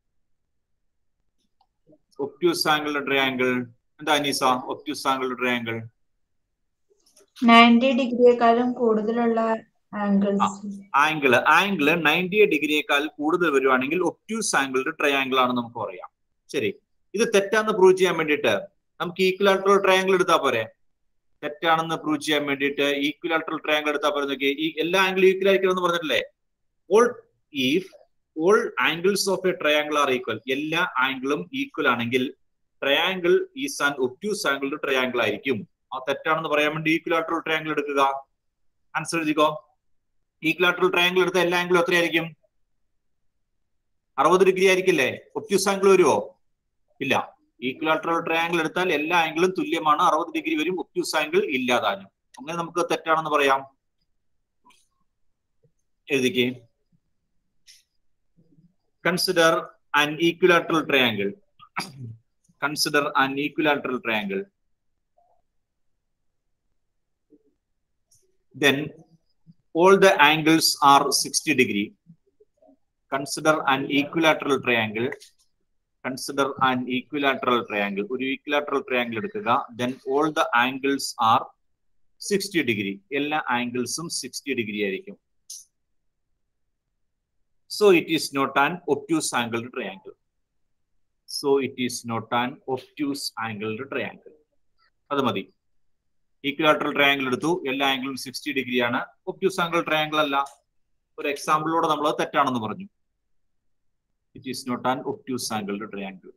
ഒപ്റ്റ്യൂസ് ആംഗിൾഡ് ട്രയാങ്കിൾ എന്താ Aneesa obtuse angled triangle ninety ഡിഗ്രിയെക്കാളും കൂടുതലുള്ള ആംഗിൾസ് ആംഗിള് ആംഗിള് നയൻറ്റി ഡിഗ്രിയേക്കാൾ കൂടുതൽ വരുവാണെങ്കിൽ ഒപ്റ്റ്യൂസ് ആംഗിൾഡ് ട്രയാങ്കിൾ ആണ് നമുക്ക് പറയാം ശരി ഇത് തെറ്റാന്ന് പ്രൂവ് ചെയ്യാൻ വേണ്ടിയിട്ട് നമുക്ക് ഈക്വലാട്രൽ ട്രയാങ്കിൾ എടുത്താൽ പോരെ തെറ്റാണെന്ന് പ്രൂവ് ചെയ്യാൻ വേണ്ടിയിട്ട് ഈക്വലാട്രൽ ട്രയാങ്കിൾ എടുത്താൽ പോരെ നോക്കി ഈ എല്ലാ ആംഗിളും ഈക്വൽ ആയിരിക്കണം എന്ന് പറഞ്ഞിട്ടില്ലേ all if all angles of a triangle are equal എല്ലാ ആംഗിളും ഈക്വൽ ആണെങ്കിൽ triangle is an obtuse angled triangle ആയിരിക്കും ആ തെറ്റാണെന്ന് പറയാൻ വേണ്ടി ഈക്വലാട്രൽ ട്രയാങ്കിൾ എടുക്കുക ആൻസർ എഴുതിക്കോ ഈക്വലാട്രൽ ട്രയാങ്കിൾ എടുത്ത എല്ലാ ആംഗിളും എത്രയായിരിക്കും അറുപത് ഡിഗ്രി ആയിരിക്കില്ലേ ഒപ്റ്റ്യൂസ് ആംഗിൾ വരുമോ ഇല്ല ഈക്വലാട്രൽ ട്രയാങ്കിൾ എടുത്താൽ എല്ലാ ആംഗിളും തുല്യമാണ് അറുപത് ഡിഗ്രി വരും ഒപ്റ്റ്യൂസ് ആംഗിൾ ഇല്ലാതാനും അങ്ങനെ നമുക്ക് തെറ്റാണെന്ന് പറയാം എഴുതിക്കേ consider an equilateral triangle consider an equilateral triangle then all the angles are 60 degree consider an equilateral triangle consider an equilateral triangle ഒരു equilateral triangle എടുക്കുക then all the angles are 60 degree എല്ലാ ആംഗിൾസും 60 ഡിഗ്രി ആയിരിക്കും so it is not an obtuse angled triangle so it is not an obtuse angled triangle അത് മതി ഈക്വലാട്രൽ ട്രയാങ്കിൾ എടുത്തു എല്ലാ ആംഗിളും സിക്സ്റ്റി ഡിഗ്രി ആണ് ഒപ്റ്റ്യൂസ് ആംഗിൾ ട്രയാങ്കിൾ അല്ല ഒരു എക്സാമ്പിളിലൂടെ നമ്മൾ തെറ്റാണെന്ന് പറഞ്ഞു it is not an obtuse angled triangle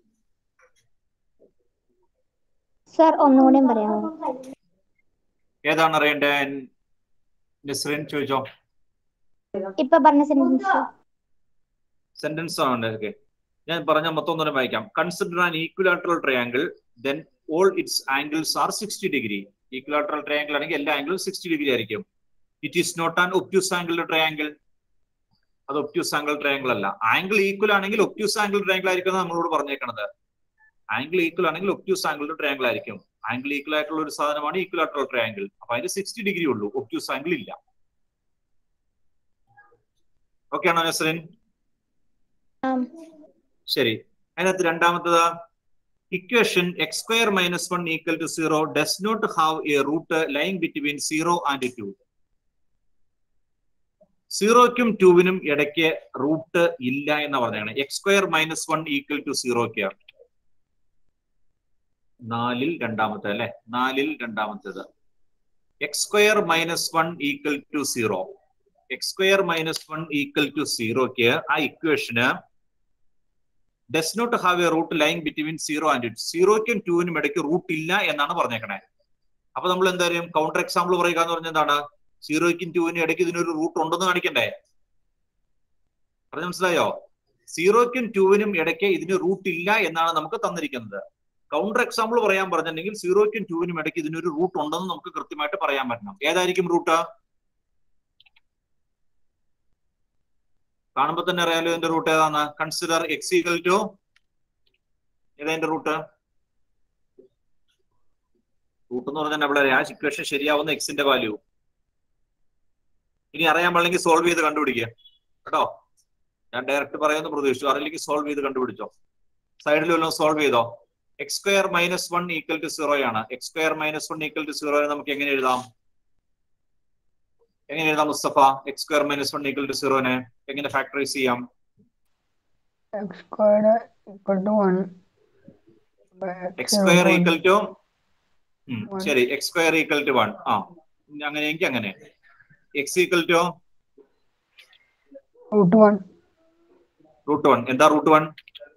sir ഒന്നുകൂടെയും പറയാമോ ഏതാണ് അറിയണ്ടേ നസ്രീൻ ചോദിച്ചോ ഇപ്പൊ പറഞ്ഞ സെന്റൻസ് സെന്റൻസ് ആണ് ഓക്കെ ഞാൻ പറഞ്ഞ മൊത്തം ഒന്നും വായിക്കാം consider an equilateral triangle then all its angles are sixty degree equilateral triangle ആണെങ്കിൽ എല്ലാ ആംഗിളും സിക്സ്റ്റി ഡിഗ്രി ആയിരിക്കും it is not an obtuse angle triangle അത് ഒപ്റ്റ്യൂസ് ആംഗിൾ ട്രയാങ്കിൾ അല്ല ആംഗിൾ ഈക്വൽ ആണെങ്കിൽ ഒപ്റ്റ്യൂസ് ആംഗിൾ ട്രയാങ്കിൾ ആയിരിക്കും എന്ന് നമ്മളോട് പറഞ്ഞേക്കണത് ആംഗിൾ ഈക്വൽ ആണെങ്കിൽ ഒപ്റ്റ്യൂസ് ആംഗിൾ ട്രയാങ്കിൾ ആയിരിക്കും ആംഗിൾ ഈക്വൽ ആയിട്ടുള്ള ഒരു സാധനമാണ് ഈക്വലാട്രൽ ട്രയാങ്കിൾ അപ്പൊ അതിന് സിക്സ്റ്റി ഡിഗ്രി ഉള്ളൂ ഒപ്റ്റ്യൂസ് ആംഗിൾ ഇല്ല ഓക്കെ ആണോ നസ്രിൻ ശരി അതിനകത്ത് രണ്ടാമത്തത് equation x square minus one equal to zero does not have a root line between zero and two സീറോയ്ക്കും ടൂവിനും ഇടയ്ക്ക് റൂട്ട് ഇല്ല എന്ന് പറഞ്ഞാണ് x square minus one equal to സീറോയ്ക്ക് നാലിൽ രണ്ടാമത്തെ അല്ലെ നാലിൽ രണ്ടാമത്തേത് x square minus one equal to zero x square minus one equal to സീറോയ്ക്ക് ആ ഇക്വേഷന് does not have a root line between zero and സീറോയ്ക്കും ടൂവിനും ഇടയ്ക്ക് റൂട്ട് ഇല്ല എന്നാണ് പറഞ്ഞേക്കണേ അപ്പൊ നമ്മൾ എന്തായാലും കൗണ്ടർ എക്സാമ്പിൾ പറയുക എന്ന് പറഞ്ഞാൽ എന്താണ് സീറോയ്ക്കും ടൂവിനും ഇടയ്ക്ക് ഇതിനൊരു റൂട്ട് ഉണ്ടെന്ന് കാണിക്കണ്ടേ പറഞ്ഞു മനസ്സിലായോ സീറോയ്ക്കും ടൂവിനും ഇടയ്ക്ക് ഇതിന് റൂട്ട് ഇല്ല എന്നാണ് നമുക്ക് തന്നിരിക്കുന്നത് കൗണ്ടർ എക്സാമ്പിൾ പറയാൻ പറഞ്ഞിട്ടുണ്ടെങ്കിൽ സീറോയ്ക്കും ടൂവിനും ഇടയ്ക്ക് ഇതിനൊരു റൂട്ട് ഉണ്ടെന്ന് നമുക്ക് കൃത്യമായിട്ട് പറയാൻ പറ്റണം ഏതായിരിക്കും റൂട്ട് കാണുമ്പോൾ തന്നെ അറിയാലോ ഇതിന്റെ റൂട്ട് ഏതാണ് കൺസിഡർ എക്സ് ഈക്വൽ ടു ഏതാ റൂട്ട് റൂട്ട് എന്ന് പറഞ്ഞാൽ അവിടെ ആ ഇക്വേഷൻ ശരിയാവുന്ന എക്സിന്റെ വാല്യൂ ഇനി അറിയാൻ പാടില്ലെങ്കിൽ സോൾവ് ചെയ്ത് കണ്ടുപിടിക്കുക കേട്ടോ ഞാൻ ഡയറക്റ്റ് പറയുമെന്ന് പ്രതീക്ഷിച്ചു അറിയില്ലെങ്കിൽ സോൾവ് ചെയ്ത് കണ്ടുപിടിച്ചോ സൈഡിൽ വല്ലതും സോൾവ് ചെയ്തോ x square minus one equal to zero ആണ് x square minus one equal to zero നമുക്ക് എങ്ങനെ എഴുതാം എങ്ങനെ എഴുതാം Mustafa x square minus one equal to സീറോനെ എങ്ങനെ ഫാക്ടറൈസ് ചെയ്യാം x squared equal to 1 by x x square root equal 1 to One. ശരി x square equal to one ആ ഇനി അങ്ങനെയെങ്കിൽ അങ്ങനെ x equal to root 1 root one എന്താ റൂട്ട് വൺ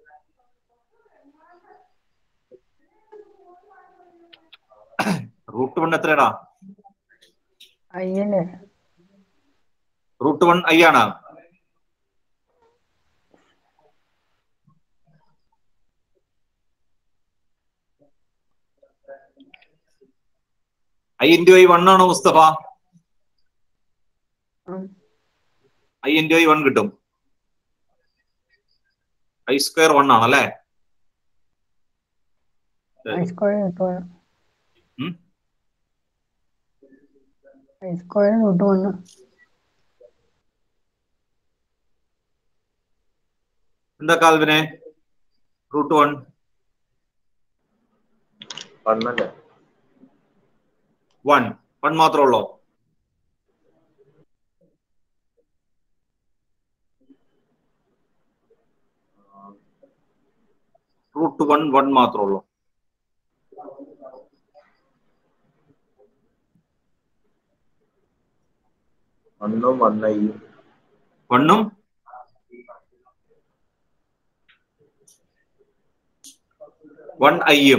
റൂട്ട് വൺ എത്രയാടാ i അല്ലേ റൂട്ട് വൺ ഐ ആണ് ഐ ഇൻറ്റു ഐ വൺ ആണോ മുസ്തഫ ഉം. ഐ ഇൻറ്റു ഐ വൺ കിട്ടും ഐ സ്ക്വയർ വൺ ആണ് അല്ലേ i squared root 1 ഉം? i squared root 1 എന്താ കാൽവിനെ റൂട്ട് വൺ വണ്ണല്ലേ വൺ വൺ മാത്രമേ ഉള്ളോ റൂട്ട് വൺ വൺ മാത്രമേ ഉള്ളൂ വണ്ണും വണ്ണയും വണ്ണും വൺ ഐയും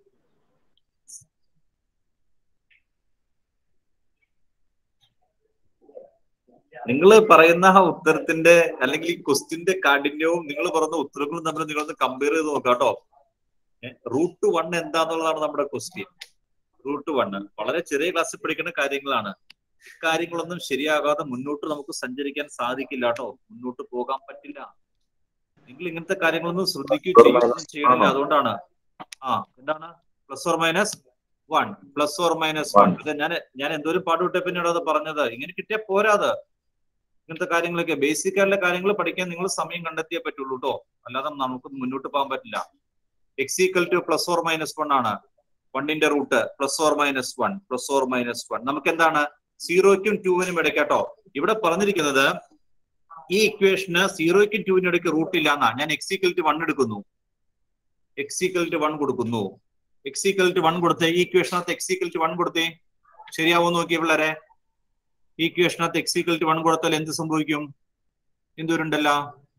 നിങ്ങൾ പറയുന്ന ആ ഉത്തരത്തിന്റെ അല്ലെങ്കിൽ ഈ ക്വസ്റ്റിന്റെ കാഠിന്യവും നിങ്ങൾ പറയുന്ന ഉത്തരങ്ങളും തമ്മിൽ നിങ്ങളൊന്ന് കമ്പയർ ചെയ്ത് നോക്കാം കേട്ടോ റൂട്ട് വൺ എന്താന്നുള്ളതാണ് നമ്മുടെ ക്വസ്റ്റ്യൻ റൂട്ട് വൺ വളരെ ചെറിയ ക്ലാസ്സിൽ പഠിക്കുന്ന കാര്യങ്ങളാണ് കാര്യങ്ങളൊന്നും ശരിയാകാതെ മുന്നോട്ട് നമുക്ക് സഞ്ചരിക്കാൻ സാധിക്കില്ല കേട്ടോ മുന്നോട്ട് പോകാൻ പറ്റില്ല നിങ്ങൾ ഇങ്ങനത്തെ കാര്യങ്ങളൊന്നും ശ്രദ്ധിക്കുകയും ചെയ്യുകയും ചെയ്യണില്ല അതുകൊണ്ടാണ് ആ എന്താണ് plus or minus one plus or minus one ഇത് ഞാൻ ഞാൻ എന്തോരം പാടുവിട്ടെ പിന്നീട് അത് പറഞ്ഞത് ഇങ്ങനെ കിട്ടിയാൽ പോരാത് ഇങ്ങനത്തെ കാര്യങ്ങളൊക്കെ ബേസിക് ആയിട്ടുള്ള കാര്യങ്ങൾ പഠിക്കാൻ നിങ്ങൾ സമയം കണ്ടെത്തിയേ പറ്റുള്ളൂ കേട്ടോ അല്ലാതെ നമുക്ക് മുന്നോട്ട് പോകാൻ പറ്റില്ല x equal to plus or minus one ആണ് വണ്ണിന്റെ root plus or minus one plus or minus one നമുക്ക് എന്താണ് സീറോയ്ക്കും ടൂവിനും ഇടയ്ക്കാട്ടോ ഇവിടെ പറഞ്ഞിരിക്കുന്നത് ഈ ഇക്വേഷന് സീറോയ്ക്കും ടൂവിനും ഇടയ്ക്ക് റൂട്ട് ഇല്ല എന്നാ ഞാൻ എക്സ് ഈക്വൽ ടു വൺ എടുക്കുന്നു എക്സ് ഈക്വൽ ടു വൺ കൊടുക്കുന്നു എക്സ് ഈക്വൽ ടു വൺ കൊടുത്തേ ഈ ഇക്വേഷനകത്ത് എക്സ് ഈക്വൽ ടു വൺ കൊടുത്തേ ശരിയാവോ നോക്കിയ പിള്ളേരെ ഈ ഇക്വേഷനകത്ത് എക്സ് ഈക്വൽ ടു വൺ കൊടുത്താൽ എന്ത് സംഭവിക്കും എന്തോരുണ്ടല്ല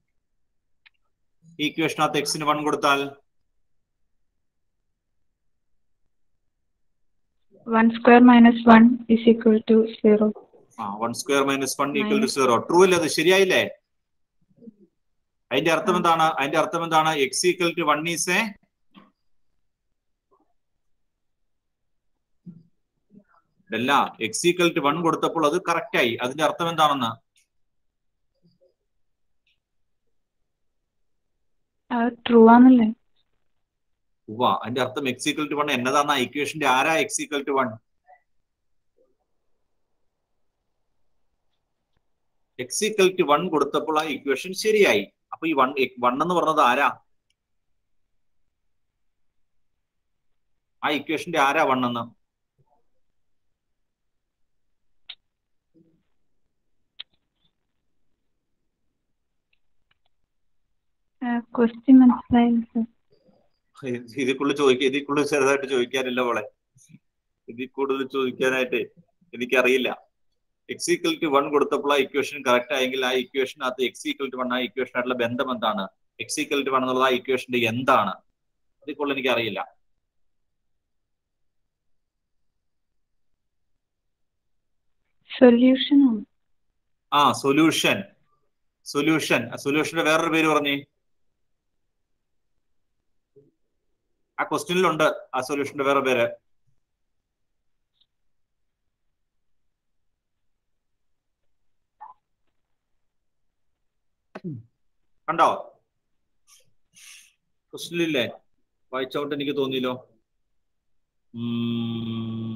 ഈ ഇക്വേഷനകത്ത് എക്സിന് വൺ കൊടുത്താൽ one square minus one is equal to zero ആ one square minus one equal to zero true അല്ലേ അത് ശരിയായില്ലേ അതിന്റെ അർത്ഥം എന്താണ് അതിന്റെ അർത്ഥം എന്താണ് X equal to one is a അല്ല എക്സ് ഈക്വൽ ടു വൺ കൊടുത്തപ്പോൾ അത് കറക്റ്റ് ആയി അതിന്റെ അർത്ഥം എന്താണെന്ന് അത് ട്രൂ ആണല്ലേ ഉവ്വ അതിന്റെ അർത്ഥം എക്സ് ഈക്വൽ ടു വൺ എന്നതാണ് ഇക്വേഷന്റെ ആരാ x equal to one x equal to one കൊടുത്തപ്പോൾ ആ ഇക്വേഷൻ ശരിയായി അപ്പൊ ഈ വൺ വൺ എന്ന് പറഞ്ഞത് ആരാ ആ ഇക്വേഷന്റെ ആരാ വൺ എന്ന് ക്വസ്റ്റ്യൻ മനസ്സിലായില്ല സർ ഇതിൽ കൂടുതൽ ചോദിക്കുക ഇതിൽ കൂടുതൽ ചെറുതായിട്ട് ചോദിക്കാനില്ല മോളെ ഇതിൽ കൂടുതൽ ചോദിക്കാനായിട്ട് എനിക്കറിയില്ല എക്സ് ഈക്വൽ ടു വൺ കൊടുത്തപ്പോൾ ആ ഇക്വേഷൻ കറക്റ്റ് ആയെങ്കിൽ ആ ഇക്വേഷനകത്ത് എക്സ് ഈക്വൽ ടു വൺ ആ ഇക്വേഷനായിട്ടുള്ള ബന്ധം എന്താണ് എക്സ് ഈക്വൽ ടു വൺ എന്നുള്ളത് ആ ഇക്വേഷന്റെ എന്താണ് ഇതിൽ കൂടുതൽ എനിക്കറിയില്ല സൊല്യൂഷൻ ആണ് ആ സൊല്യൂഷൻ സൊല്യൂഷൻ സൊല്യൂഷന്റെ വേറൊരു പേര് പറഞ്ഞേ ആ ക്വസ്റ്റ്യനിലുണ്ട് ആ സൊല്യൂഷന്റെ വേറെ പേര് കണ്ടോ ക്വസ്റ്റ്യനിലില്ലേ വായിച്ചോട്ട് എനിക്ക് തോന്നിയല്ലോ ഉം.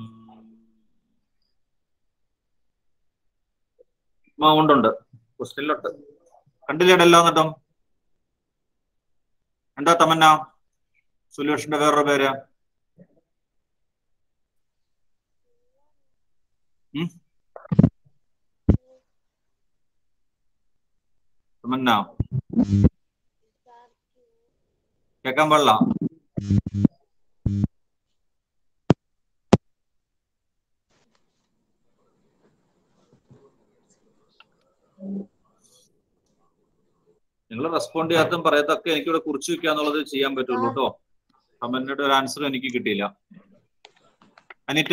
ആ ഉണ്ടുണ്ട് ക്വസ്റ്റ്യനിലുണ്ട് കണ്ടില്ലേടല്ലോ എന്നിട്ടും എന്താ തമന്ന സൊല്യൂഷന്റെ വേറൊരു പേര് ഉം? തമന്ന കേക്കാൻ പാടില്ല നിങ്ങൾ റെസ്പോണ്ട് ചെയ്യാത്തും പറയത്തൊക്കെ എനിക്കിവിടെ കുറിച്ച് വെക്കുക എന്നുള്ളത് ചെയ്യാൻ പറ്റുള്ളൂ കേട്ടോ കമന്റിന്റെ ഒരു ആൻസർ എനിക്ക് കിട്ടിയില്ല അനിറ്റ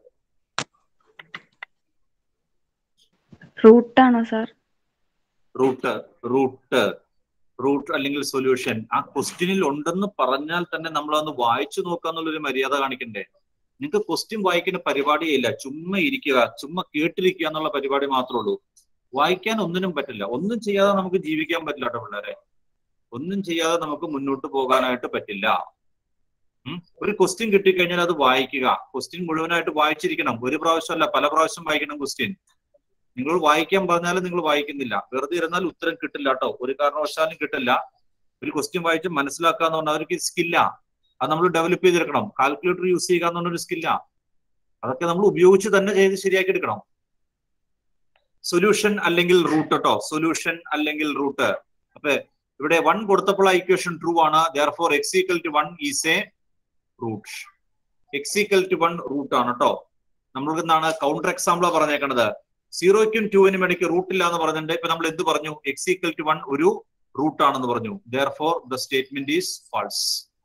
റൂട്ടാണോ സാർ റൂട്ട് റൂട്ട് റൂട്ട് അല്ലെങ്കിൽ സൊല്യൂഷൻ ആ ക്വസ്റ്റ്യനിൽ ഉണ്ടെന്ന് പറഞ്ഞാൽ തന്നെ നമ്മൾ അന്ന് വായിച്ചു നോക്കുക എന്നുള്ളൊരു മര്യാദ കാണിക്കണ്ടേ നിങ്ങൾക്ക് ക്വസ്റ്റ്യൻ വായിക്കുന്ന പരിപാടിയേ ഇല്ല ചുമ്മാ ഇരിക്കുക ചുമ്മാ കേട്ടിരിക്കുക എന്നുള്ള പരിപാടി മാത്രമേ ഉള്ളൂ വായിക്കാൻ ഒന്നിനും പറ്റില്ല ഒന്നും ചെയ്യാതെ നമുക്ക് ജീവിക്കാൻ പറ്റില്ല കേട്ടോ പിള്ളേരെ ഒന്നും ചെയ്യാതെ നമുക്ക് മുന്നോട്ട് പോകാനായിട്ട് പറ്റില്ല ഉം. ഒരു ക്വസ്റ്റ്യൻ കിട്ടിക്കഴിഞ്ഞാൽ അത് വായിക്കുക ക്വസ്റ്റ്യൻ മുഴുവനായിട്ട് വായിച്ചിരിക്കണം ഒരു പ്രാവശ്യമല്ല പല പ്രാവശ്യം വായിക്കണം ക്വസ്റ്റ്യൻ നിങ്ങൾ വായിക്കാൻ പറഞ്ഞാലും നിങ്ങൾ വായിക്കുന്നില്ല വെറുതെ ഇരുന്നാൽ ഉത്തരം കിട്ടില്ല കേട്ടോ ഒരു കാരണവശാലും കിട്ടില്ല ഒരു ക്വസ്റ്റ്യൻ വായിച്ച് മനസ്സിലാക്കുക എന്ന് പറഞ്ഞാൽ അവർക്ക് സ്കില്ല അത് നമ്മൾ ഡെവലപ്പ് ചെയ്തെടുക്കണം കാൽക്കുലേറ്റർ യൂസ് ചെയ്യുക എന്ന് പറഞ്ഞൊരു സ്കില്ല അതൊക്കെ നമ്മൾ ഉപയോഗിച്ച് തന്നെ ചെയ്ത് ശരിയാക്കി എടുക്കണം സൊല്യൂഷൻ അല്ലെങ്കിൽ റൂട്ട് കേട്ടോ സൊല്യൂഷൻ അല്ലെങ്കിൽ റൂട്ട് അപ്പൊ ഇവിടെ വൺ കൊടുത്തപ്പോൾ ആ ഇക്വേഷൻ ട്രൂ ആണ് therefore x equal to one is a root x equal to one root ആണ് കേട്ടോ നമ്മൾക്ക് എന്താണ് കൗണ്ടർ എക്സാമ്പിളാ പറഞ്ഞേക്കണത് സീറോയ്ക്കും ടുവിനും ഇടയ്ക്ക് റൂട്ട് ഇല്ല എന്ന് പറഞ്ഞിട്ടുണ്ട് ഇപ്പൊ നമ്മൾ എന്ത് പറഞ്ഞു എക്സ് ഈക്വൽ ടു വൺ ഒരു റൂട്ട് ആണെന്ന് പറഞ്ഞു therefore the statement is false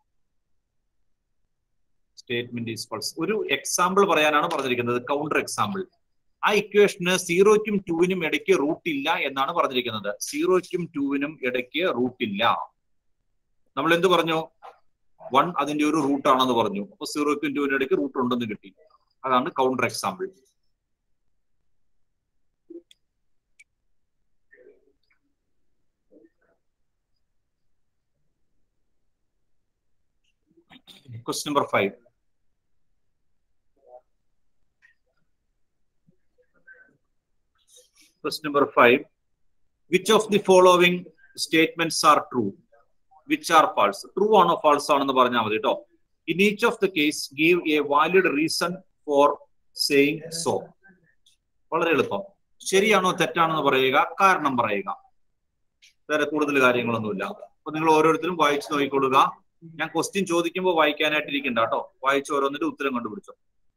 statement is false ഒരു എക്സാമ്പിൾ പറയാനാണ് പറഞ്ഞിരിക്കുന്നത് കൗണ്ടർ എക്സാമ്പിൾ ആ ഇക്വേഷന് സീറോയ്ക്കും ടുവിനും ഇടയ്ക്ക് റൂട്ട് ഇല്ല എന്നാണ് പറഞ്ഞിരിക്കുന്നത് സീറോയ്ക്കും ടുവിനും ഇടയ്ക്ക് റൂട്ട് ഇല്ല നമ്മൾ എന്ത് പറഞ്ഞു വൺ അതിന്റെ ഒരു റൂട്ട് ആണെന്ന് പറഞ്ഞു അപ്പൊ സീറോയ്ക്കും ടുവിനും ഇടയ്ക്ക് റൂട്ട് ഉണ്ടെന്ന് കിട്ടി അതാണ് counter example Question number five. Question number five. Which of the following statements are true? Which are false? True ആണോ false ആണെന്ന് പറഞ്ഞാൽ മതി കേട്ടോ In each of the case, give a valid reason for saying so. വളരെ എളുപ്പം ശരിയാണോ തെറ്റാണോ എന്ന് പറയുക കാരണം പറയുക വേറെ കൂടുതൽ കാര്യങ്ങളൊന്നുമില്ല അപ്പൊ നിങ്ങൾ ഓരോരുത്തരും വായിച്ചു നോക്കിക്കൊള്ളുക ഞാൻ ക്വസ്റ്റ്യൻ ചോദിക്കുമ്പോൾ വായിക്കാനായിട്ട് ഇരിക്കണ്ട കേട്ടോ വായിച്ച് ഓരോന്നിന്റെ ഉത്തരം കണ്ടുപിടിച്ചോ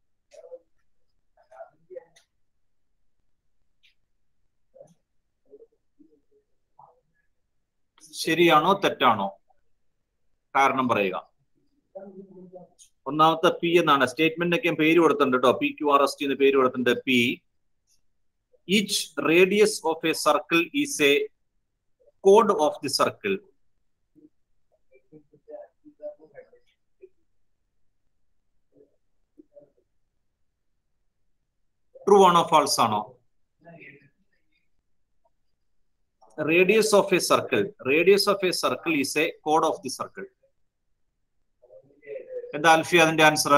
ശരിയാണോ തെറ്റാണോ കാരണം പറയുക ഒന്നാമത്തെ പി എന്നാണ് സ്റ്റേറ്റ്മെന്റിനൊക്കെ ഞാൻ പേര് കൊടുത്തിട്ടുണ്ട് കേട്ടോ p q r s t എന്ന് പേര് കൊടുത്തിട്ടുണ്ട് p each radius of a circle is a കോഡ് ഓഫ് ദി സർക്കിൾ ട്രൂ ആണോ ഫാൾസ് ആണോ radius of a circle radius of a circle is a കോഡ് ഓഫ് ദി സർക്കിൾ എന്താ അൽഫി അതിന്റെ ആൻസർ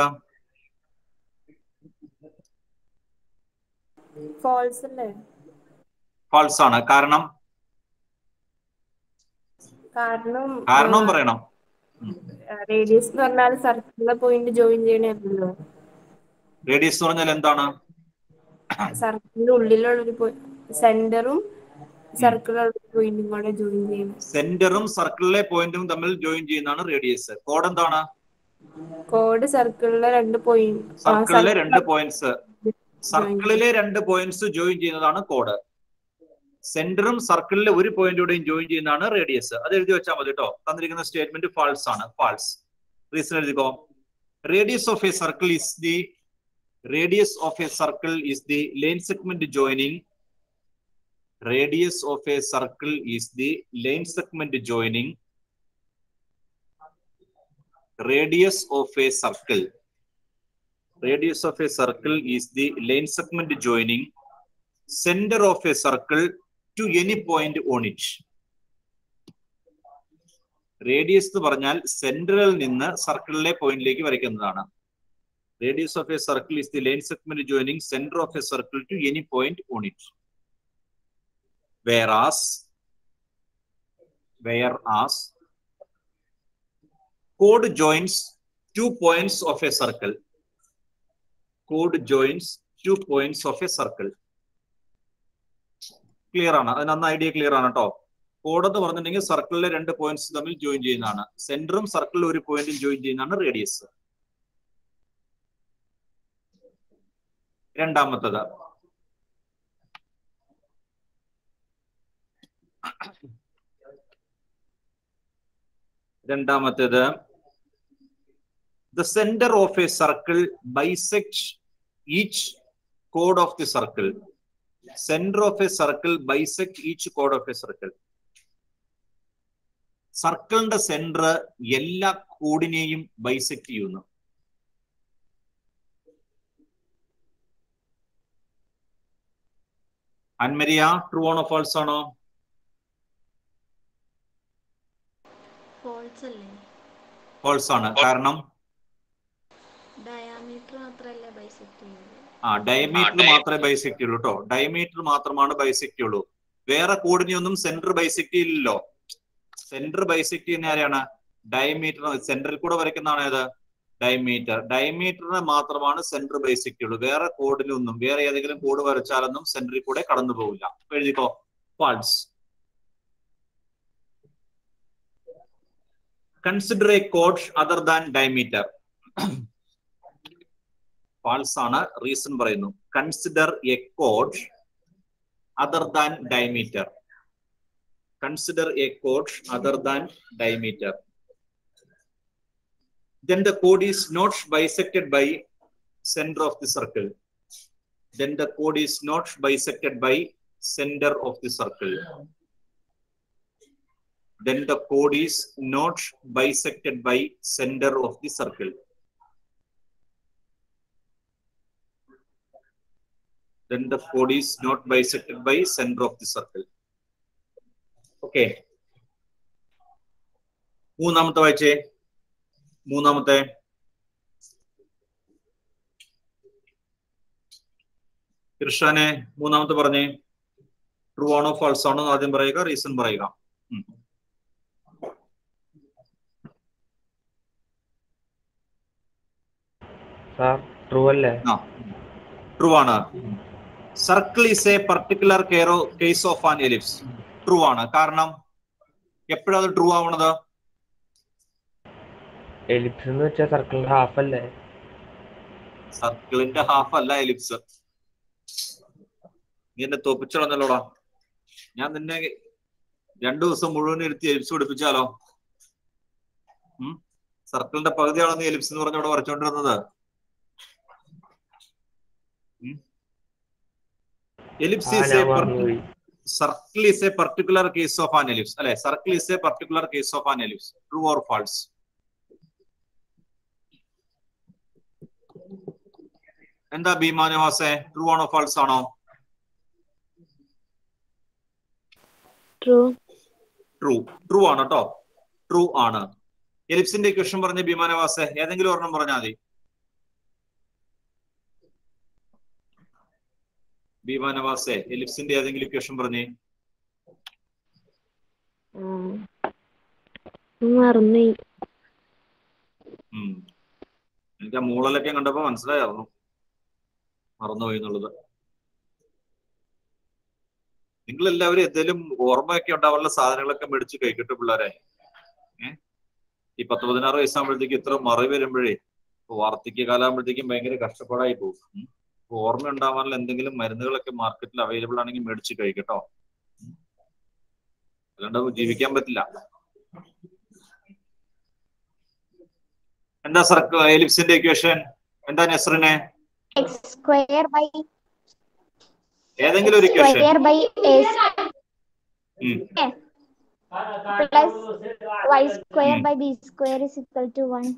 ഫോൾസ് അല്ലേ ഫാൾസ് ആണ് കാരണം കാരണം കാരണവും പറയണം റേഡിയസ് എന്ന് പറഞ്ഞാൽ സർക്കിളിലെ പോയിന്റ് ജോയിൻ ചെയ്യണല്ലോ റേഡിയസ് എന്ന് പറഞ്ഞാൽ എന്താണ് സർക്കിളിന്റെ ഉള്ളിലുള്ള ഒരു സെന്ററും സർക്കിളിലുള്ള പോയിന്റും കൂടെ ജോയിൻ ചെയ്യണം സെന്ററും സർക്കിളിലെ പോയിന്റും തമ്മിൽ ജോയിൻ ചെയ്യുന്നതാണ് റേഡിയസ് കോഡ് എന്താണ് കോഡ് സർക്കിളിലെ രണ്ട് പോയിന്റ് സർക്കിളിലെ രണ്ട് പോയിന്റ്സ് സർക്കിളിലെ രണ്ട് പോയിന്റ്സ് ജോയിൻ ചെയ്യുന്നതാണ് കോഡ് സെന്ററും സർക്കിളിലെ ഒരു പോയിന്റോടെയും ജോയിൻ ചെയ്യുന്നതാണ് റേഡിയസ് അത് എഴുതി വെച്ചാൽ മതി കേട്ടോ തന്നിരിക്കുന്ന സ്റ്റേറ്റ്മെന്റ് ഫാൾസ് ആണ് ഫാൾസ് റീസൺ എഴുതിക്കോ radius of a circle is the radius of a circle is the line segment joining radius of a circle is the line segment joining radius of a circle radius of a circle is the line segment joining center of a circle to any point on it radius എന്ന് പറഞ്ഞാൽ സെന്ററിൽ നിന്ന് സർക്കിളിലെ പോയിന്റിലേക്ക് വരയ്ക്കുന്നതാണ് radius of a circle is the line segment joining centre of a circle to any point on it whereas whereas chord joins two points of a circle. Chord joins two points of a circle. Clear ആണ് അതിന് അന്ന് ഐഡിയ ക്ലിയർ ആണ് കേട്ടോ കോഡ് എന്ന് പറഞ്ഞിട്ടുണ്ടെങ്കിൽ സർക്കിളിലെ രണ്ട് പോയിന്റ്സ് തമ്മിൽ ജോയിൻ ചെയ്യുന്നതാണ് സെന്ററും സർക്കിളിൽ ഒരു പോയിന്റും ജോയിൻ ചെയ്യുന്നതാണ് റേഡിയസ് രണ്ടാമത്തത് രണ്ടാമത്തേത് the center of a circle bisects each chord of the circle center of a circle bisect each chord of a circle സർക്കിളിന്റെ സെന്റർ എല്ലാ കോഡിനെയും ബൈസെക്ട് ചെയ്യുന്നു അൻമരിയ ട്രൂ ആണോ ഫാൾസ് ആണോ ഫോൾസ് അല്ലേ ഫാൾസ് ആണ് കാരണം ഡയാമീറ്റർ മാത്രമല്ല ബൈസെക്ട് ചെയ്യുന്നത് ആ ഡയമീറ്റർ മാത്രമേ ബൈസെക്ട് ചെയ്യുള്ളൂ കേട്ടോ ഡയമീറ്റർ മാത്രമാണ് ബൈസെക്ട് ചെയ്യുള്ളൂ വേറെ കോഡിനെ ഒന്നും സെന്റർ ബൈസെക്ട് ചെയ്യില്ലല്ലോ സെന്റർ ബൈസെക്ട് ചെയ്യുന്ന ആരെയാണ് ഡയമീറ്റർ സെന്ററിൽ കൂടെ വരയ്ക്കുന്നതാണ് ഏത് ഡയമീറ്റർ ഡയമീറ്ററിനെ മാത്രമാണ് സെന്റർ ബൈസെക്ട് ചെയ്യുള്ളൂ വേറെ കോഡിലൊന്നും വേറെ ഏതെങ്കിലും കോഡ് വരച്ചാലൊന്നും സെന്ററിൽ കൂടെ കടന്നു പോകില്ല എഴുതിക്കോ false consider A code other than diameter false ആണ് റീസൺ പറയുന്നു consider A code other than diameter consider A code other than diameter then the chord is not bisected by center of the circle then the chord is not bisected by center of the circle then the chord is not bisected by center of the circle then the chord is not bisected by center of the circle okay മൂന്നാമത്തെ വായിച്ചേ മൂന്നാമത്തെ കൃഷ്ണനെ മൂന്നാമത്തെ പറഞ്ഞേ ട്രൂ ആണോ ഫാൾസ് ആണോ എന്ന് ആദ്യം പറയുക റീസൺ പറയുക ഉം. സാർ ട്രൂ അല്ലേ ആ ട്രൂ ആണ് circle is a particular care case of an ellipse true ആണ് കാരണം എപ്പോഴാണ് അത് ട്രൂ ആവണത് എലിപ്സ് എന്ന് വെച്ചാൽ സർക്കിളിന്റെ ഹാഫ് അല്ലേ സർക്കിളിന്റെ ഹാഫ് അല്ല എലിപ്സ് നീ എന്നെ തോപ്പിച്ചോളന്നല്ലോടാ ഞാൻ നിന്നെ രണ്ടു ദിവസം മുഴുവൻ ഇരുത്തി എലിപ്സ് പഠിപ്പിച്ചാലോ ഉം സർക്കിളിന്റെ പകുതിയാണോ നീ എലിപ്സ് എന്ന് പറഞ്ഞ ഇവിടെ വരച്ചോണ്ടിരുന്നത് എലിപ്സ് ആ, ഈസ് ഞാൻ എ മറന്നുപോയി. Circle is a particular case of an ellipse അല്ലെ circle is a particular case of an ellipse true or false എന്താ ഭീമാനവാസെ ട്രൂ ആണോ ഫാൾസ് ആണോ ട്രൂ ട്രൂ ട്രൂ ആണ് കേട്ടോ ട്രൂ ആണ് എലിപ്സിന്റെ ക്വസ്റ്റൻ പറഞ്ഞ ഭീമാനവാസെ ഏതെങ്കിലും ഒരെണ്ണം പറഞ്ഞാൽ മതി ഭീമാനവാസെ എലിപ്സിന്റെ ഏതെങ്കിലും ക്വസ്റ്റൻ പറഞ്ഞേ മറന്നുപോയി ഉം. എനിക്ക് ആ മൂളലൊക്കെ കണ്ടപ്പോ മനസ്സിലായിരുന്നു മറന്നുപോയി എന്നുള്ളത് നിങ്ങൾ എല്ലാവരും എന്തെങ്കിലും ഓർമ്മയൊക്കെ ഉണ്ടാവാനുള്ള സാധനങ്ങളൊക്കെ മേടിച്ച് കഴിക്കട്ടെ പിള്ളേരെ ഏഹ് ഈ പത്ത് പതിനാറ് വയസ്സാകുമ്പോഴത്തേക്ക് ഇത്ര മറി വരുമ്പോഴേ വാർദ്ധക്യ കാലാകുമ്പോഴത്തേക്കും ഭയങ്കര കഷ്ടപ്പാടായി പോകും ഉം. അപ്പൊ ഓർമ്മ ഉണ്ടാവാനുള്ള എന്തെങ്കിലും മരുന്നുകളൊക്കെ മാർക്കറ്റിൽ അവൈലബിൾ ആണെങ്കിൽ മേടിച്ച് കഴിക്കട്ടോ ഉം. അല്ലാണ്ട് ജീവിക്കാൻ പറ്റില്ല എന്താ സർക്കിൾ എലിപ്സിന്റെ ഇക്വേഷൻ എന്താ നെസ്റിനെ x square by ഏതെങ്കിലും ഒരു equation square by a plus y square by b square is equal to 1.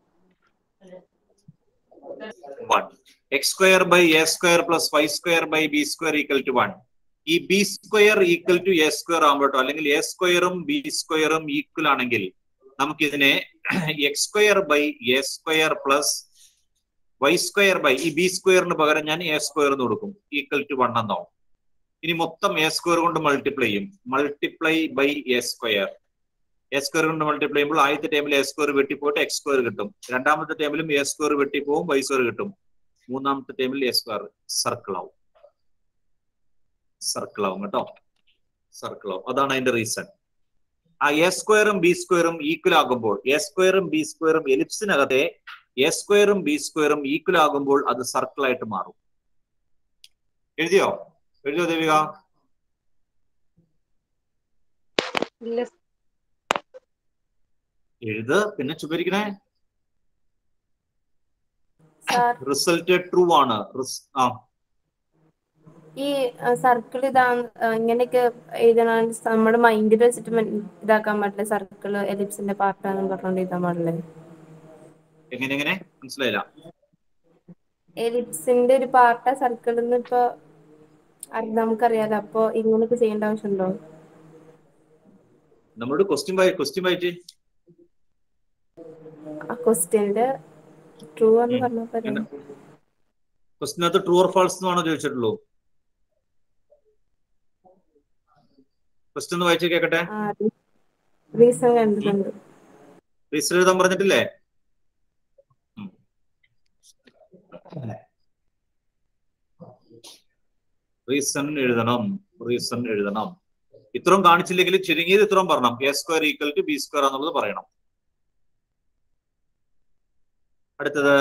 One x square by a square plus y square by b square equal to one ഈ b square equal to a square ആകുമ്പോട്ടോ അല്ലെങ്കിൽ എ സ്ക്വയറും ബി സ്ക്വയറും ഈക്വൽ ആണെങ്കിൽ നമുക്ക് ഇതിനെ x square by a square plus y square by ഈ ബി സ്ക്വയറിന് പകരം ഞാൻ എ സ്ക്വയർ എന്ന് കൊടുക്കും ഈക്വൽ ടു വൺ എന്നാവും ഇനി മൊത്തം എ സ്ക്വയർ കൊണ്ട് മൾട്ടിപ്ലൈ ചെയ്യും multiply by a square a square കൊണ്ട് മൾട്ടിപ്ലൈ ചെയ്യുമ്പോൾ ആദ്യത്തെ ടൈമിൽ എ സ്ക്വയർ വെട്ടിപ്പോയിട്ട് എക്സ് സ്ക്വയർ കിട്ടും രണ്ടാമത്തെ ടൈമിലും എ സ്ക്വയർ വെട്ടിപ്പോവും വൈ സ്ക്വയർ കിട്ടും മൂന്നാമത്തെ ടൈമിൽ എ സ്ക്വയർ സർക്കിൾ ആവും സർക്കിൾ ആവും കേട്ടോ സർക്കിൾ ആവും അതാണ് അതിന്റെ റീസൺ ആ എ സ്ക്വയറും ബി സ്ക്വയറും ഈക്വൽ ആകുമ്പോൾ എ സ്ക്വയറും ബി സ്ക്വയറും എലിപ്സിനകത്തെ എ സ്ക്വയറും ബി സ്ക്വയറും ഈക്വൽ ആകുമ്പോൾ അത് സർക്കിൾ ആയിട്ട് മാറും എഴുതിയോ എഴുതിയോ ദേവിക ഇല്ല എഴുത് പിന്നെ ചുമരിക്കണേ സാർ റിസൾട്ട് ട്രൂ ആണ് റിസ്- ആ ഈ സർക്കിൾ ഇതാ ആ, ഇങ്ങനെയൊക്കെ എഴുതണം നമ്മുടെ മൈൻഡിൽ വെച്ചിട്ട് മൻ- ഇതാക്കാൻ പറ്റില്ല സർക്കിൾ എലിപ്സിന്റെ പാർട്ടാന്ന് പറഞ്ഞുകൊണ്ട് എഴുതാൻ പാടില്ലേ എങ്ങനെ എങ്ങനെ മനസ്സിലായില്ല എലിപ്സിന്റെ ഒരു പാർട്ടാ സർക്കിൾ എന്ന് ഇപ്പൊ അത് നമുക്കറിയാലോ അപ്പൊ ഇങ്ങനെയൊക്കെ ചെയ്യേണ്ട ആവശ്യമുണ്ടോ നമ്മളോട് ക്വസ്റ്റ്യൻ വായി ക്വസ്റ്റ്യൻ വായിച്ചേ ആ ക്വസ്റ്റ്യന്റെ ട്രൂ എന്ന് പറഞ്ഞപ്പോ അറിയാം. ക്വസ്റ്റിനകത്ത് ട്രൂ ഓർ ഫാൾസ് എന്നാണോ ചോദിച്ചിട്ടുള്ളൂ ക്വസ്റ്റ്യൻ ഒന്ന് വായിച്ചു കേക്കട്ടെ ആ റീസൺ കണ്ടിട്ടുണ്ട് രജിസ്റ്റർ എഴുതാൻ പറഞ്ഞിട്ടില്ലേ ഉം. റീസൺ എഴുതണം റീസൺ എഴുതണം ഇത്രയും കാണിച്ചില്ലെങ്കിൽ ചുരുങ്ങിയത് ഇത്രയും പറയണം a square equal to b square എന്നുള്ളത് പറയണം അടുത്തത്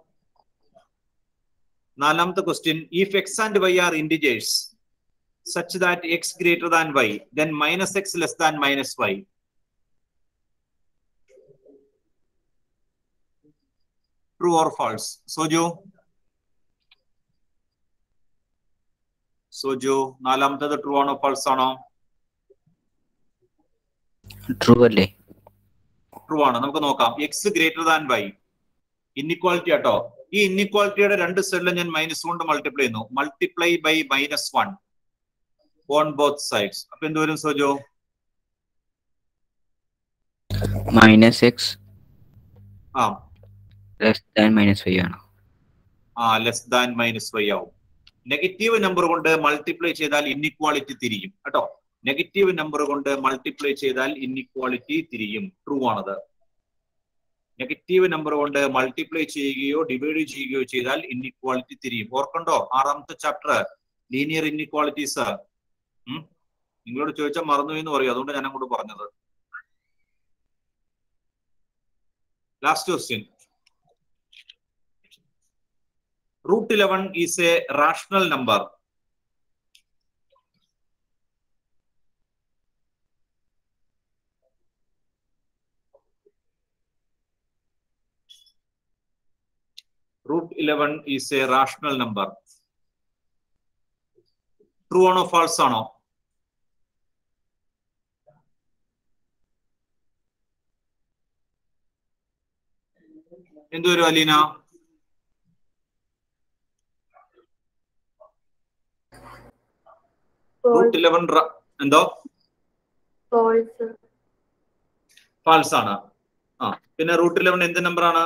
നാലാമത്തെ question if x and y are integers such that x greater than y, then minus x less than minus y. True or false? Soju? Soju, നാലാമത്തേത് ട്രൂ ആണോ ഫാൾസ് ആണോ ട്രൂ അല്ലേ ട്രൂ ആണ് നമുക്ക് നോക്കാം x greater than y inequality ആട്ടോ ഈ ഇന്നിക്വാളിറ്റിയുടെ രണ്ട് സൈഡിലും ഞാൻ മൈനസ് കൊണ്ട് മൾട്ടിപ്ലൈ ചെയ്യുന്നു multiply by minus one on both sides അപ്പൊ എന്ത് വരും സോജോ മൈനസ് എക്സ് ആ ലെസ് ദാൻ മൈനസ് ഫൈവ് ആണ് ആ ലെസ് ദാൻ മൈനസ് വൈ ആവും നെഗറ്റീവ് നമ്പർ കൊണ്ട് മൾട്ടിപ്ലൈ ചെയ്താൽ ഇന്നിക്വാളിറ്റി തിരിയും കേട്ടോ നെഗറ്റീവ് നമ്പർ കൊണ്ട് മൾട്ടിപ്ലൈ ചെയ്താൽ ഇന്നിക്വാളിറ്റി തിരിയും ട്രൂ ആണത് നെഗറ്റീവ് നമ്പർ കൊണ്ട് മൾട്ടിപ്ലൈ ചെയ്യുകയോ ഡിവൈഡ് ചെയ്യുകയോ ചെയ്താൽ ഇന്നിക്വാളിറ്റി തിരിയും ഓർക്കണ്ടോ ആറാമത്തെ ചാപ്റ്റർ ലീനിയർ ഇന്നിക്വാളിറ്റീസ് നിങ്ങളോട് ചോദിച്ചാൽ മറന്നു എന്ന് പറയും അതുകൊണ്ട് ഞാൻ അങ്ങോട്ട് പറഞ്ഞത് last question root eleven is a rational number root eleven is a rational number true ആണോ ഫാൾസ് ആണോ എന്തൊരു അലീന റൂട്ട് ഇലവൻ എന്തോ ഫോൾസ് ഫാൾസ് ആണ് ആ പിന്നെ റൂട്ട് ഇലവൻ എന്ത് നമ്പർ ആണ്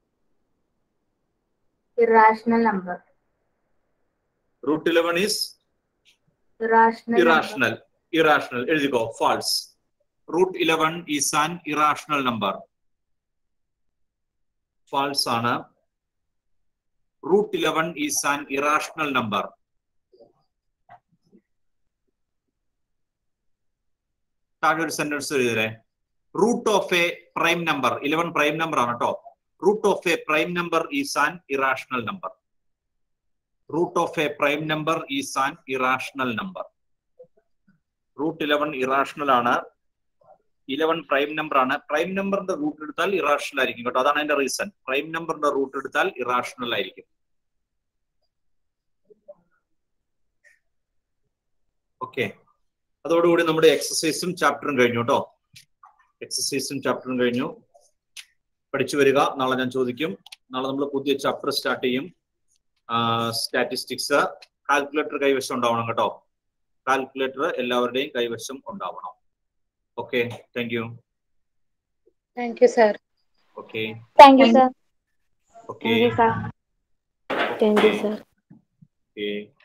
irrational number root eleven is irrational irrational irrational എഴുതിക്കോ false root eleven is an irrational number false ആണ് root eleven is an irrational number താഴെ ഒരു സെന്റൻസ് എഴുതരെ root of a prime number Eleven prime number ആണ് കേട്ടോ root of a prime number is an irrational number root of a prime number is an irrational number root eleven irrational ആണ് ഇലവൻ പ്രൈം നമ്പർ ആണ് പ്രൈം നമ്പറിന്റെ റൂട്ട് എടുത്താൽ ഇറാഷണൽ ആയിരിക്കും കേട്ടോ അതാണ് അതിന്റെ റീസൺ പ്രൈം നമ്പറിന്റെ റൂട്ട് എടുത്താൽ ഇറാഷണൽ ആയിരിക്കും ഓക്കെ അതോടുകൂടി നമ്മുടെ എക്സസൈസും ചാപ്റ്ററും കഴിഞ്ഞു കേട്ടോ എക്സസൈസും ചാപ്റ്ററും കഴിഞ്ഞു പഠിച്ചു വരിക നാളെ ഞാൻ ചോദിക്കും നാളെ നമ്മൾ പുതിയ ചാപ്റ്റർ സ്റ്റാർട്ട് ചെയ്യും സ്റ്റാറ്റിസ്റ്റിക്സ് കാൽക്കുലേറ്റർ കൈവശം ഉണ്ടാവണം കേട്ടോ കാൽക്കുലേറ്റർ എല്ലാവരുടെയും കൈവശം ഉണ്ടാവണം okay thank you thank you sir okay thank you sir okay thank you sir okay